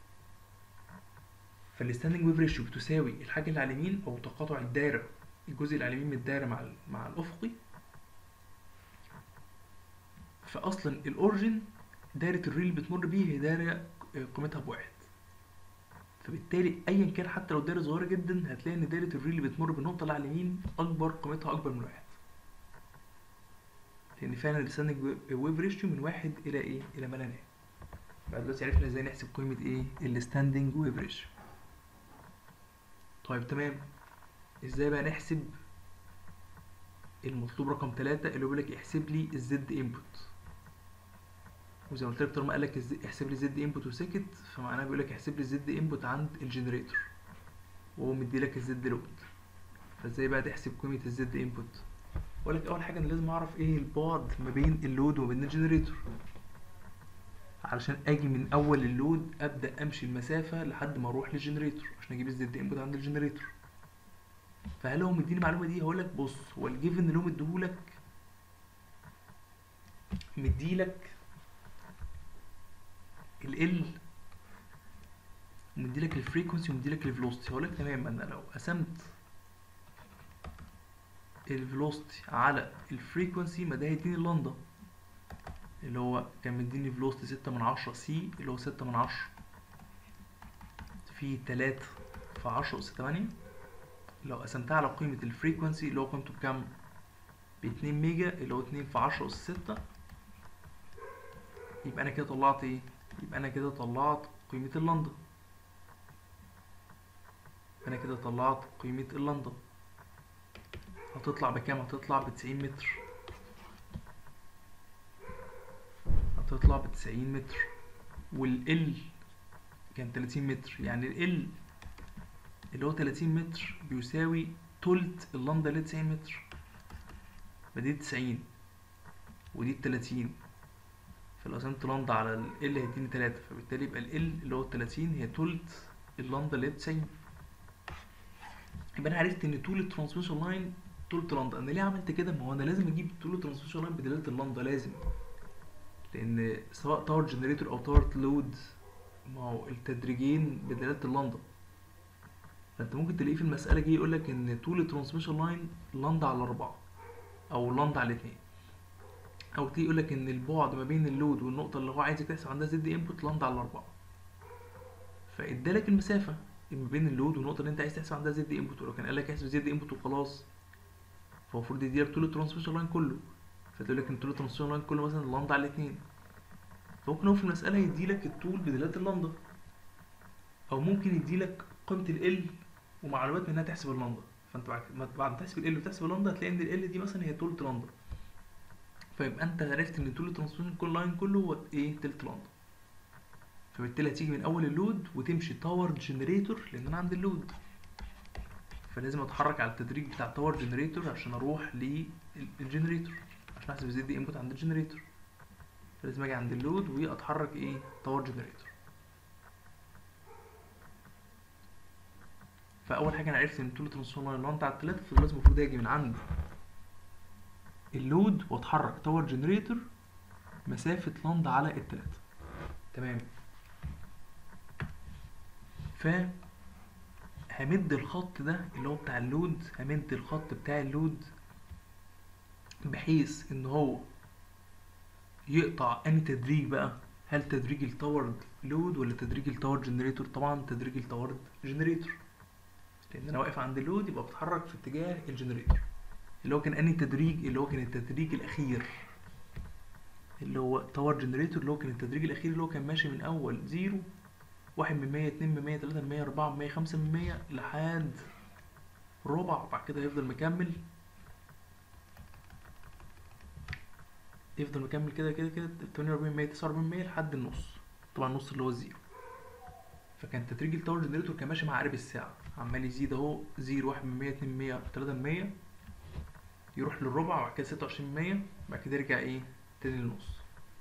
فالستاندنج ويف ريشيو بتساوي الحاجه اللي على اليمين او تقاطع الدايره الجزء اللي على اليمين من الدايره مع مع الافقي فاصلا الاوريجن دايره الريل اللي بتمر بيه هي دايره قيمتها بواحد فبالتالي ايا كان حتى لو دايره صغيره جدا هتلاقي ان دايره الريل اللي بتمر بالنقطه اللي على اليمين اكبر قيمتها اكبر من واحد لان فعلا الستاندنج ويف ريشيو من واحد الى ايه الى ما لا نهايه بعد دلوقتي عرفنا ازاي نحسب قيمه ايه الستاندنج ويف ريشيو طيب تمام ازاي بقى نحسب المطلوب رقم ثلاثة اللي هو بيقول لك احسب لي الزد انبوت وزي ما قلت لك طالما قال لك الز- احسب لي زد انبوت وسكت فمعناه بيقول لك احسب لي الزد انبوت عند الجنريتور وهو مدي لك الزد لود فازاي بقى تحسب قيمة الزد انبوت بقول لك اول حاجة انا لازم اعرف ايه البعد ما بين اللود وما بين الجنريتور علشان اجي من اول اللود ابدا امشي المسافة لحد ما اروح للجنريتور عشان اجيب الزد انبوت عند الجنريتور فهل هو مديني المعلومة دي هقول لك بص هو الجيفن اللي هو مديهولك مديلك ال ال ومديلك الفريكونسي ومديلك الفيلوسيتي هقول لك تمام انا لو قسمت الفيلوسيتي على الفريكونسي ما ده هيديني اللندا اللي هو كان مديني فيلوسيتي ستة من عشرة سي اللي هو ستة من عشرة في تلاتة في عشرة أس تمانية لو قسمتها على قيمة الفريكونسي اللي هو قيمته بكام؟ باتنين ميجا اللي هو اتنين في عشرة أس ستة يبقى أنا كده طلعت إيه؟ يبقى أنا كده طلعت قيمة اللندا أنا كده طلعت قيمة اللندا هتطلع بكام؟ هتطلع بتسعين متر هتطلع بتسعين متر والال كان تلاتين متر يعني ال اللي هو 30 متر بيساوي تلت اللندا اللي 90 متر فدي 90 ودي 30 فلو قسمت لندا على ال L هيديني 3 فبالتالي يبقى ال L اللي هو 30 هي تلت اللندا اللي هي 90 يبقى انا عرفت ان طول الترانسميشن لاين تلت لندا انا ليه عملت كده ما هو انا لازم اجيب طول الترانسميشن لاين بدلاله اللندا لازم لان سواء تاور جنريتور او تاور لود ما هو التدريجين بدلاله اللندا فانت ممكن تلاقيه في المسألة جه يقول لك ان طول الترانسميشن لاين لندا على أربعة أو لندا على اتنين أو تيجي يقول لك ان البعد ما بين اللود والنقطة اللي هو عايزك تحسب عندها زد انبوت لندا على أربعة فادالك المسافة ما بين اللود والنقطة اللي انت عايز تحسب عندها زد انبوت ولو كان قال لك احسب زد انبوت وخلاص فهو المفروض يديلك طول الترانسميشن لاين كله فتقول لك ان طول الترانسميشن لاين كله مثلا لندا على اتنين فممكن هو في المسألة يديلك الطول بدلالة اللندا أو ممكن يديلك قيمة ال ومعلومات منها تحسب اللندا فانت بعد ما بعد ما تحسب ال وتحسب اللندا هتلاقي ان ال دي مثلا هي تلت لندا فيبقى انت عرفت ان طول الترانسميشن كل لاين كله هو ايه تلت لندا فبالتالي هتيجي من اول اللود وتمشي تاور جنريتور لان انا عندي اللود فلازم اتحرك على التدريج بتاع تاور جنريتور عشان اروح للجنريتور عشان احسب الزد انبوت عند الجنريتور فلازم اجي عند اللود واتحرك ايه تاور جنريتور فاول حاجه انا عرفت ان طول الترانسفورمر لاين لندا على التلاته فلازم المفروض اجي من عند اللود واتحرك تاور جنريتور مسافه لندا على التلاته تمام ف همد الخط ده اللي هو بتاع اللود همد الخط بتاع اللود بحيث ان هو يقطع انهي تدريج بقى هل تدريج التاور لود ولا تدريج التاور جنريتور طبعا تدريج التاور جنريتور لان انا واقف عند اللود يبقى بتحرك في اتجاه الجنريتور اللي هو كان انهي تدريج اللي هو كان التدريج الاخير اللي هو تاور جنريتور اللي هو كان التدريج الاخير اللي هو كان ماشي من اول زيرو واحد من مية اتنين من مية تلاتة من مية أربعة من مية خمسة من مية لحد ربع وبعد كده هيفضل مكمل يفضل مكمل كده كده كده تمانية وأربعين مية تسعة وأربعين مية لحد النص طبعا النص اللي هو الزيرو فكان تدريج التاور جنريتور كان ماشي مع عقارب الساعة عمال يزيد اهو زيرو واحد من مية اتنين من مية تلاتة من مية يروح للربع وبعد كده ستة وعشرين من مية بعد كده يرجع ايه تاني للنص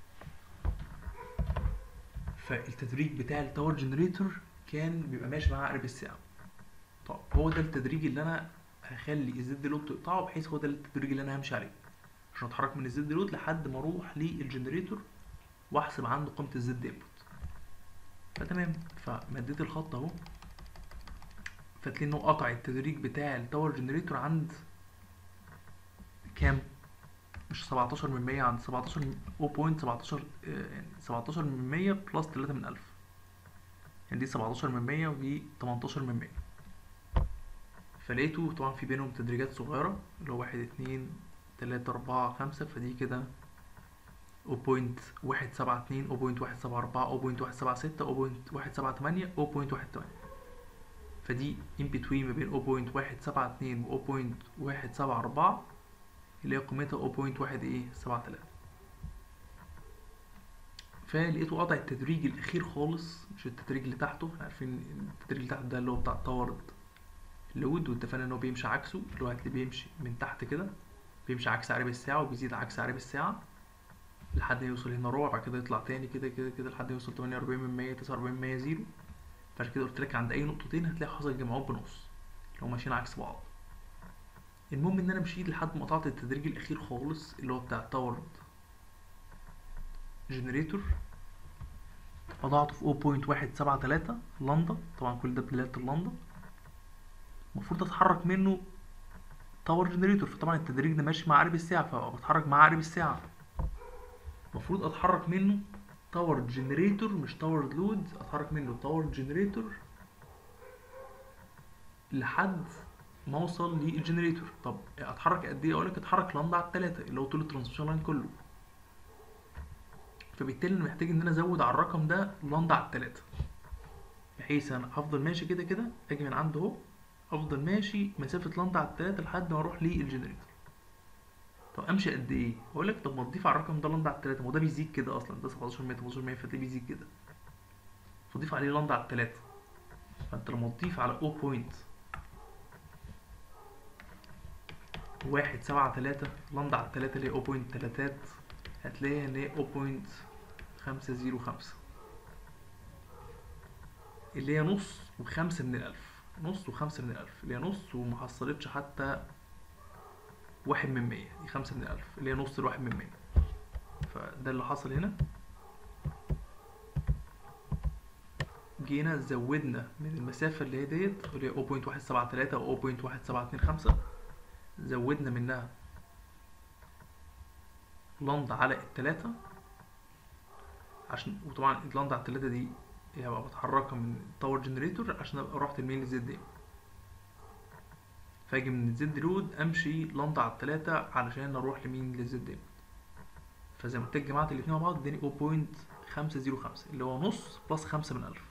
فالتدريج بتاع التاور جنريتور كان بيبقى ماشي مع عقرب الساعة طب هو ده التدريج اللي انا هخلي الزد لود تقطعه بحيث هو ده التدريج اللي انا همشي عليه عشان اتحرك من الزد لود لحد ما اروح للجنريتور واحسب عنده قيمة الزد انبوت فتمام فمديت الخط اهو فتلاقي انه قطع التدريج بتاع التاور جنريتور عند كام مش 17 من 100 عند 17 0.17 يعني 17 من 100 بلس 3 من 1000 يعني دي 17 من 100 ودي 18 من 100 فلقيته طبعا في بينهم تدريجات صغيرة اللي هو واحد اتنين تلاتة أربعة خمسة فدي كده 0.172 0.174 0.176 0.178 0.18 فدي in between ما بين 0.172 و 0.174 اللي هي قيمتها 0.1 ايه 73 فلقيته قطع التدريج الاخير خالص مش التدريج اللي تحته احنا عارفين التدريج اللي تحته ده اللي هو بتاع التورد لود واتفقنا ان هو بيمشي عكسه اللي هو هتلاقيه بيمشي من تحت كده بيمشي عكس عقارب الساعة وبيزيد عكس عقارب الساعة لحد ما يوصل هنا ربع بعد كده يطلع تاني كده كده كده لحد ما يوصل 48 من 100 49 من 100 زيرو فعشان كده قلت لك عند اي نقطتين هتلاقي حصل جمعات بنص لو ماشيين عكس بعض المهم ان انا مشيت لحد ما قطعت التدريج الاخير خالص اللي هو بتاع التاورد جنريتور قطعته في 0.173 لندا طبعا كل ده بدلاله اللندا المفروض اتحرك منه تاور جنريتور فطبعا التدريج ده ماشي مع عقرب الساعه فبتحرك مع عقرب الساعه المفروض اتحرك منه تاور جنريتور مش تاور لود اتحرك منه تاور جنريتور لحد ما اوصل للجنريتور طب اتحرك قد ايه اقول لك اتحرك لندا على التلاتة اللي هو طول الترانسميشن لاين كله فبالتالي انا محتاج ان انا ازود على الرقم ده لندا على التلاتة بحيث انا افضل ماشي كده كده اجي من عنده اهو افضل ماشي مسافة لندا على التلاتة لحد ما اروح للجنريتور طب امشي قد ايه اقول لك طب ما تضيف على الرقم ده لندا على التلاتة ما هو ده بيزيد كده اصلا ده 17 100 18 100 فتلاقيه بيزيد كده فضيف عليه لندا على التلاتة فانت لما تضيف على 0 بوينت واحد سبعة تلاتة لندا على التلاتة اللي هي 0 بوينت تلاتات هتلاقيها ان هي 0 بوينت خمسة زيرو خمسة اللي هي نص وخمسة من الألف نص وخمسة من الألف اللي هي نص وما حصلتش حتى واحد من مية دي خمسة من الألف اللي هي نص الواحد من مية فده اللي حصل هنا جينا زودنا من المسافة اللي هي ديت اللي هي 0.173 أو 0.1725 زودنا منها لندا على التلاتة عشان وطبعا اللندا على التلاتة دي هبقى بتحركها من التاور جنريتور عشان ابقى رحت لمين للزد ام فاجي من الزد رود امشي لندا على التلاتة علشان اروح لمين للزد ام فزي ما قلت لك جمعت الاتنين مع بعض اداني 0.505 اللي هو نص بلس خمسة من ألف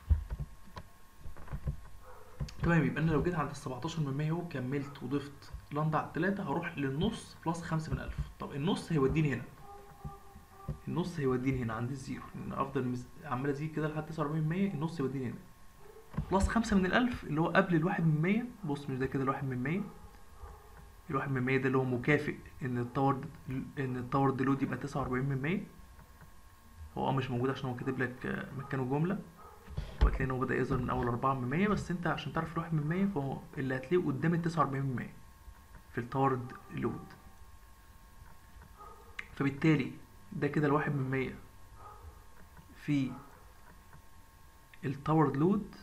تمام يبقى انا لو جيت عند ال 17 من 100 اهو كملت وضفت لندا على التلاتة هروح للنص بلس خمسة من ألف طب النص هيوديني هنا النص هيوديني هنا عند الزيرو لان افضل مز... عمال ازيد كده لحد 49 من 100 النص يوديني هنا بلس خمسة من الألف اللي هو قبل الواحد من 100 بص مش ده كده الواحد من 100 الواحد من 100 ده اللي هو مكافئ ان التاور ان التاور ديلود يبقى 49 من 100 هو اه مش موجود عشان هو كاتب لك مكانه جملة وهتلاقي ان هو بدأ يظهر من أول 4 من 100 بس انت عشان تعرف الواحد من 100 فهو اللي هتلاقيه قدام ال 49 من 100 في التاور لود فبالتالي ده كده الواحد من مية في التاور لود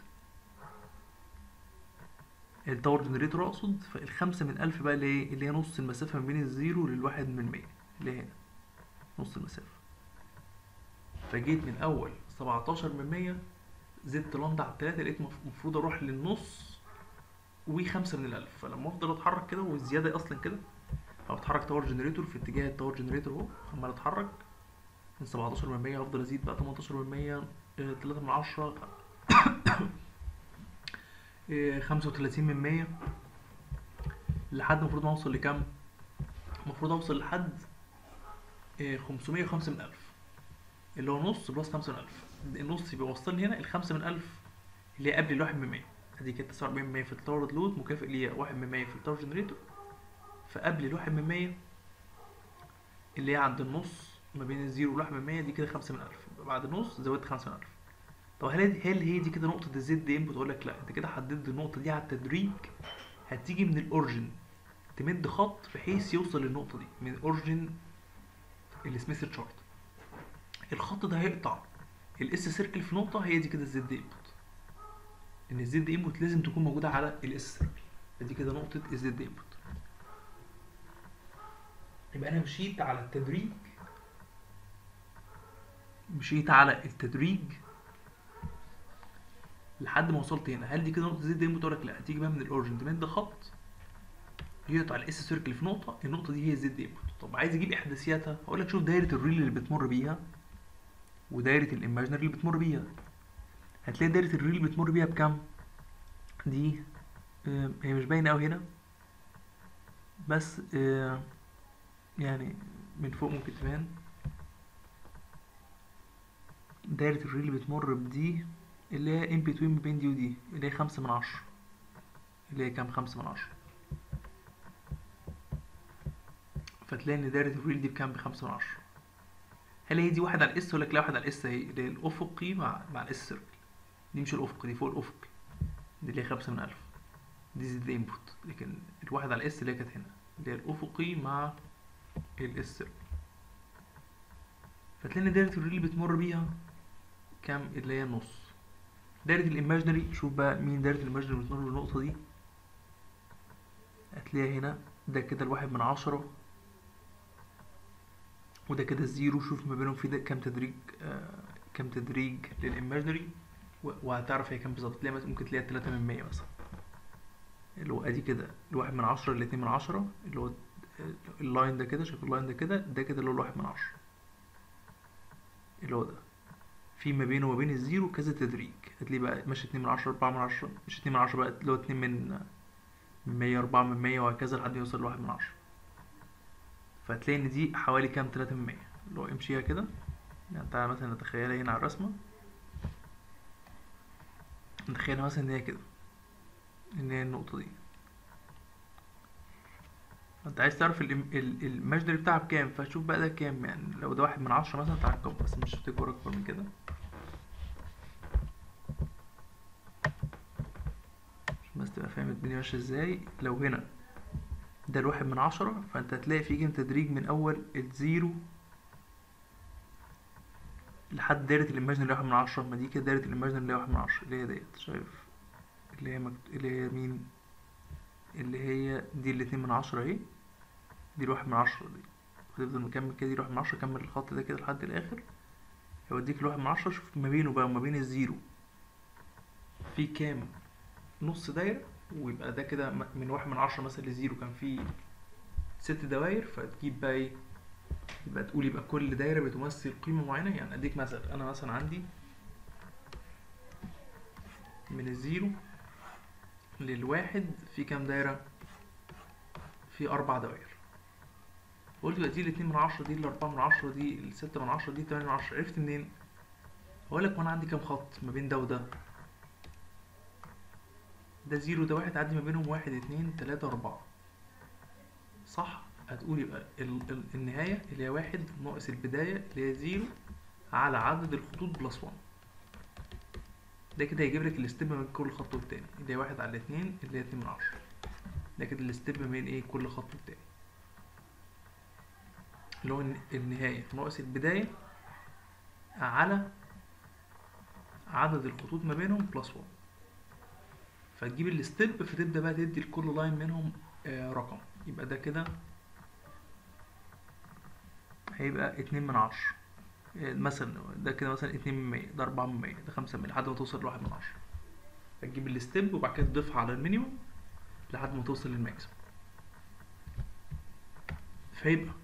التاور جنريتور اقصد فالخمسة من ألف بقى اللي هي اللي هي نص المسافة ما بين الزيرو للواحد من مية اللي هي هنا نص المسافة فجيت من أول سبعتاشر من مية زدت لندا على التلاتة لقيت المفروض أروح للنص وخمسة من الألف فلما أفضل أتحرك كده والزيادة أصلا كده فبتحرك تاور جنريتور في اتجاه التاور جنريتور اهو عمال اتحرك من 17 من 100 هفضل ازيد بقى 18 من 100 3 من 10 35 من 100 لحد المفروض ما اوصل لكام المفروض اوصل لحد 505 من 1000 اللي هو نص بلس 5 من 1000 النص يبقى وصلني هنا الخمسة من 1000 اللي هي قبل الواحد من 100 ادي كانت 49 من 100 في التاور لود مكافئ ليها 1 من 100 في التاور جنريتور فقبل الواحد من مية اللي هي عند النص ما بين الزيرو والواحد من مية دي كده خمسة من ألف بعد النص زودت خمسة من ألف طب هل هل هي دي كده نقطة الزد انبوت أقول لك لأ أنت كده حددت النقطة دي على التدريج هتيجي من الأورجن تمد خط بحيث يوصل للنقطة دي من الأورجن السميث تشارت الخط ده هيقطع الاس سيركل في نقطة هي دي كده الزد انبوت إن الزد انبوت لازم تكون موجودة على الاس سيركل فدي كده نقطة الزد انبوت يبقى انا مشيت على التدريج مشيت على التدريج لحد ما وصلت هنا هل دي كده نقطه زد انبوت اقول لك لا هتيجي بقى من الاوريجن تمد خط يقطع الاس سيركل في نقطه النقطه دي هي زد انبوت طب عايز اجيب احداثياتها اقول لك شوف دايره الريل اللي بتمر بيها ودايره الايماجينري اللي بتمر بيها هتلاقي دايره الريل اللي بتمر بيها بكام دي آه، هي مش باينه قوي هنا بس آه، يعني من فوق ممكن تبان دايرة الريل اللي بتمر بدي اللي هي in between ما بين دي ودي اللي هي خمسة من عشرة اللي هي كام خمسة من عشرة فتلاقي ان دايرة الريل دي بكام بخمسة من عشرة هل هي دي واحد على الاس ولا لا واحد على الاس اهي اللي هي الافقي مع مع الاس سيركل دي مش الافقي دي فوق الافقي دي اللي هي خمسة من ألف دي زد انبوت لكن الواحد على الاس اللي هي كانت هنا اللي هي الافقي مع الاس سيركل فتلاقي ان دايرة الريل اللي بتمر بيها كام اللي هي النص دايرة الايماجينري شوف بقى مين دايرة الايماجينري اللي بتمر بالنقطة دي هتلاقيها هنا ده كده الواحد من عشرة وده كده الزيرو شوف ما بينهم في ده كام تدريج آه كام تدريج للايماجينري و- وهتعرف هي كام بالظبط تلاقي مثلا- ممكن تلاقيها تلاتة من مية مثلا اللي هو ادي كده الواحد من عشرة الاتنين من عشرة اللي هو اللاين ده كده شايف اللاين ده كده ده كده اللي هو الواحد من عشرة اللي هو ده في ما بينه وما بين الزيرو كذا تدريج هتلاقيه بقى ماشي اتنين من عشرة أربعة من عشرة مش اتنين من عشرة بقى اللي هو اتنين من من مية أربعة من مية وهكذا لحد ما يوصل لواحد من عشرة فهتلاقي إن دي حوالي كام تلاتة من مية اللي هو امشيها كده يعني تعالى مثلا نتخيلها هنا على الرسمة نتخيلها مثلا إن هي كده إن هي النقطة دي انت عايز تعرف الإم- ال- الماجدري بتاعها بكام فشوف بقى ده كام يعني لو ده واحد من عشرة مثلا تعال نكبر بس مش هتكبر اكبر من كده عشان بس تبقى فاهم الدنيا ماشية ازاي لو هنا ده الواحد من عشرة فانت هتلاقي في كام تدريج من اول الزيرو لحد دايرة الايماجينري اللي هي واحد من عشرة ما دي كده دايرة الايماجينري اللي هي واحد من عشرة اللي هي ديت شايف اللي هي مكت... اللي هي مين اللي هي دي الاتنين من عشرة اهي دي الواحد من عشرة دي وتفضل مكمل كده دي الواحد من عشرة كمل الخط ده كده لحد الآخر هيوديك الواحد من عشرة شوف ما بينه بقى وما بين الزيرو في كام نص دايرة ويبقى ده كده م- من واحد من عشرة مثلا لزيرو كان في ست دواير فتجيب بقى ايه يبقى تقول يبقى كل دايرة بتمثل قيمة معينة يعني اديك مثلا انا مثلا عندي من الزيرو للواحد في كام دايرة في أربع دوائر قلت بقى دي الاتنين من عشرة دي الأربعة من عشرة دي الستة من عشرة دي التمانية من عشرة عرفت منين؟ هقول لك وأنا عندي كام خط ما بين ده وده ده زيرو ده واحد عدي ما بينهم واحد اتنين تلاتة أربعة صح؟ هتقول يبقى ال ال النهاية اللي هي واحد ناقص البداية اللي هي زيرو على عدد الخطوط بلس وان ده كده هيجيب لك الاستيب ما بين كل خط والتاني اللي هي واحد على الاتنين اللي هي اتنين من عشرة ده كده الاستيب ما بين ايه كل خط والتاني اللي هو الن- النهاية ناقص البداية على عدد الخطوط ما بينهم بلس 1 فتجيب الستيب فتبدأ بقى تدي لكل لاين منهم آه، رقم يبقى ده كده هيبقى اتنين من عشرة آه، مثلا ده كده مثلا اتنين من مية ده أربعة من مية ده خمسة من مية لحد ما توصل لواحد من عشرة فتجيب الستيب وبعد كده تضيفها على المينيموم لحد ما توصل للماكسيموم فيبقى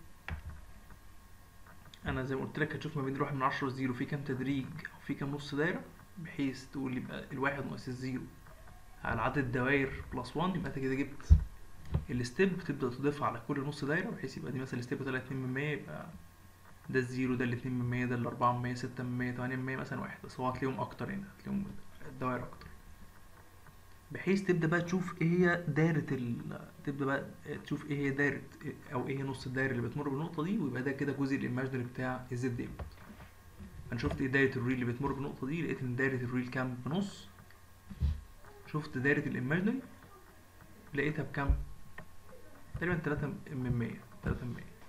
انا زي ما قلت لك هتشوف ما بين الواحد من عشرة والزيرو في كام تدريج او في كام نص دايره بحيث تقول يبقى الواحد ناقص الزيرو على عدد الدوائر بلس 1 يبقى انت كده جبت الستيب تبدا تضيفها على كل نص دايره بحيث يبقى دي مثلا الستيب طلع 2 من 100 يبقى ده الزيرو ده الاتنين من 100 ده الأربعة من 100 ستة من 100 8 من 100 مثلا واحد بس هو هتلاقيهم أكتر هنا هتلاقيهم الدوائر أكتر بحيث تبدأ بقى تشوف ايه هي دايرة ال... تبدأ بقى تشوف ايه هي دايرة او ايه هي نص الدايرة اللي بتمر بالنقطة دي ويبقى ده كده جزء الايماجينري بتاع الزد انبوت انا شفت ايه دايرة الريل اللي بتمر بالنقطة دي لقيت ان دايرة الريل كام بنص شفت دايرة الايماجينري لقيتها بكام تقريبا تلاتة من مية تلاتة من مية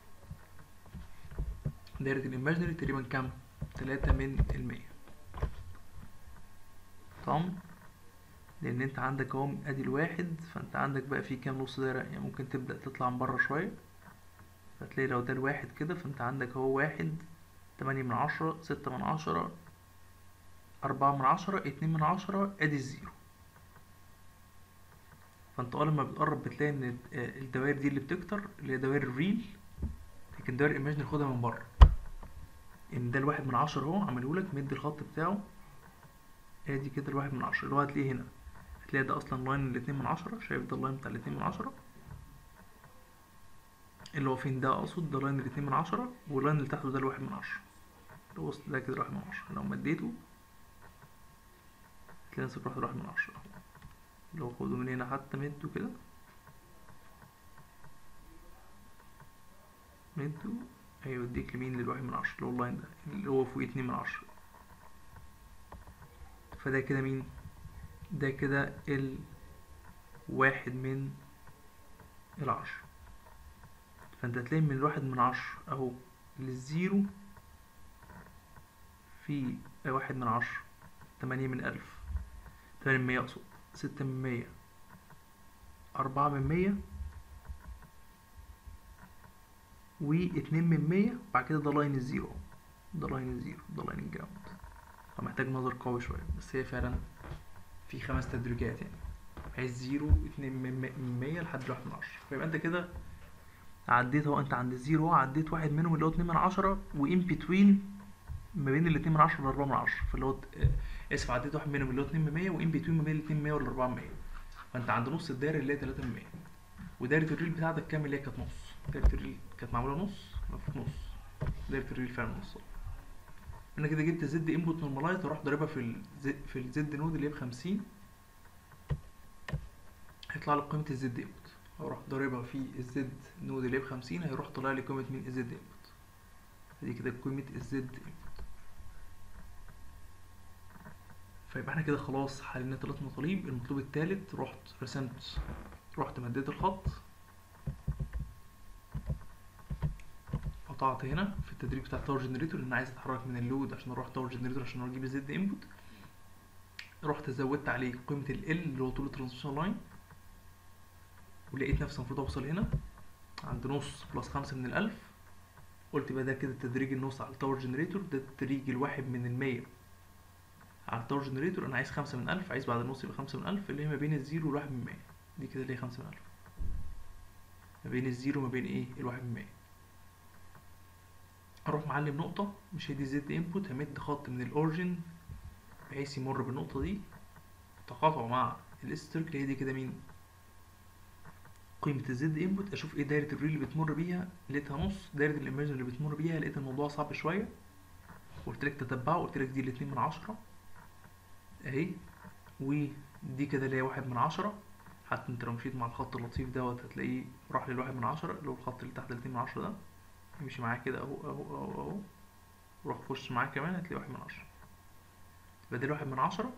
دايرة الايماجينري تقريبا كام تلاتة من المية تمام لان انت عندك اهو ادي الواحد فانت عندك بقى في كام نص دايره يعني ممكن تبدا تطلع من بره شويه فتلاقي لو ده الواحد كده فانت عندك اهو واحد تمانية من عشرة ستة من عشرة أربعة من عشرة اتنين من عشرة ادي الزيرو فانت اه لما بتقرب بتلاقي ان الدوائر دي اللي بتكتر اللي هي دوائر الريل لكن دوائر الايماجن خدها من بره ان ده الواحد من عشرة اهو عملهولك مدي الخط بتاعه ادي كده الواحد من عشرة اللي هو هتلاقيه هنا هتلاقي ده اصلا لاين الاتنين من عشرة شايف ده اللاين بتاع الاتنين من عشرة اللي هو فين ده اقصد ده لاين الاتنين من عشرة واللاين اللي تحته ده الواحد من عشرة اللي هو ده كده الواحد من عشرة لو مديته هتلاقي نفسك رحت الواحد من عشرة لو خده من هنا حتى مده كده مده هيوديك لمين للواحد من عشرة اللي هو اللاين ده اللي هو فوق اتنين من عشرة فده كده مين ده كده الواحد من العشرة فانت هتلاقي من الواحد من عشرة اهو للزيرو في واحد من عشرة تمانية من ألف تمانية من مية أقصد ستة من مية أربعة من مية واتنين من مية بعد كده ده لاين الزيرو ده لاين الزيرو ده لاين الجراوند فمحتاج نظر قوي شوية بس هي فعلا في خمس تدريجات يعني بحيث زيرو اتنين من مية لحد واحد من عشرة فيبقى انت كده عديت اهو انت عند الزيرو عديت واحد منهم اللي هو اتنين من عشرة وان بتوين ما بين الاتنين من عشرة والأربعة من عشرة فاللي هو اسف عديت واحد منهم اللي هو اتنين من مية وان بتوين ما بين الاتنين من مية والأربعة من مية فانت عند نص الدايرة اللي هي تلاتة من مية ودايرة الريل بتاعتك كام اللي هي كانت نص دايرة الريل كانت معمولة نص المفروض نص دايرة الريل فعلا نص انا كده جبت زد انبوت نورمالايز واروح ضاربها في الزد في الزد نود اللي هي بخمسين هيطلع لي قيمة الزد انبوت اروح ضاربها في الزد نود اللي هي بخمسين هيروح طالع لي قيمة مين الزد انبوت دي كده قيمة الزد انبوت فيبقى احنا كده خلاص حلينا تلات مطالب المطلوب التالت رحت رسمت رحت مديت الخط قطعت هنا في التدريج بتاع التاور جنريتور لان عايز اتحرك من اللود عشان اروح تاور جنريتور عشان اجيب الزد انبوت رحت زودت عليه قيمة ال اللي هو طول الترانسميشن لاين ولقيت نفسي المفروض اوصل هنا عند نص بلس خمسة من الألف قلت يبقى ده كده تدريج النص على التاور جنريتور ده التدريج الواحد من المية على التاور جنريتور انا عايز خمسة من ألف عايز بعد النص يبقى خمسة من ألف اللي هي ما بين الزيرو والواحد من مية دي كده اللي هي خمسة من ألف ما بين الزيرو وما بين ايه الواحد من مية اروح معلم نقطة مش هي دي زد انبوت همد خط من الاوريجن بحيث يمر بالنقطة دي تقاطع مع الاسترك اللي هي دي كده مين قيمة الزد انبوت اشوف ايه دايرة الريل اللي بتمر بيها لقيتها نص دايرة الاميرجن اللي بتمر بيها لقيت الموضوع صعب شوية قلت لك تتبعه قلت لك دي الاتنين من عشرة اهي ودي كده اللي هي واحد من عشرة حتى انت لو مشيت مع الخط اللطيف دوت هتلاقيه راح للواحد من عشرة اللي هو الخط اللي تحت الاتنين من عشرة ده امشي معاه كده اهو اهو اهو اهو روح خش معاه كمان هتلاقي واحد من عشرة بدل واحد من عشرة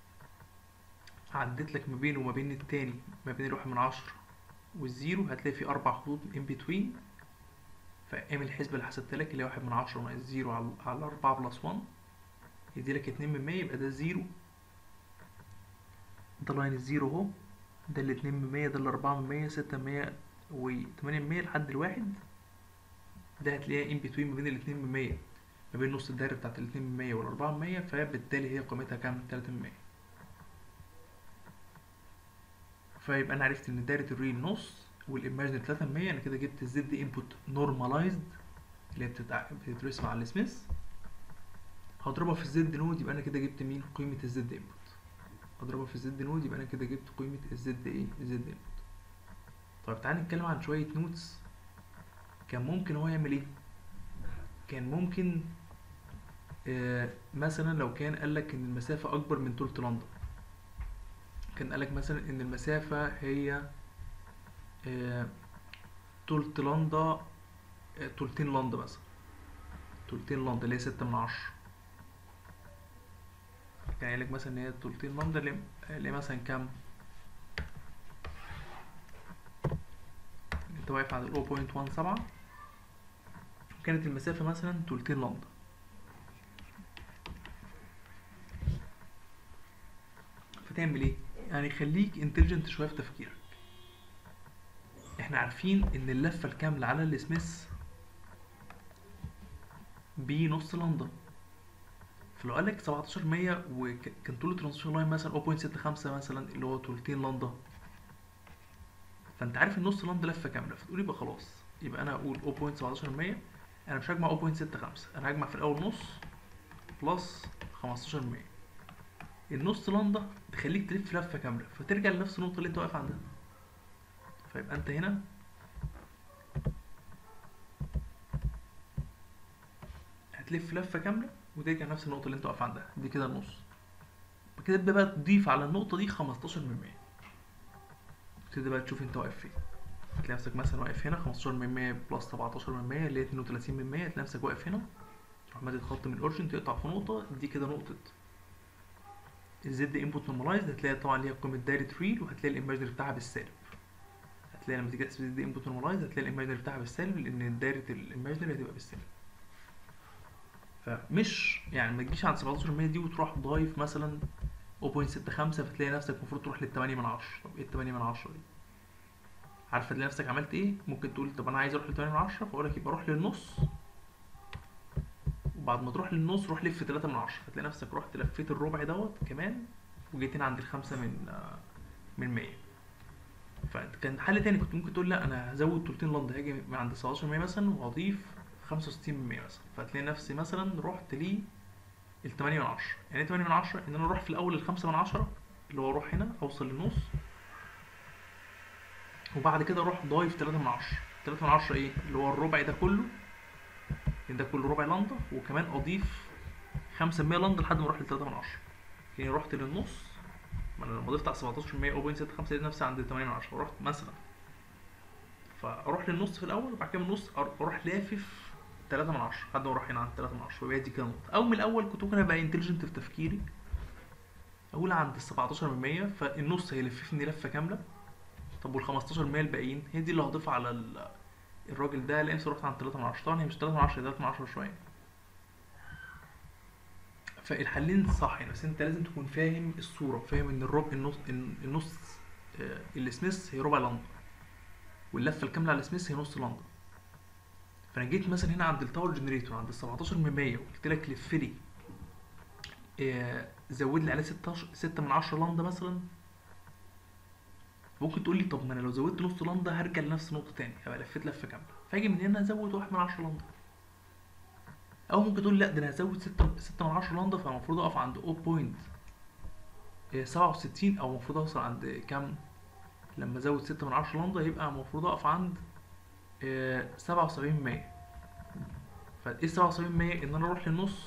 عديت لك ما بينه وما بين التاني ما بين الواحد من عشرة والزيرو هتلاقي في أربع خطوط in between فاعمل الحسبة اللي حسبت لك اللي هي واحد من عشرة ناقص زيرو على على أربعة بلس وان يديلك اتنين من مية يبقى ده زيرو ده لاين الزيرو اهو ده الاتنين من مية ده الأربعة من مية ستة من مية وتمانية من مية لحد الواحد ده هتلاقيها in between ما بين الاتنين من مية ما بين نص الدايرة بتاعت الاتنين من مية والأربعة من مية فبالتالي هي قيمتها كام؟ تلاتة من مية فيبقى أنا عرفت إن دايرة الريل نص والإيماجن تلاتة من مية أنا كده جبت الزد انبوت نورماليزد اللي هي بتتع... بتترسم على السميث هضربها في الزد نود يبقى أنا كده جبت مين؟ قيمة الزد انبوت هضربها في الزد نود يبقى أنا كده جبت قيمة الزد إيه؟ الزد انبوت طيب تعالى نتكلم عن شوية نوتس كان ممكن هو يعمل ايه كان ممكن آه مثلا لو كان قالك ان المسافة اكبر من طولة لندن كان قالك مثلا ان المسافة هي آه طولة لندن آه طولتين لندن مثلا طولتين لندن اللي هي ستة من عشرة كان قايلك مثلا ان هي طولتين لندن اللي هي مثلا كام انت واقف عند 0.17 كانت المسافة مثلا تلتين لندن فتعمل ايه؟ يعني خليك انتليجنت شوية في تفكيرك احنا عارفين ان اللفة الكاملة على السميث بنص لندا فلو قال لك 1700 وكان طول الترانسميشن لاين مثلا 0.65 مثلا اللي هو تلتين لندا فانت عارف النص لندا لفه كامله فتقول يبقى خلاص يبقى انا اقول 0.17 انا مش هجمع 0.65 انا هجمع في الاول نص بلس 15 النص لندا تخليك تلف لفه كامله فترجع لنفس النقطه اللي انت واقف عندها فيبقى انت هنا هتلف لفه كامله وترجع نفس النقطه اللي انت واقف عندها دي كده النص كده تبدا بقى تضيف على النقطه دي 15 من 100 تبدا بقى تشوف انت واقف فين تلاقي نفسك مثلا واقف هنا 15 من 100 بلس 17 من 100 اللي هي 32 من 100 تلاقي نفسك واقف هنا تروح مادد خط من الاورجن تقطع في نقطه دي كده نقطه الزد انبوت نورماليزد هتلاقي طبعا ليها قيمه دايره ريل وهتلاقي الايماجنري بتاعها بالسالب هتلاقي لما تيجي تحسب الزد انبوت نورماليزد هتلاقي الايماجنري بتاعها بالسالب لان دايره الايماجنري هتبقى بالسالب فمش يعني ما تجيش عند 17% دي وتروح ضايف مثلا 0.65 فتلاقي نفسك المفروض تروح لل 8 من 10 طب ايه ال 8 من 10 دي عارفه تلاقي نفسك عملت ايه ممكن تقول طب انا عايز اروح ل 8 من 10 فاقول لك يبقى روح للنص وبعد ما تروح للنص روح لف 3 من 10 هتلاقي نفسك رحت لفيت الربع دوت كمان وجيت هنا عند الخمسة من من 100 فكان حل تاني كنت ممكن تقول لا انا هزود تلتين لندا هاجي من عند 17 100 مثلا وهضيف 65 من 100 مثلا فهتلاقي نفسي مثلا رحت ليه ال 8 من 10 يعني ايه 8 من 10 ان انا اروح في الاول ال 5 من 10 اللي هو اروح هنا اوصل للنص وبعد كده اروح ضايف 3 من 10 3 من 10 ايه اللي هو الربع ده كله لان ده كله ربع لندا وكمان اضيف 5 من 100 لندا لحد ما اروح ل 3 من 10 يعني رحت للنص ما انا لما ضفت على 17 100 0.65 لقيت نفسي عند 8 من 10 رحت مثلا فاروح للنص في الاول وبعد كده من النص اروح لافف 3 من 10 لحد ما اروح هنا عند 3 من 10 ويبقى دي كده نقطه او من الاول كنت ممكن ابقى انتليجنت في تفكيري اقول عند ال 17 من 100 فالنص هيلففني لفه كامله طب وال 15 100 الباقيين هي دي اللي هضيفها على الراجل ده لقيت رحت عند 3 من 10 طبعا هي مش 3 من 10 3 من 10 شويه فالحلين صح يعني بس انت لازم تكون فاهم الصوره فاهم ان الربع النص النص آه السميث هي ربع لندا واللفه الكامله على السميث هي نص لندا فانا جيت مثلا هنا عند التاور جنريتور عند ال 17 من 100 وقلت لك لف لي آه زود لي عليه 16 6 من 10 لندا مثلا ممكن تقول لي طب ما انا لو زودت نص لندا هرجع لنفس النقطه تاني هبقى لفيت لفه كامله فاجي من هنا ازود 1 من 10 لندا او ممكن تقول لا ده انا هزود 6 6 من 10 لندا فالمفروض اقف عند 0.67 او المفروض اوصل عند كام لما ازود 6 من 10 لندا يبقى المفروض اقف عند 77 100 فايه 77 100 ان انا اروح للنص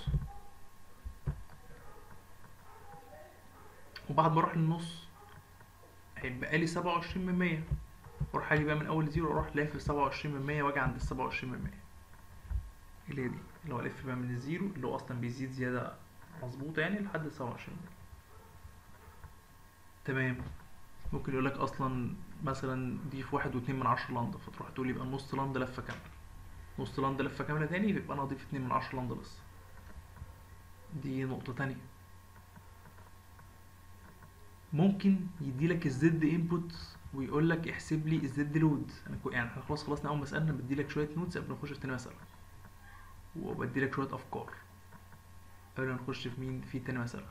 وبعد ما اروح للنص هيبقى لي 27 من 100 واروح اجي بقى من اول زيرو اروح لافف 27 من 100 واجي عند ال 27 من 100 اللي هي دي اللي هو الف بقى من الزيرو اللي هو اصلا بيزيد زياده مظبوطه يعني لحد 27 تمام ممكن يقول لك اصلا مثلا دي في واحد واتنين من عشرة لندا فتروح تقول يبقى نص لندا لفه كامله نص لندا لفه كامله تاني يبقى انا اضيف اتنين من عشرة لندا بس دي نقطه تانية ممكن يديلك الزد انبوت ويقول لك احسب لي الزد لود انا يعني احنا خلاص خلصنا اول مساله انا بديلك شويه نوتس قبل ما نخش في تاني مساله وبدي لك شويه افكار قبل ما نخش في مين في تاني مساله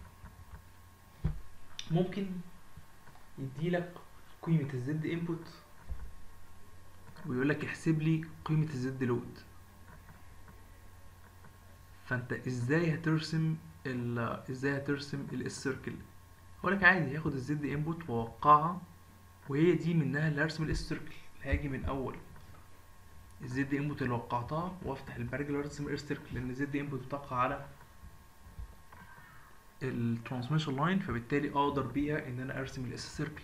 ممكن يدي لك قيمه الزد انبوت ويقول لك احسب لي قيمه الزد لود فانت ازاي هترسم ال ازاي هترسم الاس سيركل هقول لك عادي هاخد الزد انبوت واوقعها وهي دي منها اللي هرسم الاس سيركل هاجي من اول الزد انبوت اللي وقعتها وافتح البرجل وارسم اير سيركل لان الزد انبوت بتقع على الترانسميشن لاين فبالتالي اقدر بيها ان انا ارسم الاس سيركل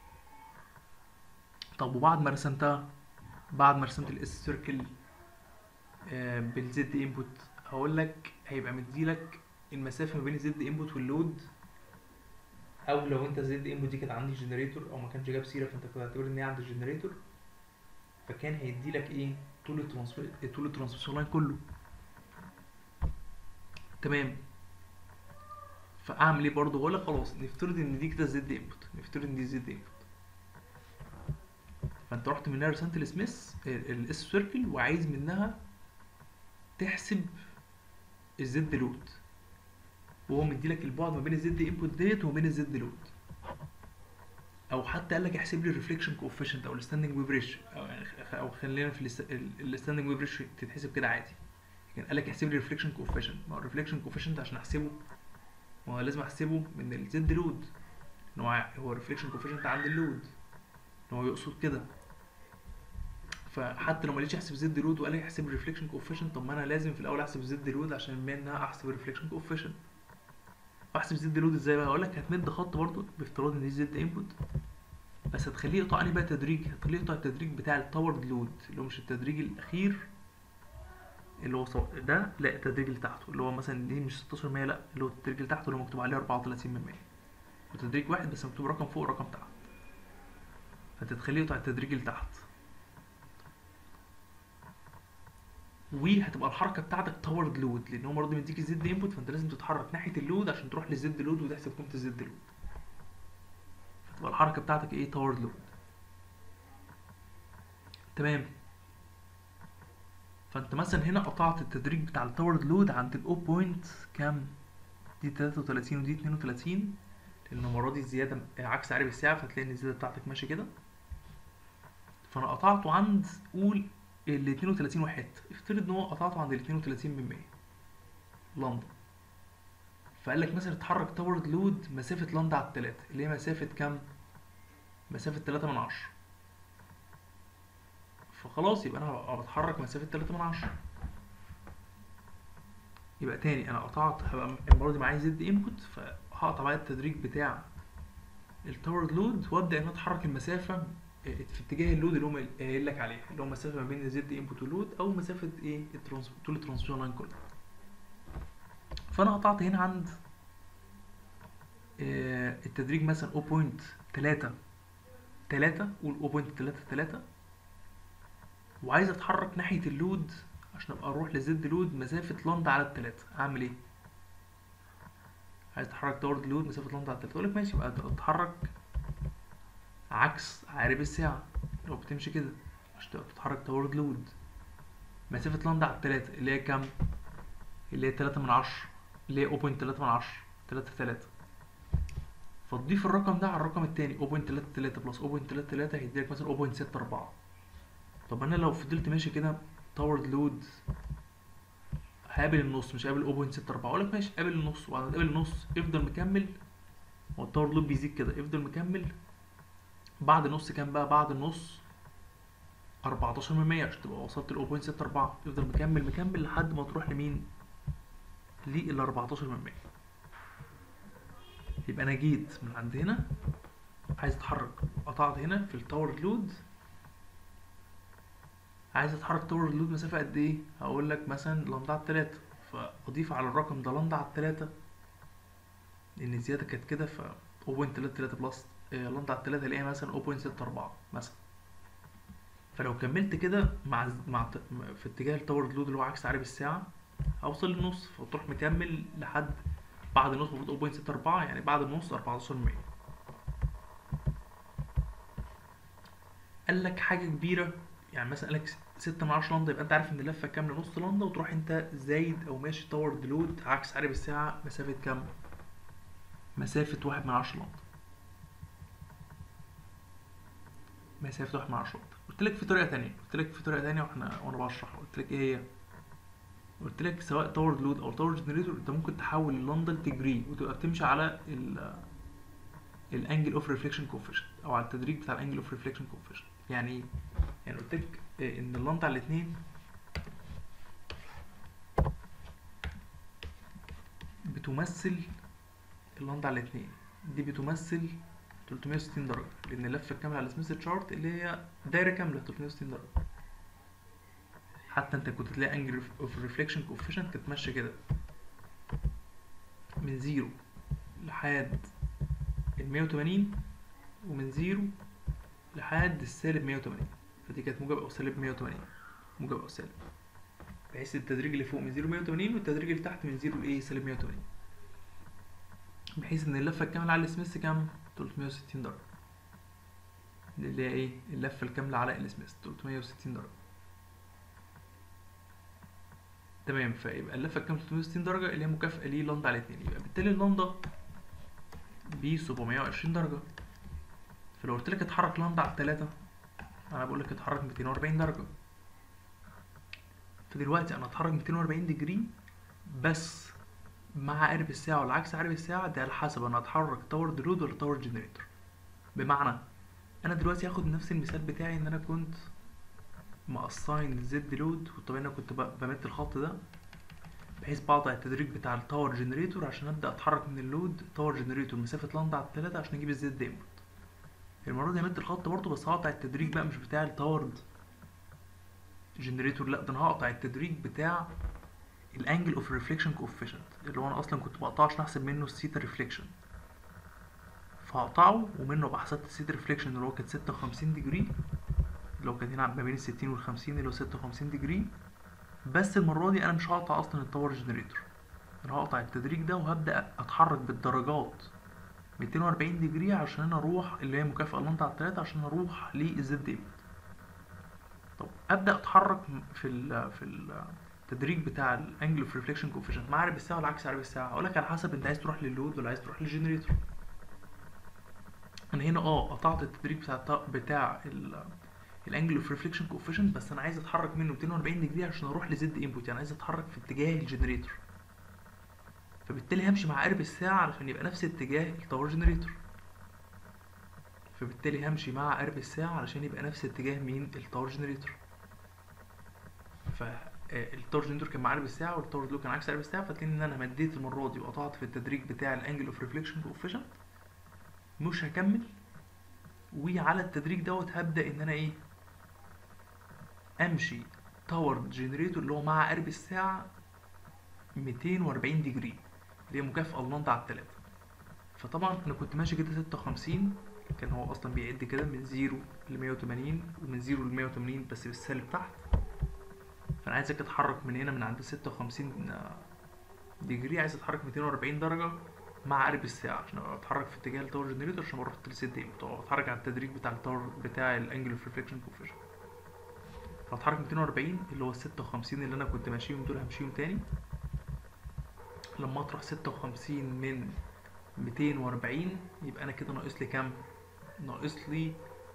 طب وبعد ما رسمتها بعد ما رسمت الاس سيركل آه بالزد انبوت هقول لك هيبقى مديلك المسافه ما بين الزد انبوت واللود او لو انت الزد انبوت دي كانت عندي جنريتور او ما كانش جاب سيره فانت كنت هتعتبر ان هي عند الجنريتور فكان هيدي لك ايه طول الترانسفير طول الترانسميشن لاين كله تمام فاعمل ايه برضه بقول لك خلاص نفترض ان دي كده زد انبوت نفترض ان دي زد انبوت فانت رحت منها رسمت السميث الاس سيركل وعايز منها تحسب الزد لود وهو مديلك البعد ما بين الزد انبوت ديت وما بين الزد لود او حتى قال لك احسب لي الريفليكشن كوفيشنت او الستاندنج ويف ريشيو او يعني خ- او خلينا في الستاندنج ويف ريشيو تتحسب كده عادي لكن قال لك احسب لي الريفليكشن كوفيشنت ما هو الريفليكشن كوفيشنت عشان احسبه ما هو لازم احسبه من الزد لود ان هو هو الريفليكشن كوفيشنت عند اللود ان هو يقصد كده فحتى لو ما لقيتش احسب زد لود وقال لي احسب الريفليكشن كوفيشنت طب ما انا لازم في الاول احسب زد لود عشان بما انها احسب الريفليكشن كوفيشنت احسب زد لود ازاي بقى هقول لك هتمد خط برضو بافتراض ان دي زد انبوت بس هتخليه يقطع انهي بقى تدريج هتخليه يقطع التدريج بتاع التاورد لود اللي هو مش التدريج الاخير اللي هو صو... ده لا التدريج اللي تحته اللي هو مثلا دي مش 16 100 لا اللي هو التدريج اللي تحته اللي هو مكتوب عليه 34 من 100 وتدريج واحد بس مكتوب رقم فوق ورقم تحت فتتخليه يقطع التدريج اللي تحت وهتبقى الحركه بتاعتك تاورد لود لان هو برضه مديك الزد انبوت فانت لازم تتحرك ناحيه اللود عشان تروح للزد لود وتحسب قيمه الزد لود فتبقى الحركه بتاعتك ايه تاورد لود تمام فانت مثلا هنا قطعت التدريج بتاع التاورد لود عند الاو بوينت كام دي 33 ودي 32 لان المره دي الزياده عكس عقارب الساعه فتلاقي ان الزياده بتاعتك ماشيه كده فانا قطعته عند قول ال 32 وحته افترض ان هو قطعته عند ال 32 من 100 لندا فقال لك مثلا اتحرك تاورد لود مسافه لندا على التلاتة اللي هي مسافه كام مسافه 3 من 10 فخلاص يبقى انا هبقى بتحرك مسافه 3 من 10 يبقى تاني انا قطعت هبقى المره دي معايا زد انبوت فهقطع بقى التدريج بتاع التاورد لود وابدا ان أنا اتحرك المسافه في اتجاه اللود اللي هو قايل لك عليه اللي هو مسافه ما بين الزد انبوت واللود او مسافه ايه الترانس طول الترانسميشن لاين كله فانا قطعت هنا عند آه، التدريج مثلا 0.3 3 قول 0.33 وعايز اتحرك ناحيه اللود عشان ابقى اروح لزد لود مسافه لندا على التلاتة اعمل ايه عايز اتحرك تورد لود مسافه لندا على التلاتة اقول لك ماشي يبقى اتحرك عكس عقارب الساعه لو بتمشي كده عشان تبقى بتتحرك تورد لود مسافه لندا على التلاتة اللي هي كام اللي هي 3 من 10 اللي هي 0.3 من 10 3 3 فتضيف الرقم ده على الرقم التاني 0.33 بلس 0.33 هيديلك مثلا 0.64 طب انا لو فضلت ماشي كده تاورد لود هقابل النص مش هقابل 0.64 اقول لك ماشي قابل النص وبعد ما تقابل النص افضل مكمل هو التاورد لود بيزيد كده افضل مكمل بعد النص كام بقى بعد النص 14 من 100 عشان تبقى وصلت ل 0.64 افضل مكمل مكمل لحد ما تروح لمين لل 14 من 100 يبقى انا جيت من عند هنا عايز اتحرك قطعت هنا في التاورد لود عايز اتحرك تاورد لود مسافة قد ايه هقول لك مثلا لندا على التلاتة فاضيف على الرقم ده لندا على التلاتة لان الزيادة كانت كده ف 0.33 بلس آه، لندا على التلاتة اللي هي مثلا 0.64 مثلا فلو كملت كده مع مع في اتجاه التاورد لود اللي هو عكس عقارب الساعة هوصل للنص فتروح مكمل لحد بعد النص المفروض 0.64 يعني بعد النص 14 من 100 قال لك حاجة كبيرة يعني مثلا قال لك 6 من 10 لندا يبقى انت عارف ان اللفة كاملة نص لندا وتروح انت زايد او ماشي تاورد لود عكس عقارب الساعة مسافة كام؟ مسافة واحد من 10 لندا مسافة واحد من 10 لندا قلت لك في طريقة تانية قلت لك في طريقة تانية واحنا وانا بشرح قلت لك ايه هي؟ قلت لك سواء تاورد لود او تاورد جنريتور انت ممكن تحول اللندا لتجري وتبقى بتمشي على ال الانجل اوف ريفليكشن كوفيشنت او على التدريج بتاع الانجل اوف ريفليكشن كوفيشنت يعني ايه يعني قلت لك إيه، ان اللندا على الاثنين بتمثل اللندا على الاثنين دي بتمثل 360 درجة لأن اللفة الكاملة على سميث تشارت اللي هي دايرة كاملة 360 درجة حتى انت كنت تلاقي انجل اوف ريفليكشن كوفيشنت كانت ماشية كده من زيرو لحد ال 180 ومن زيرو لحد السالب 180 فدي كانت موجب او سالب 180 موجب او سالب بحيث التدريج اللي فوق من زيرو 180 والتدريج اللي تحت من زيرو لايه سالب 180 بحيث ان اللفه الكامله على السميث كام 360 درجه اللي هي ايه اللفه الكامله على السميث 360 درجه تمام فيبقى اللفه كام 360 درجه اللي هي مكافاه ليه لندا على 2 يبقى بالتالي اللندا ب 720 درجه فلو قلت لك اتحرك لندا على 3 انا بقول لك اتحرك 240 درجه فدلوقتي انا اتحرك 240 ديجري بس مع قارب الساعة ولا عكس قارب الساعة ده على حسب انا اتحرك تاورد لود ولا تاورد جنريتور بمعنى انا دلوقتي هاخد نفس المثال بتاعي ان انا كنت مقصاين الزد لود وطبعا انا كنت ب- بمد الخط ده بحيث بقطع التدريج بتاع التاور جنريتور عشان ابدا اتحرك من اللود تاور جنريتور مسافه لندا على التلاتة عشان اجيب الزد انبوت المره دي همد الخط برضه بس هقطع التدريج بقى مش بتاع التاورد جنريتور لا ده انا هقطع التدريج بتاع الانجل اوف ريفليكشن كوفيشنت اللي هو انا اصلا كنت بقطعه عشان احسب منه السيتا ريفليكشن فهقطعه ومنه بقى حسبت السيتا ريفليكشن اللي هو كانت 56 ديجري اللي هو كان هنا ما بين ال 60 وال 50 اللي هو 56 ديجري بس المره دي انا مش هقطع اصلا التاور جنريتور انا هقطع التدريج ده وهبدا اتحرك بالدرجات 240 ديجري عشان انا اروح اللي هي مكافاه لندا على التلاتة عشان اروح للزد انبوت طب ابدا اتحرك في ال في التدريج بتاع الانجل اوف ريفليكشن كوفيشنت مع عقرب الساعه ولا عكس عقرب الساعه اقول لك على حسب انت عايز تروح لللود ولا عايز تروح للجنريتور انا هنا اه قطعت التدريج بتاع الط- بتاع ال الانجل اوف ريفليكشن كوفيشنت بس انا عايز اتحرك منه 240 ديجري عشان اروح لزد انبوت يعني عايز اتحرك في اتجاه الجنريتور فبالتالي همشي مع قارب الساعة علشان يبقى نفس اتجاه التاور جنريتور فبالتالي همشي مع قارب الساعة علشان يبقى نفس اتجاه مين التاور جنريتور فالتاور جنريتور كان مع قارب الساعة والتاور لو كان عكس قارب الساعة فتلاقي ان انا مديت المرة دي وقطعت في التدريج بتاع الانجل اوف ريفليكشن كوفيشنت مش هكمل وعلى التدريج دوت هبدأ ان انا ايه امشي تاور جنريتور اللي هو مع قارب الساعة 240 ديجري اللي هي مكافأة لندا على التلاتة فطبعا انا كنت ماشي كده 56 كان هو اصلا بيعد كده من 0 ل 180 ومن 0 ل 180 بس بالسالب تحت فانا عايزك اتحرك من هنا من عند 56 ديجري عايز اتحرك 240 درجة مع قارب الساعة عشان ابقى اتحرك في اتجاه التاور جنريتور عشان اروح للست انبوت او اتحرك على التدريج بتاع التاور بتاع الانجل اوف ريفليكشن كوفيشنت فاتحرك 240 اللي هو ال 56 اللي انا كنت ماشيهم دول همشيهم تاني لما اطرح 56 من 240 يبقى انا كده ناقص لي كام ناقص لي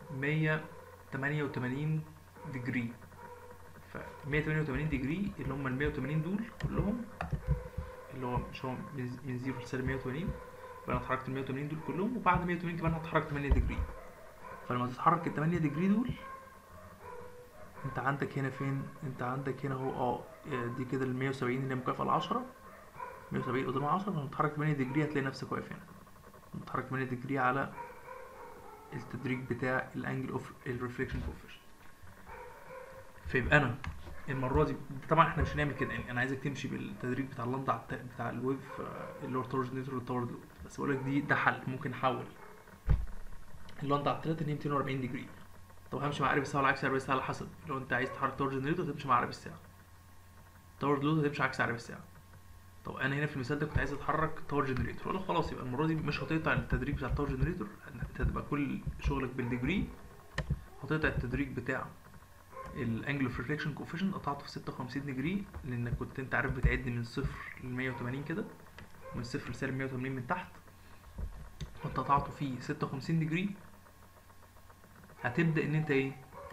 188 ديجري ف 188 ديجري اللي هم ال 180 دول كلهم اللي هو مش هو من من 0 لسالب 180 يبقى انا اتحركت ال 180 دول كلهم وبعد 180 كمان هتحرك 8 ديجري فلما تتحرك ال 8 ديجري دول انت عندك هنا فين انت عندك هنا اهو اه دي كده ال 170 اللي هي مكافأة ل 10 170 قدام 10 لما تتحرك 8 ديجري هتلاقي نفسك واقف هنا لما تتحرك 8 ديجري على التدريج بتاع الانجل اوف الريفليكشن كوفيشنت فيبقى انا المره دي طبعا احنا مش هنعمل كده يعني انا عايزك تمشي بالتدريج بتاع اللندا على الت- بتاع الويف آه، اللي هو التاور جنريتور والتاور لود بس بقول لك دي ده حل ممكن احول اللندا على التلاته ان هي 240 ديجري طب همشي مع قارب الساعه ولا عكس قارب الساعه على حسب لو انت عايز تحرك تاور جنريتور هتمشي مع قارب الساعه تاور لود هتمشي عكس قارب الساعه طب انا هنا في المثال ده كنت عايز اتحرك تاور جنريتور ولا خلاص يبقى المره دي مش هتقطع التدريج بتاع التاور جنريتور انت هتبقى كل شغلك بالديجري هتقطع التدريج بتاع الانجل اوف ريفليكشن كوفيشنت قطعته في 56 ديجري لانك كنت انت عارف بتعد من صفر ل 180 كده من صفر لسالب 180 من تحت وانت قطعته في 56 ديجري هتبدا ان انت ايه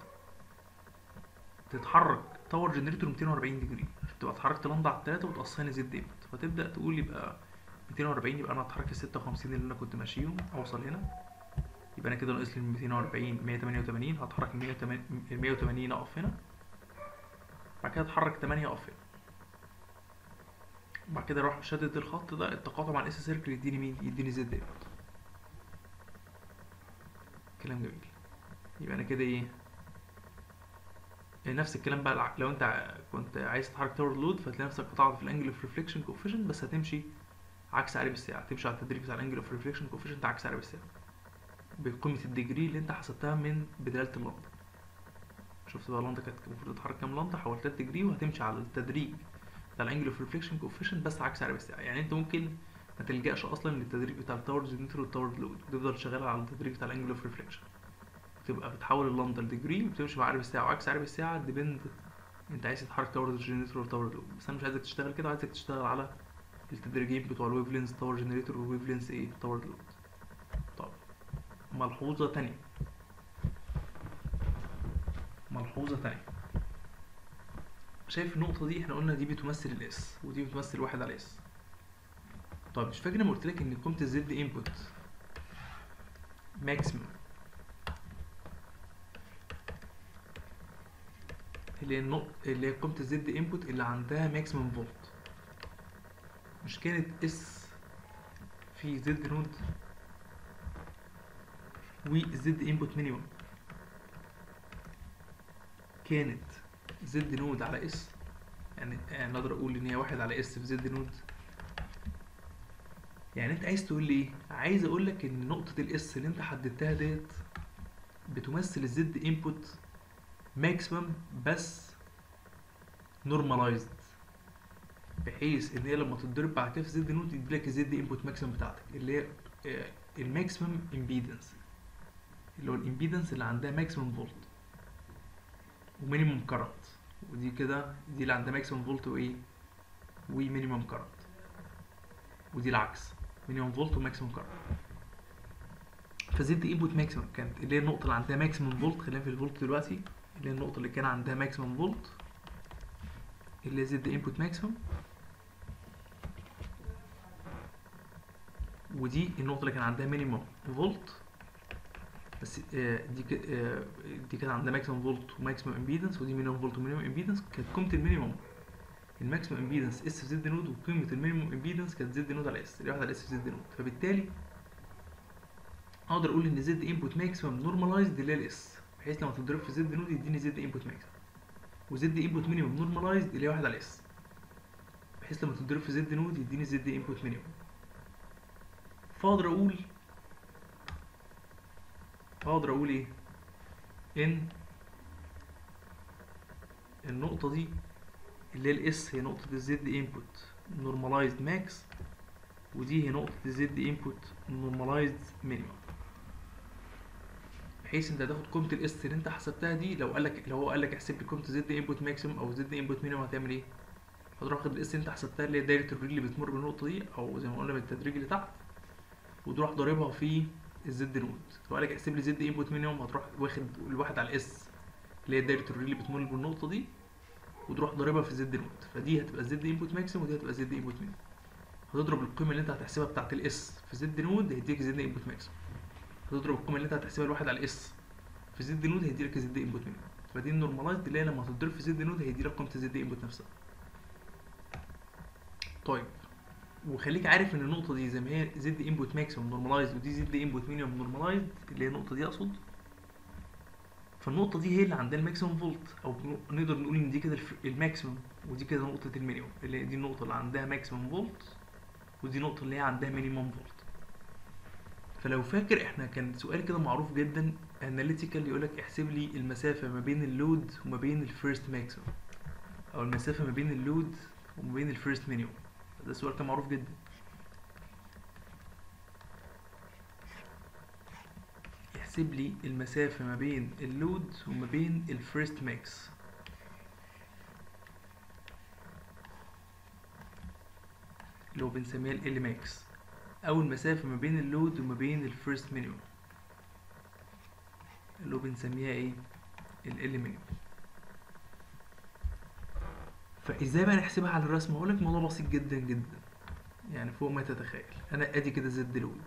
تتحرك تاور جنريتور 240 ديجري عشان تبقى اتحركت لندا على التلاتة وتقصاني زد انبوت فتبدا تقول يبقى 240 يبقى انا اتحرك ال 56 اللي انا كنت ماشيهم اوصل هنا يبقى انا كده ناقص لي 240 188 هتحرك ال 180 ال 180 اقف هنا بعد كده اتحرك 8 اقف هنا بعد كده اروح شدد الخط ده التقاطع مع الاس سيركل يديني مين يديني زد انبوت كلام جميل يبقى انا كده ايه نفس الكلام بقى الع- لو انت ع- كنت عايز تتحرك تاور لود فتلاقي نفسك قطعت في الانجل اوف ريفليكشن كوفيشنت بس هتمشي عكس عقارب الساعه هتمشي على التدريج بتاع الانجل اوف ريفليكشن كوفيشنت عكس عقارب الساعه بقيمه الديجري اللي انت حسبتها من بدايه اللندا شفت بقى اللندا كانت المفروض تتحرك كام لندا حولتها ديجري وهتمشي على التدريج بتاع الانجل اوف ريفليكشن كوفيشنت بس عكس عقارب الساعه يعني انت ممكن ما تلجاش اصلا للتدريج بتاع التاور جنريتور والتاور لود وتفضل شغال على التدريج بتاع الانجل اوف ريفليكشن تبقى بتحول اللندا لديجري وبتمشي مع عقارب الساعه وعكس عقارب الساعه ديبند انت عايز تتحرك تاور جنريتور ولا تاور لود بس انا مش عايزك تشتغل كده عايزك تشتغل على التدريجين بتوع الويف لينز تاور جنريتور والويف لينز ايه تاور لود طب ملحوظة تانية ملحوظة تانية شايف النقطة دي احنا قلنا دي بتمثل الاس ودي بتمثل واحد على اس طب مش فاكر لما قلت لك ان قيمة الزد انبوت ماكسيمم اللي هي النق... اللي هي قيمة الزد انبوت اللي عندها ماكسيمم فولت مش كانت اس في زد نود والزد انبوت مينيمم كانت زد نود على اس يعني يعني اقدر اقول ان هي واحد على اس في زد نود يعني انت عايز تقول لي ايه عايز اقول لك ان نقطة الاس اللي انت حددتها ديت بتمثل الزد انبوت ماكسيمم بس نورماليزد بحيث ان هي لما تتضرب بعد كده في زد نود يديلك الزد انبوت ماكسيمم بتاعتك اللي هي الماكسيمم امبيدنس اللي هو الامبيدنس اللي عندها ماكسيمم فولت ومينيمم كارنت ودي كده دي اللي عندها ماكسيمم فولت وايه ومينيمم كارنت ودي العكس مينيمم فولت وماكسيمم كارنت فزد انبوت ماكسيمم كانت اللي هي النقطه اللي عندها ماكسيمم فولت خلينا في الفولت دلوقتي اللي هي النقطه اللي كان عندها ماكسيمم فولت اللي هي زد انبوت ماكسيمم ودي النقطه اللي كان عندها مينيمم فولت بس آه، دي ك- آه، دي كان عندها ماكسيمم فولت وماكسيمم امبيدنس ودي مينيمم فولت ومينيمم امبيدنس كانت قيمه المينيمم الماكسيمم امبيدنس اس في زد نود وقيمه المينيمم امبيدنس كانت زد نود على اس اللي واحد على اس في زد نود فبالتالي اقدر اقول ان زد انبوت ماكسيمم نورماليزد اللي هي الاس بحيث لما تضرب في زد نود يديني زد انبوت ماكسيمم وزد انبوت مينيمم نورماليزد اللي هي واحد على اس بحيث لما تضرب في زد نود يديني زد انبوت مينيمم فاقدر اقول اقدر اقول ايه ان النقطة دي اللي هي الاس هي نقطة الزد انبوت نورماليزد ماكس ودي هي نقطة الزد انبوت نورماليزد مينيمم بحيث انت هتاخد قيمة الاس اللي انت حسبتها دي لو قال لك لو هو قال لك احسب لي قيمة زد انبوت ماكسيمم او زد انبوت مينيمم هتعمل ايه؟ هتروح واخد الاس اللي انت حسبتها اللي هي دايرة الرجل اللي بتمر بالنقطة دي او زي ما قلنا بالتدريج اللي تحت وتروح ضاربها في الزد نود لو قال لك احسب لي زد انبوت مينيمم هتروح واخد الواحد على الاس اللي هي دايرة الرجل اللي بتمر بالنقطة دي وتروح ضاربها في الزد نود فدي هتبقى الزد انبوت ماكسيمم ودي هتبقى الزد انبوت مينيمم هتضرب القيمة اللي انت هتحسبها بتاعت الاس في زد نود هيديك زد انبوت ماكسيمم هتضرب القيمة اللي انت هتحسبها الواحد على الاس في زد نود هيديلك زد انبوت مينيمم فدي النورماليزد اللي هي لما هتضرب في زد نود هيديلك قيمة الزد انبوت نفسها طيب وخليك عارف ان النقطة دي زي ما هي زد انبوت ماكسيمم نورماليزد ودي زد انبوت مينيمم نورماليزد اللي هي النقطة دي اقصد فالنقطة دي هي اللي عندها الماكسيمم فولت او نقدر نقول ان دي كده الف- الماكسيمم ودي كده نقطة المينيمم اللي هي دي النقطة اللي عندها ماكسيمم فولت ودي النقطة اللي هي عندها مينيمم فولت فلو فاكر احنا كان سؤال كده معروف جدا اناليتيكال يقولك احسب لي المسافة ما بين اللود وما بين الفيرست ماكسيمم او المسافة ما بين اللود وما بين الفيرست مينيمم ده سؤال كان معروف جدا احسب لي المسافة ما بين اللود وما بين الفيرست ماكس اللي هو بنسميها ال ماكس او المسافة ما بين اللود وما بين الفيرست مينيمم اللي هو بنسميها ايه ال مينيمم فازاي بقى نحسبها على الرسم هقول لك الموضوع بسيط جدا جدا يعني فوق ما تتخيل انا ادي كده زد لود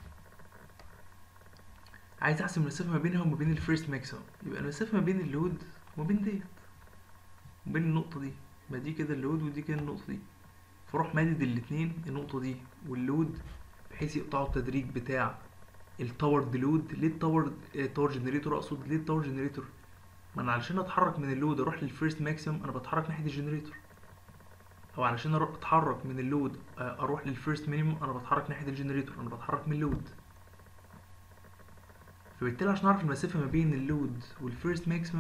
عايز احسب المسافه ما بينها وما بين الفيرست ماكسيمم يبقى المسافه ما بين اللود وما بين ديت وبين النقطه دي يبقى دي كده اللود ودي كده النقطه دي فاروح مادد الاتنين النقطه دي واللود بحيث يقطعوا التدريج بتاع التاور لود ليه التاور تاور جنريتور اقصد ليه التاور جنريتور ما انا علشان اتحرك من اللود اروح للفيرست ماكسيمم انا بتحرك ناحيه الجنريتور او علشان اروح اتحرك من اللود آه، اروح للفيرست مينيمم انا بتحرك ناحيه الجنريتور انا بتحرك من اللود فبالتالي عشان اعرف المسافه ما بين اللود والفيرست ماكسيمم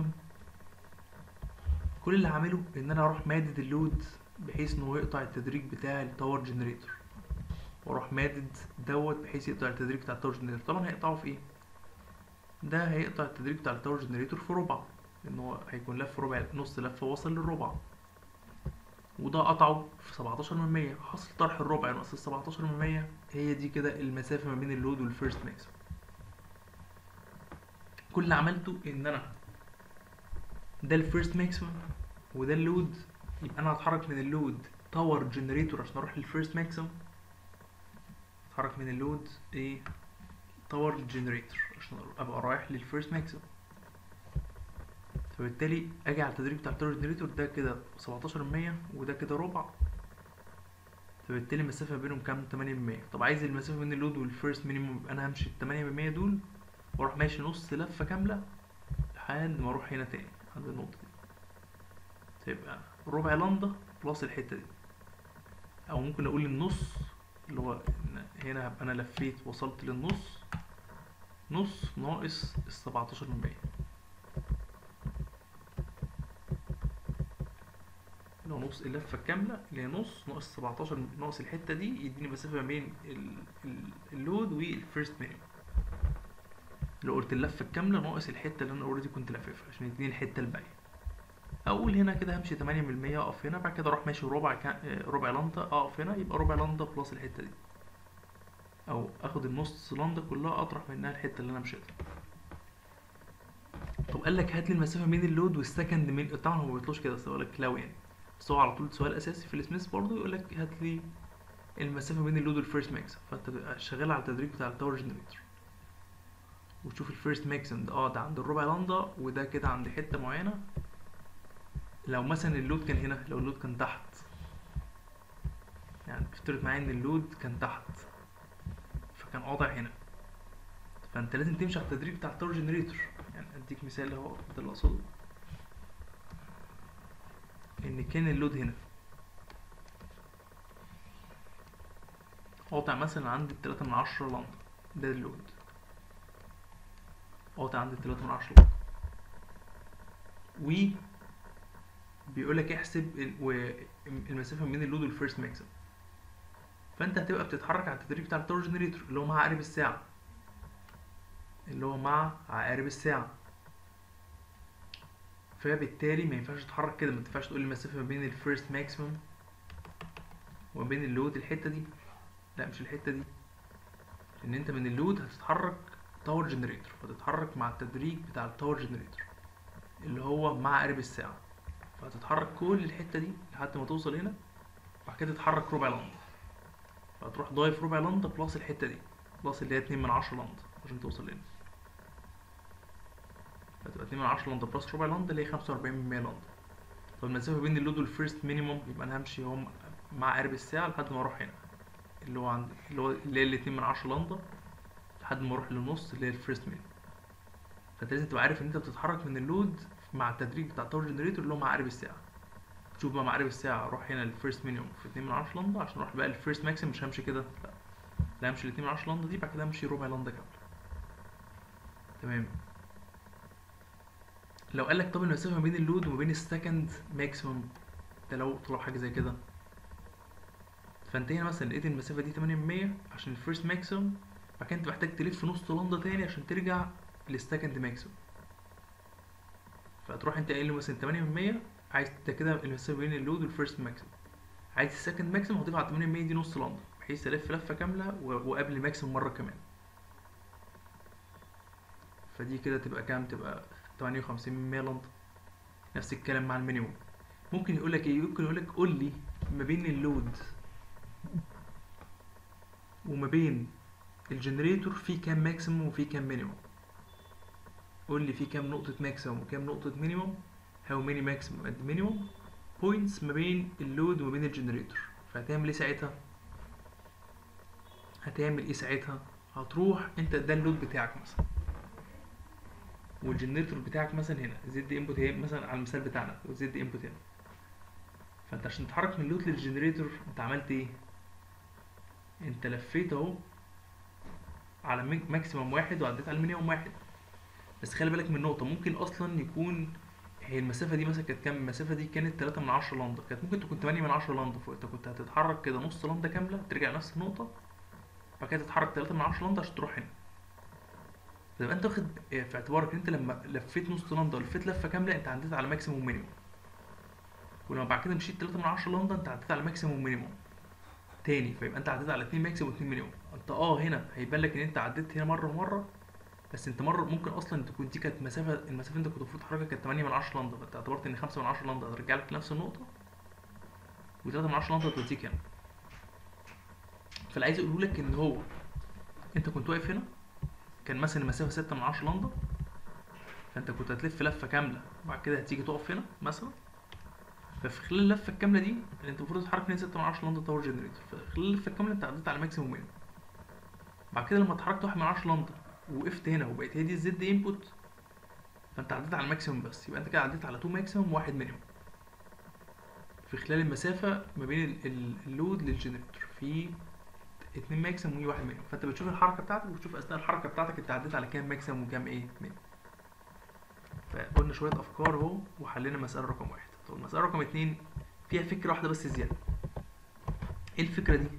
كل اللي هعمله ان انا اروح مادد اللود بحيث ان هو يقطع التدريج بتاع التاور جنريتور واروح مادد دوت بحيث يقطع التدريج بتاع التاور جنريتور طبعا هيقطعه في ايه ده هيقطع التدريج بتاع التاور جنريتور في ربع ان هو هيكون لف ربع نص لفه وصل للربع وده قطعه في 17 من 100 حاصل طرح الربع ناقص ال 17 من 100 هي دي كده المسافه ما بين اللود والفيرست ماكسيمم كل اللي عملته ان انا ده الفيرست ماكسيمم وده اللود يبقى انا هتحرك من اللود باور جنريتور عشان اروح للفيرست ماكسيمم اتحرك من اللود ايه باور جنريتور عشان ابقى رايح للفيرست ماكسيمم فبالتالي اجي على التدريج بتاع الباور جنريتور ده كده 17 من 100 وده كده ربع فبالتالي المسافة بينهم كام 8 من 100 طب عايز المسافة بين اللود والفيرست مينيموم يبقى انا همشي ال 8 من 100 دول واروح ماشي نص لفة كاملة لحد ما اروح هنا تاني عند النقطة دي فيبقى ربع لندا بلس الحتة دي او ممكن اقول النص اللي هو إن هنا هبقى انا لفيت وصلت للنص نص ناقص ال 17 من 100 لو نص اللفة الكاملة اللي هي نص ناقص 17 ناقص الحتة دي يديني مسافة ما بين ال- ال- اللود والفيرست مينيمم لو قلت اللفة الكاملة ناقص الحتة اللي انا اوريدي كنت لاففها عشان يديني الحتة الباقية اقول هنا كده همشي 8 من 100 اقف هنا بعد كده اروح ماشي ربع كا... آه، ربع لندا اقف هنا يبقى ربع لندا بلس الحتة دي او اخد النص لندا كلها اطرح منها الحتة اللي انا مشيتها طب قال لك هات لي المسافة بين اللود والسكند من طبعا هو ما بيطلبش كده بس هو لك لو يعني بس هو على طول سؤال اساسي في السميث برضه يقول لك هات لي المسافة بين اللود والفيرست ماكسيم فانت تبقى شغال على التدريج بتاع التاور جنريتور وتشوف الفيرست ماكسيم ده اه ده عند الربع لندا وده كده عند حتة معينة لو مثلا اللود كان هنا لو اللود كان تحت يعني افترض معايا ان اللود كان تحت فكان قاطع هنا فانت لازم تمشي على التدريج بتاع التاور جنريتور يعني اديك مثال اهو ده اللي اقصده ان كان اللود هنا قاطع مثلا عند التلاتة من عشرة لندا ده اللود قاطع عند التلاتة من عشرة لندا و بيقولك احسب ال- و- المسافة بين اللود والفيرست ماكسيم فانت هتبقى بتتحرك على التدريج بتاع التاور جنريتور اللي هو مع عقارب الساعة اللي هو مع عقارب الساعة فبالتالي ما ينفعش تتحرك كده ما ينفعش تقول المسافة ما بين الفيرست ماكسيمم وما بين اللود الحتة دي لا مش الحتة دي ان انت من اللود هتتحرك تاور جنريتور فتتحرك مع التدريج بتاع التاور جنريتور اللي هو مع قارب الساعة فهتتحرك كل الحتة دي لحد ما توصل هنا وبعد كده تتحرك ربع لندا فهتروح ضايف ربع لندا بلس الحتة دي بلس اللي هي اتنين من عشرة لندا عشان توصل هنا فتبقى اتنين من عشرة لندا بلس ربع لندا اللي هي خمسة وأربعين من مية لندا طب المسافة بين اللود والفيرست مينيموم يبقى أنا همشي هم مع قارب الساعة لحد ما أروح هنا اللي هو عند اللي هو اللي هي الاتنين من عشرة لندا لحد ما أروح للنص اللي هي الفيرست مينيموم فانت لازم تبقى عارف ان انت بتتحرك من اللود مع التدريج بتاع التاور جنريتور اللي هو مع قارب الساعه تشوف بقى مع قارب الساعه اروح هنا للفيرست مينيموم في 2 من 10 لندا عشان اروح بقى للفيرست ماكسيم مش همشي كده لا لا همشي ال 2 من 10 لندا دي بعد كده همشي ربع لندا كامله تمام لو قال لك طب المسافه ما بين اللود وما بين السكند ماكسيموم ده لو طلع حاجه زي كده فانت هنا مثلا لقيت المسافه دي 8 من 100 عشان الفيرست ماكسيموم بعد كده انت محتاج تلف نص لندا تاني عشان ترجع للسكند ماكسيموم فتروح انت قايل له مثلا 8 من 100 عايز انت كده المسافه بين اللود والفيرست ماكسيموم عايز السكند ماكسيموم هتضيف على 8 من 100 دي نص لندا بحيث الف لفه كامله و- وقبل الماكسيموم مره كمان فدي كده تبقى كام تبقى 58 من 100 لندا نفس الكلام مع المينيموم ممكن يقول لك ايه ممكن يقول لك قول لي ما بين اللود وما بين الجنريتور في كام ماكسيموم وفي كام مينيموم قول لي في كام نقطة ماكسيموم وكام نقطة مينيموم how many maximum and minimum points ما بين اللود وما بين الجنريتور فهتعمل ايه ساعتها هتعمل ايه ساعتها هتروح انت ده اللود بتاعك مثلا والجنريتور بتاعك مثلا هنا زد انبوت هي مثلا على المثال بتاعنا وزد انبوت هنا فانت عشان تتحرك من اللود للجنريتور انت عملت ايه انت لفيت اهو على ميك- ماكسيمم واحد وعديت على المينيمم واحد بس خلي بالك من نقطة ممكن أصلا يكون هي المسافة دي مثلا كانت كام؟ المسافة دي كانت تلاتة من عشرة لندا كانت ممكن تكون تمانية من عشرة لندا فأنت كنت هتتحرك كده نص لندا كاملة ترجع نفس النقطة بعد كده تتحرك تلاتة من عشرة لندا عشان تروح هنا يبقى انت واخد في اعتبارك ان انت لما لفيت نص لندا ولفيت لفه كامله انت عديت على ماكسيموم مينيموم ولما بعد كده مشيت 3 من 10 لندا انت عديت على ماكسيموم مينيموم تاني فيبقى انت عديت على 2 ماكسيموم و2 مينيموم انت اه هنا هيبان لك ان انت عديت هنا مره ومره بس انت مره ممكن اصلا تكون دي كانت مسافه المسافه اللي انت كنت المفروض تحركها كانت 8 من 10 لندا فانت اعتبرت ان 5 من 10 لندا هترجع لك لنفس النقطه و3 من 10 لندا هتوديك هنا فاللي عايز اقوله لك ان هو انت كنت واقف هنا كان مثلا المسافه 6 من 10 لندا فانت كنت هتلف لفه كامله وبعد كده هتيجي تقف هنا مثلا ففي خلال اللفه الكامله دي اللي انت المفروض تتحرك من 6 من 10 لندا تاور جنريتور فخلال اللفه الكامله انت عديت على ماكسيموم مينيموم بعد كده لما اتحركت 1 من 10 لندا وقفت هنا وبقت هي دي الزد انبوت فانت عديت على الماكسيموم بس يبقى انت كده عديت على 2 ماكسيموم وواحد مينيموم في خلال المسافه ما بين ال- ال- اللود للجنريتور في اتنين ماكسيموم وواحد مينيموم فانت بتشوف الحركه بتاعتك وبتشوف اثناء الحركه بتاعتك انت عديت على كام ماكسيموم وكام ايه مينيموم فقلنا شويه افكار اهو وحلينا مساله رقم واحد طب المساله رقم اتنين فيها فكره واحده بس زياده ايه الفكره دي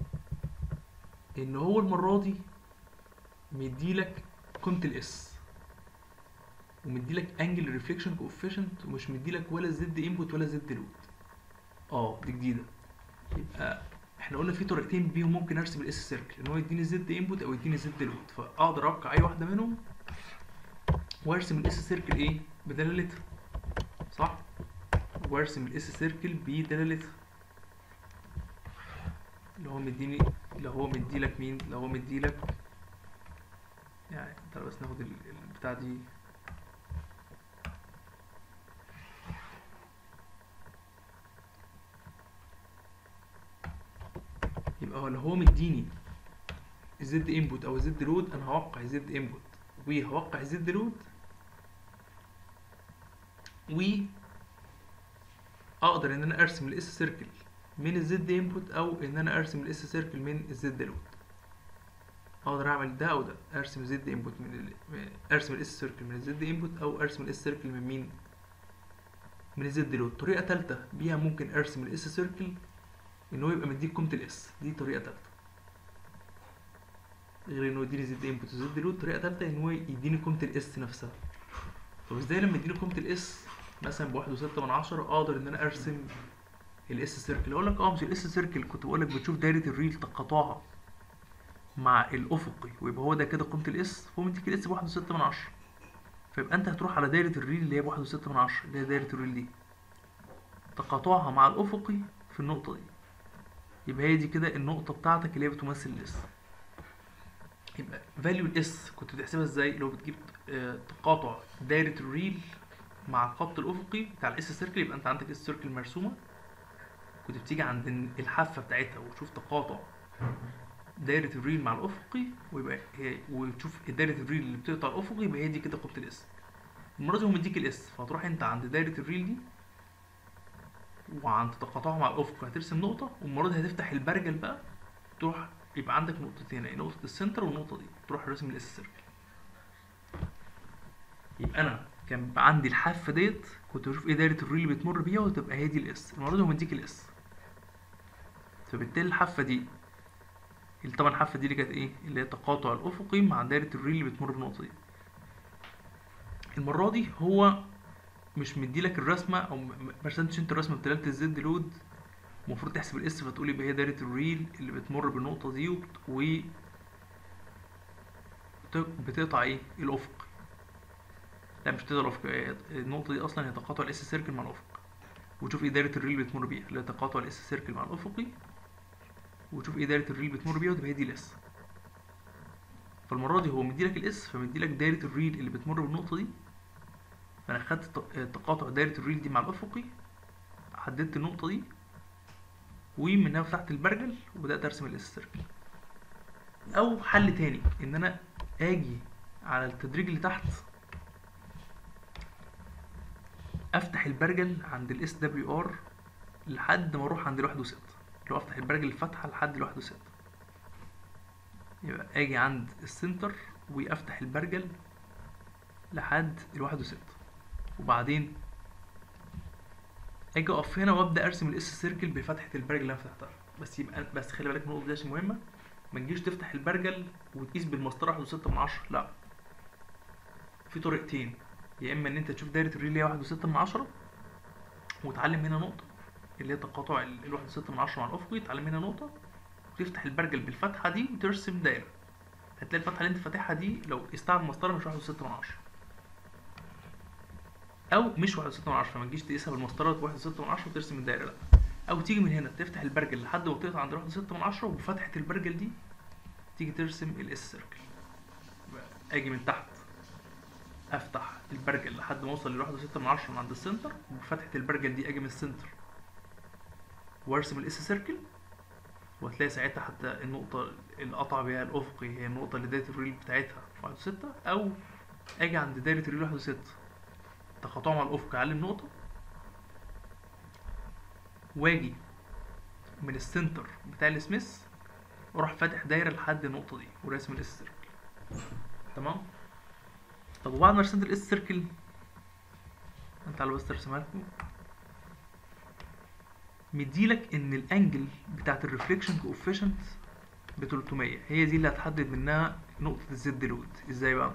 ان هو المره دي مديلك قيمه الاس ومديلك انجل ريفليكشن كوفيشنت ومش مديلك ولا زد انبوت ولا زد لود اه دي جديده يبقى احنا قلنا في طريقتين بيهم ممكن ارسم الاس سيركل ان هو يديني زد انبوت او يديني زد لود فاقدر اوقع اي واحده منهم وارسم الاس سيركل ايه بدلالتها صح وارسم الاس سيركل بدلالتها اللي هو مديني اللي هو مديلك مين اللي هو مديلك يعني تعالى بس ناخد ال- البتاع دي يبقى هو لو هو مديني زد انبوت او زد لود انا هوقع زد انبوت وهوقع زد لود و اقدر ان انا ارسم الاس سيركل من الزد انبوت او ان انا ارسم الاس سيركل من الزد لود اقدر اعمل ده او ده ارسم زد انبوت من ال... ارسم الاس سيركل من الزد انبوت او ارسم الاس سيركل من مين من الزد لود طريقه ثالثه بيها ممكن ارسم الاس سيركل ان هو يبقى مديك قيمه الاس دي طريقه ثالثه غير انه يديني زد انبوت وزد لود طريقه ثالثه ان هو يديني قيمه الاس نفسها طب ازاي لما يديني قيمه الاس مثلا بواحد وستة من عشرة اقدر ان انا ارسم الاس سيركل اقول لك اه مش الاس سيركل كنت بقول لك بتشوف دايره الريل تقاطعها مع الافقي ويبقى هو ده كده قيمه الاس فهو مديك الاس بواحد وستة من عشرة فيبقى انت هتروح على دايره الريل اللي هي بواحد وستة من عشرة اللي هي دايره الريل دي تقاطعها مع الافقي في النقطه دي يبقى هي دي كده النقطه بتاعتك اللي هي بتمثل الاس يبقى فاليو الاس كنت بتحسبها ازاي لو بتجيب آه، تقاطع دايره الريل مع الخط الافقي بتاع الاس سيركل يبقى انت عندك اس سيركل مرسومه كنت بتيجي عند الحافه بتاعتها وتشوف تقاطع دايره الريل مع الافقي ويبقى هي وتشوف دايره الريل اللي بتقطع الافقي يبقى هي دي كده قيمه الاس المره دي هو مديك الاس فهتروح انت عند دايره الريل دي وعند تقاطعها مع الافق هترسم نقطه والمره دي هتفتح البرجل بقى تروح يبقى عندك نقطتين نقطه السنتر والنقطه دي تروح راسم الاس سيركل يبقى انا كان بيبقى عندي الحافه ديت كنت بشوف ايه دايره الريل اللي بتمر بيها وتبقى هي دي الاس المره دي هو مديك الاس فبالتالي الحافه دي اللي طبعا الحافه دي اللي كانت ايه اللي هي التقاطع الافقي مع دايره الريل اللي بتمر بالنقطه دي المره دي هو مش مديلك الرسمه او م- ما رسمتش انت الرسمه بدلاله الزد لود المفروض تحسب الاس فتقول يبقى هي دايره الريل اللي بتمر بالنقطه دي وبت- و بت- بتقطع ايه الافق لا مش بتقطع الافق هي النقطه دي اصلا هي تقاطع الاس سيركل مع الافق وتشوف ايه دايره الريل اللي بتمر بيها اللي هي تقاطع الاس سيركل مع الافقي وتشوف ايه دايره الريل اللي بتمر بيها وتبقى هي دي الاس فالمره دي هو مديلك الاس فمديلك دايره الريل اللي بتمر بالنقطه دي فانا خدت ت- تقاطع دايره الريل دي مع الافقي حددت النقطه دي ومنها فتحت البرجل وبدات ارسم الاس سيركل او حل تاني ان انا اجي على التدريج اللي تحت افتح البرجل عند الاس دبليو ار لحد ما اروح عند الواحد وستة لو افتح البرجل الفتحة لحد الواحد وستة يبقى اجي عند السنتر وافتح البرجل لحد الواحد وستة وبعدين اجي اقف هنا وابدا ارسم الاس سيركل بفتحه البرجل اللي انا فتحتها بس يبقى بس خلي بالك من النقطه دي عشان مهمه ما تجيش تفتح البرجل وتقيس بالمسطره 1.6 من عشرة لا في طريقتين يا اما ان انت تشوف دايره الريلي واحد وستة من عشرة وتعلم هنا نقطه اللي هي تقاطع ال- الواحد وستة من عشرة مع الافقي تعلم هنا نقطه وتفتح البرجل بالفتحه دي وترسم دايره هتلاقي الفتحه اللي انت فاتحها دي لو قستها بمسطره مش واحد وستة من عشرة او مش واحد وستة من عشرة ما تجيش تقيسها بالمسطره واحد وستة من عشرة وترسم الدايره لا او تيجي من هنا تفتح البرجل لحد ما تقطع عند واحد وستة من عشرة وبفتحه البرجل دي تيجي ترسم الاس سيركل اجي من تحت افتح البرجل لحد ما اوصل لواحد وستة من عشرة من عند السنتر وبفتحة البرجل دي اجي من السنتر وارسم الاس سيركل وهتلاقي ساعتها حتى النقطة اللي قطع بيها الأفقي هي النقطة اللي دايرة الريل بتاعتها واحد وستة أو أجي عند دايرة الريل واحد وستة تقاطعه مع الأفق أعلم نقطة واجي من السنتر بتاع السميث واروح فاتح دايرة لحد النقطة دي وراسم الاس سيركل تمام طب وبعد ما رسمت الاس سيركل انت على بس ترسمها لكم مديلك ان الانجل بتاعت الريفليكشن كوفيشنت ب 300 هي دي اللي هتحدد منها نقطة الزد لود ازاي بقى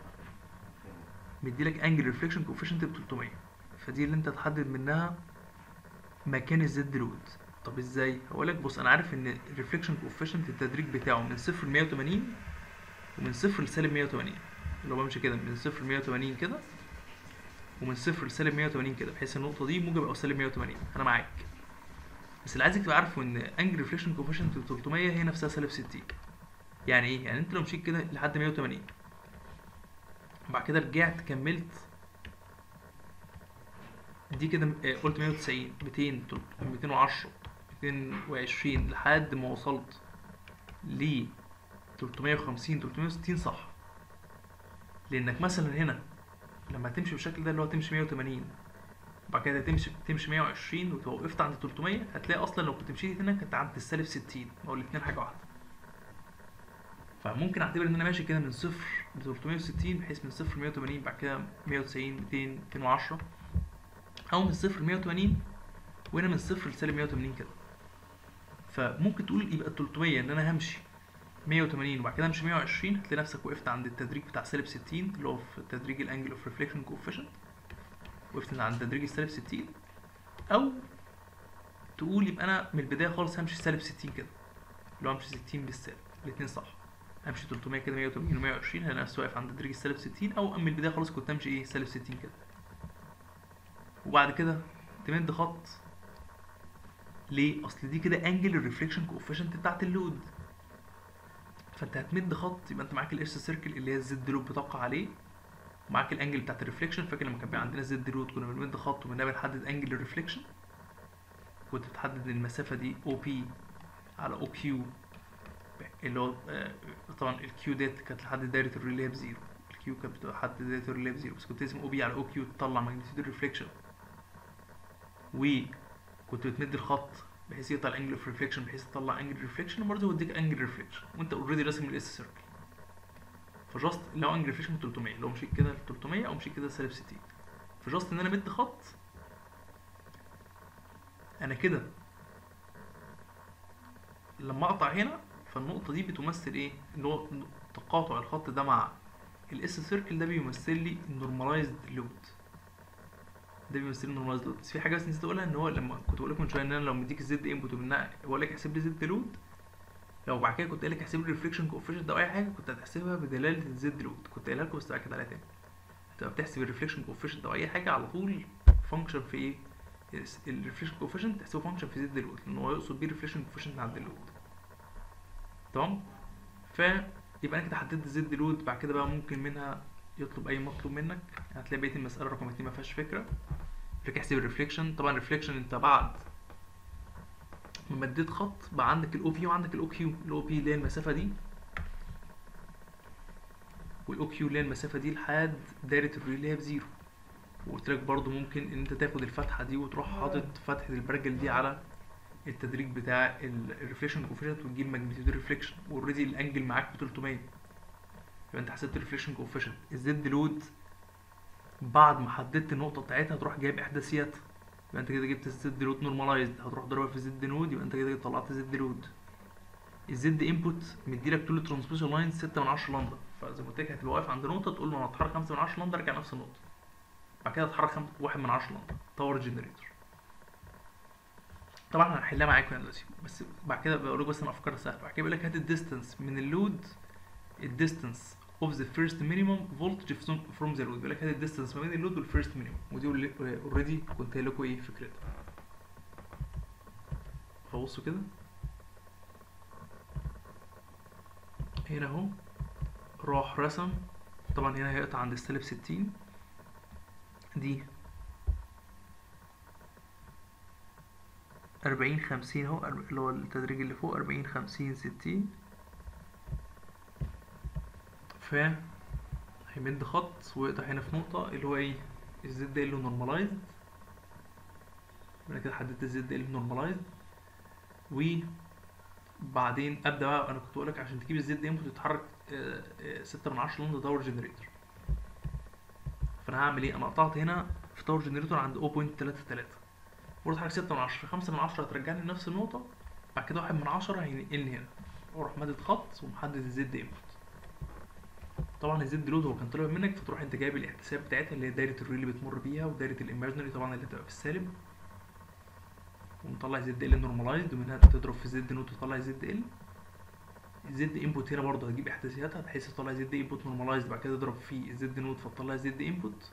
مديلك انجل ريفليكشن كوفيشنت ب 300 فدي اللي انت تحدد منها مكان الزد لود طب ازاي هقول لك بص انا عارف ان الريفليكشن كوفيشنت التدريج بتاعه من صفر ل 180 ومن صفر لسالب 180 اللي هو بمشي كده من صفر ل 180 كده ومن صفر لسالب 180 كده بحيث النقطة دي موجب أو سالب 180 أنا معاك بس اللي عايزك تبقى عارفه إن أنجل ريفليكشن كوفيشنت 300 هي نفسها سالب 60 يعني إيه؟ يعني أنت لو مشيت كده لحد 180 وبعد كده رجعت كملت دي كده آه، قلت 190 200 210 220 لحد ما وصلت ل 350 360 صح لانك مثلا هنا لما تمشي بالشكل ده اللي هو تمشي 180 وبعد كده تمشي تمشي 120 وتبقى وقفت عند 300 هتلاقي اصلا لو كنت مشيت هنا كنت عند السالب 60 ما هو الاثنين حاجه واحده فممكن اعتبر ان انا ماشي كده من صفر ل 360 بحيث من صفر ل 180 بعد كده 190 200 210 او من صفر ل 180 وهنا من صفر لسالب 180 كده فممكن تقول يبقى 300 ان انا همشي 180 وبعد كده امشي 120 هتلاقي نفسك وقفت عند التدريج بتاع سالب 60 اللي هو في تدريج الانجل اوف ريفليكشن كوفيشنت وقفت عند تدريج السالب 60 او تقول يبقى انا من البدايه خالص همشي سالب 60 كده اللي هو امشي 60 بالسالب الاثنين صح امشي 300 كده 180 و 120 هلاقي نفسي واقف عند تدريج السالب 60 او من البدايه خالص كنت امشي ايه سالب 60 كده وبعد كده تمد خط ليه اصل دي كده انجل الريفليكشن كوفيشنت بتاعت اللود فانت هتمد خط يبقى انت معاك الاس سيركل اللي هي الزد لود بتقع عليه معاك الانجل بتاعت الريفليكشن فاكر لما كان بيبقى عندنا زد لود كنا بنمد خط ومنها بنحدد انجل الريفليكشن كنت بتحدد المسافه دي او بي على او كيو اللي هو آه، طبعا الكيو ديت كانت لحد دايره الريلي بزيرو الكيو كانت بتحدد دايره الريلي بزيرو بس كنت تقسم او بي على او كيو تطلع ماجنتيود الريفليكشن وكنت بتمد الخط بحيث يقطع الانجل اوف ريفليكشن بحيث يطلع انجل ريفليكشن وبرضه يوديك انجل ريفليكشن وانت اوريدي راسم الاس سيركل فجاست لو انجل ريفليكشن 300 لو مشيت كده ل 300 او مشيت كده سالب 60 فجاست ان انا مد خط انا كده لما اقطع هنا فالنقطة دي بتمثل ايه؟ اللي هو تقاطع الخط ده مع الاس سيركل ده بيمثل لي النورماليزد لود ده بيمثل لي النورماليزد لود بس في حاجة بس نسيت اقولها ان هو لما كنت بقول لك من شوية ان انا لو مديك الزد انبوت ومنها بقول لك احسب لي زد لود لو بعد كده كنت قايل لك احسب لي ريفليكشن كوفيشنت او اي حاجة كنت هتحسبها بدلالة الزد لود كنت قايلها لكم بس تأكد عليها تاني تبقى بتحسب الريفليكشن كوفيشنت او اي حاجة على طول فانكشن في ايه؟ الريفليكشن كوفيشنت تحسبه فانكشن في زد لود لان هو يقصد بيه الريفليكشن كوفيشنت عند اللود تمام فيبقى انا كده حددت زد لود بعد كده بقى ممكن منها يطلب اي مطلوب منك هتلاقي بقيه المساله رقم اتنين ما فيهاش فكره فيك احسب الريفليكشن طبعا الريفليكشن انت بعد ما مديت خط بقى عندك الاو بي وعندك الاو كيو الاو بي اللي هي المسافه دي والاو كيو اللي هي المسافه دي لحد دايره الريل اللي هي بزيرو وقلت لك برضو ممكن ان انت تاخد الفتحه دي وتروح حاطط فتحه البرجل دي على التدريج بتاع الريفليكشن كوفيشنت وتجيب ماجنتيود الريفليكشن واوريدي الانجل معاك ب 300 يبقى انت حسبت الريفليكشن كوفيشنت الزد لود بعد ما حددت النقطه بتاعتها تروح جايب احداثيات يبقى انت كده جبت الزد لود نورماليزد هتروح ضربها في زد نود يبقى انت كده طلعت زد لود الزد انبوت مديلك طول الترانسميشن لاين 6 من 10 لندا فزي ما قلت لك هتبقى واقف عند نقطه تقول له انا هتحرك 5 من 10 لندا ارجع نفس النقطه بعد كده اتحرك 1 من 10 لندا باور جنريتور طبعا انا هحلها معاكم يعني دلوقتي بس بعد كده بقول لك بس انا افكار سهله بعد كده بيقول لك هات الديستنس من اللود الديستنس اوف ذا فيرست مينيمم فولتج فروم ذا لود بيقول لك هات الديستنس ما بين اللود والفيرست مينيمم ودي اوريدي كنت قايل لكم ايه فكرتها فبصوا كده هنا اهو راح رسم طبعا هنا هيقطع عند السالب ستين دي أربعين خمسين اهو اللي هو التدريج اللي فوق أربعين خمسين ستين ف هيمد خط ويقطع هنا في نقطة اللي هو ايه الزد ده اللي نورمالايزد انا كده حددت الزد ده اللي نورمالايزد وبعدين ابدا بقى انا كنت بقول لك عشان تجيب الزد انبوت يتحرك ستة من عشرة لندا داور جنريتور فانا هعمل ايه انا قطعت هنا في داور جنريتور عند 0.33 ورحت حرك ستة من عشرة خمسة من عشرة هترجعني لنفس النقطة بعد كده واحد من عشرة هينقلني هنا واروح مادد خط ومحدد الزد انبوت طبعا الزد لود هو كان طالب منك فتروح انت جايب الاحتساب بتاعتها اللي هي دايره الري اللي بتمر بيها ودايره الايماجينري طبعا اللي هتبقى في السالب ومطلع زد ال نورماليزد ومنها تضرب في زد نوت وتطلع زد ال الزد انبوت هنا برضه هتجيب احداثياتها بحيث تطلع زد انبوت نورماليزد بعد كده تضرب في الزد نوت فتطلع زد انبوت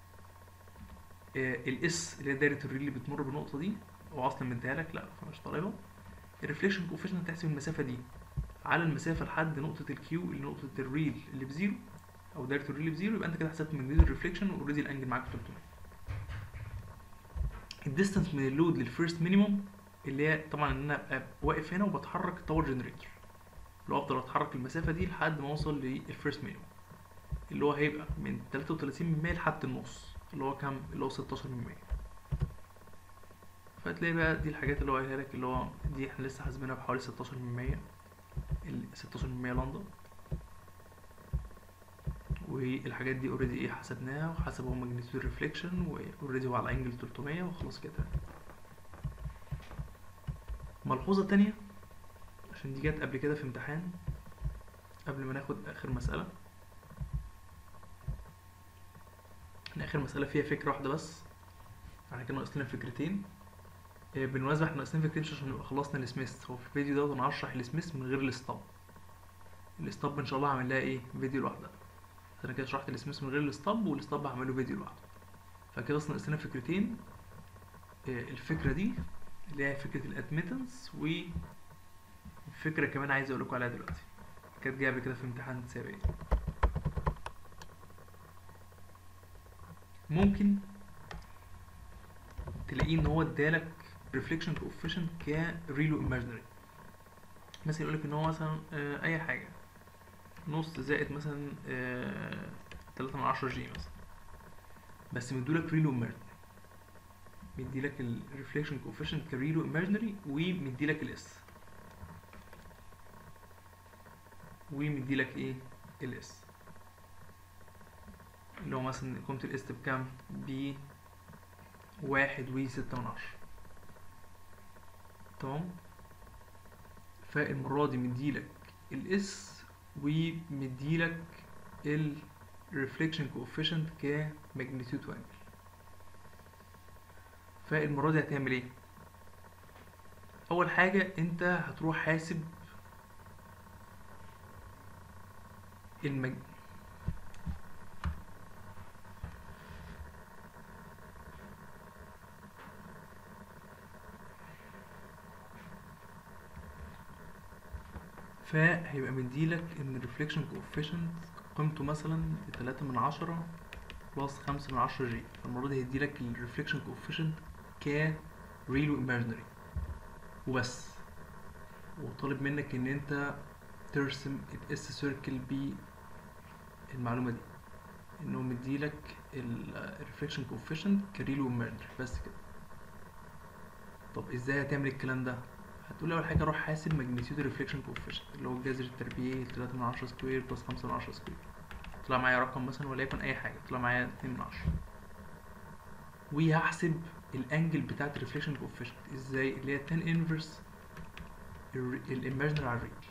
الاس اللي هي دايره الري اللي بتمر بالنقطه دي هو اصلا مديها لك لا فمش طالبها الريفليكشن كوفيشنت هتحسب المسافه دي على المسافه لحد نقطه الكيو اللي نقطه الريل اللي بزيرو او دايره الريل بزيرو يبقى انت كده حسبت من الريفليكشن واوريدي الانجل معاك 300 الديستانس من اللود للفيرست مينيموم اللي هي طبعا ان انا ابقى واقف هنا وبتحرك باور جنريتور اللي هو افضل اتحرك المسافه دي لحد ما اوصل للفيرست مينيموم اللي هو هيبقى من 33% لحد النص اللي هو كام اللي هو 16% فتلاقي بقى دي الحاجات اللي هو قايلها لك اللي هو دي احنا لسه حاسبينها بحوالي 16% ال 16% لندا والحاجات دي اوريدي ايه حسبناها وحسب هو ماجنتيود الريفليكشن واوريدي هو على انجل 300 وخلاص كده ملحوظة تانية عشان دي جت قبل كده في امتحان قبل ما ناخد اخر مسألة اخر مسألة فيها فكرة واحدة بس احنا كده ناقص لنا فكرتين بالمناسبة احنا ناقصين فكرتين عشان نبقى خلصنا السميث هو في الفيديو دوت انا هشرح السميث من غير الستاب الستاب ان شاء الله هعمل لها ايه فيديو لوحدها انا كده شرحت السميث من غير الستاب والستاب هعمله فيديو لوحده فكده اصلا ناقصنا فكرتين الفكرة دي اللي هي فكرة الادميتنس وفكرة كمان عايز اقول لكم عليها دلوقتي كانت جايه قبل كده في امتحان سابق ممكن تلاقيه ان هو ادالك ريفليكشن كوفيشنت كريلو ايماجينري مثلا يقولك ان هو مثلا آه اي حاجه نص زائد مثلا آه تلاتة من عشرة جي مثلا بس مدولك ريلو ايماجينري مديلك الريفليكشن كوفيشنت كريلو ايماجينري ومديلك الاس ومديلك ايه الاس اللي هو مثلا قيمة الاس بكام ب واحد وستة من عشرة تمام فالمرة دي مديلك الاس ومديلك ال reflection coefficient كماجنتيود وانجل فالمرة دي هتعمل ايه اول حاجة انت هتروح حاسب المج... فهيبقى مديلك ان الريفليكشن كوفيشنت قيمته مثلا تلاتة من عشرة بلس خمسة من عشرة جي فالمرة دي هيديلك الريفليكشن كوفيشنت ك ريل وايماجينري وبس وطالب منك ان انت ترسم الاس سيركل بالمعلومة دي انه مديلك الريفليكشن كوفيشنت كريل وايماجينري بس كده طب ازاي هتعمل الكلام ده هتقول اول حاجه روح حاسب ماجنتيود الريفليكشن كوفيشنت اللي هو الجذر التربيعي 3 من 10 سكوير بلس 5 من 10 سكوير طلع معايا رقم مثلا وليكن اي حاجه طلع معايا 2 من 10 وهحسب الانجل بتاعت الريفليكشن كوفيشنت ازاي اللي هي 10 انفرس الايماجنري على الريل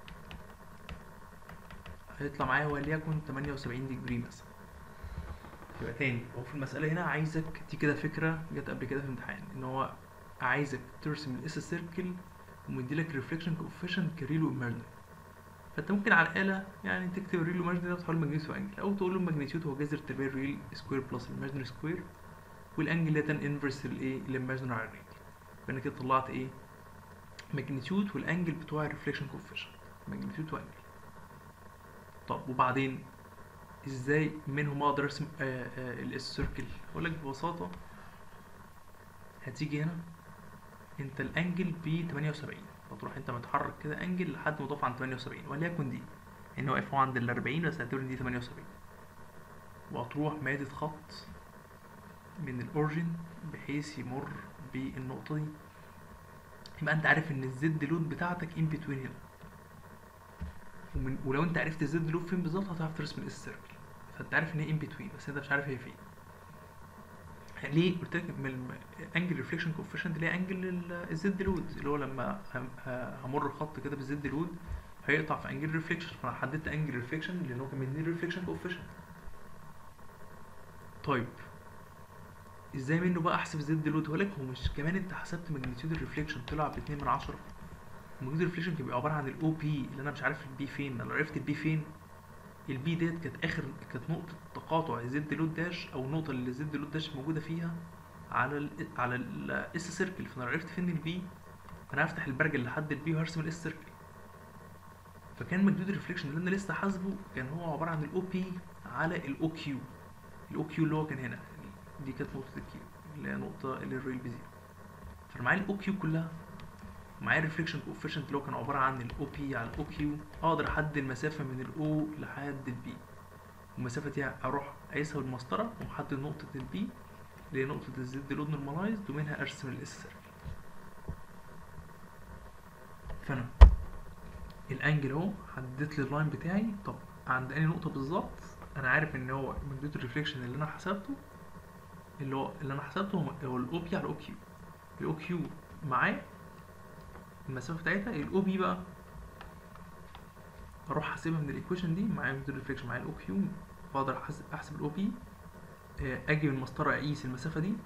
هيطلع معايا وليكن 78 ديجري مثلا يبقى تاني هو في المسألة هنا عايزك دي كده فكرة جت قبل كده في امتحان ان هو عايزك ترسم الاس سيركل ومديلك ريفليكشن كوفيشنت كريلو ايماجنري فانت ممكن على الآلة يعني تكتب الريل ايماجنري ده وتحول الماجنيتيود وانجل او تقول له الماجنيتيود هو جذر تربيع الريل سكوير بلس الايماجنري سكوير والانجل ده تان انفرس الايه الايماجنري على الريل فانا كده طلعت ايه ماجنيتيود والانجل بتوع الريفليكشن كوفيشنت ماجنيتيود وانجل طب وبعدين ازاي منهم اقدر ارسم الاس سيركل اقول لك ببساطه هتيجي هنا انت الانجل ب 78 فتروح انت متحرك كده انجل لحد ما تقف عند 78 وليكن دي ان هو واقف عند ال 40 بس اعتبر ان دي 78 وهتروح مادة خط من الاوريجن بحيث يمر بالنقطة دي يبقى انت عارف ان الزد لود بتاعتك ان بتوين هنا ومن ولو انت عرفت الزد لود فين بالظبط هتعرف ترسم الاس سيركل فانت عارف ان هي ان بتوين بس انت مش عارف هي فين ليه قلت لك من انجل ريفليكشن كوفيشنت اللي هي انجل الزد لود اللي هو لما همر خط كده بالزد لود هيقطع في انجل ريفليكشن فانا حددت انجل ريفليكشن لان هو كان مديني ريفليكشن كوفيشنت طيب ازاي منه بقى احسب زد لود هو لك هو مش كمان انت حسبت ماجنتيود الريفليكشن طلع ب 2 من 10 ماجنتيود الريفليكشن كان بيبقى عباره عن الاو بي اللي انا مش عارف البي فين لو عرفت البي فين البي ديت كانت اخر كانت نقطه تقاطع الزد لود داش او النقطه اللي الزد لود داش موجوده فيها على ال على الاس سيركل فانا لو عرفت فين البي انا هفتح البرجل لحد البي وهرسم الاس سيركل فكان مجدود الريفليكشن اللي انا لسه حاسبه كان هو عباره عن الاو بي على الاو كيو الاو كيو اللي هو كان هنا دي كانت نقطه الكيو اللي هي نقطه اللي الريل بزيرو فانا معايا الاو كيو كلها معايا الريفليكشن كوفيشنت اللي هو كان عباره عن الاو بي على الاو كيو اقدر احدد المسافه من الاو لحد البي والمسافه دي اروح اقيسها بالمسطره ومحدد نقطه البي اللي هي نقطه الزد لود نورماليزد ومنها ارسم الاس سيركل فانا الانجل اهو حددت لي اللاين بتاعي طب عند انهي نقطه بالظبط انا عارف ان هو مجدود الريفليكشن اللي انا حسبته اللي هو اللي انا حسبته هو الاو بي على الاو كيو الاو كيو معاه المسافه بتاعتها الاو بي بقى اروح احسبها من الايكويشن دي معايا مجدود الريفليكشن معايا الاو كيو بقدر احسب احسب الاو بي اجي من المسطره اقيس المسافه دي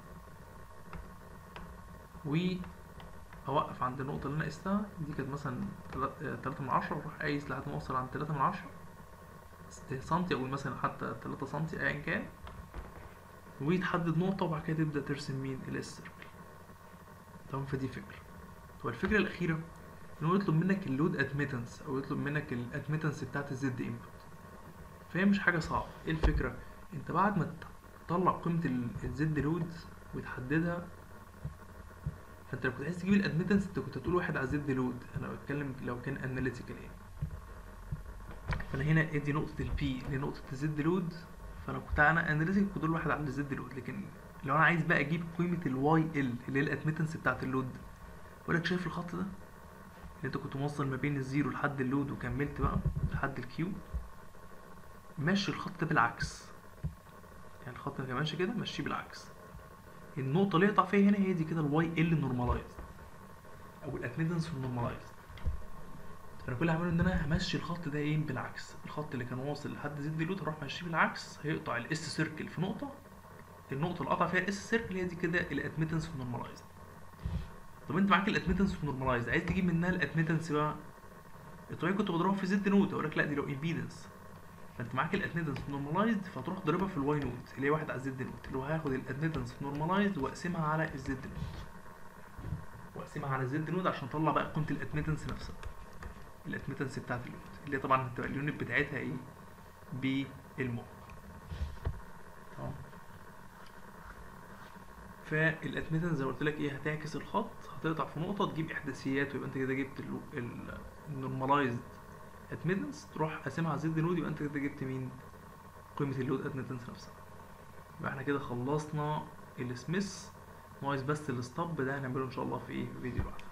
واوقف عند النقطه اللي انا قستها دي كانت مثلا تلاتة من عشرة واروح قايس لحد ما اوصل عند تلاتة من عشرة سنتي او مثلا حتى تلاتة سنتي ايا كان وتحدد نقطة وبعد كده تبدأ ترسم مين الاس سيركل تمام فدي فكرة والفكرة الأخيرة إن هو يطلب منك اللود ادميتنس أو يطلب منك الادميتنس بتاعت الزد انبوت فهي مش حاجة صعبة ايه الفكرة؟ انت بعد ما تطلع قيمة الزد لود وتحددها فانت لو كنت عايز تجيب الادميتنس انت كنت هتقول واحد على زد لود انا بتكلم لو كان اناليتيكال يعني فانا هنا ادي نقطة البي لنقطة الزد لود فانا كنت انا اناليتيك كنت واحد على الزد لود لكن لو انا عايز بقى اجيب قيمة الواي ال اللي هي الادميتنس بتاعت اللود بقول لك شايف الخط ده اللي انت كنت موصل ما بين الزيرو لحد اللود وكملت بقى لحد الكيو ماشي الخط ده بالعكس يعني الخط اللي ماشي كده ماشيه بالعكس النقطة اللي يقطع فيها هنا هي دي كده الواي ال نورمالايز او الادميتنس النورمالايز فانا كل اللي هعمله ان انا همشي الخط ده ايه بالعكس الخط اللي كان واصل لحد زد لود هروح ماشيه بالعكس هيقطع الاس سيركل في نقطة النقطة اللي قطع فيها الاس سيركل هي دي كده الادميتنس نورمالايز طب انت معاك الادميتنس نورمالايز عايز تجيب منها الادميتنس بقى الطبيعي كنت بضربها في زد نود اقول لك لا دي لو امبيدنس فانت معاك الادميتنس نورمالايزد فتروح ضاربها في الواي نود اللي هي واحد على الزد نود اللي هو هاخد الادميتنس نورمالايزد واقسمها على الزد نود واقسمها على الزد نود عشان اطلع بقى قيمه الادميتنس نفسها الادميتنس بتاعت اللود اللي هي طبعا هتبقى اليونت بتاعتها ايه بالمو تمام فالادميتنس زي ما قلت لك ايه هتعكس الخط هتقطع في نقطه تجيب احداثيات ويبقى انت كده جبت النورمالايزد ادميتنس تروح قاسمها على زد نود يبقى انت كده جبت مين قيمه اللود ادميتنس نفسها يبقى احنا كده خلصنا السميث ناقص بس الستوب ده هنعمله ان شاء الله في ايه في فيديو بعد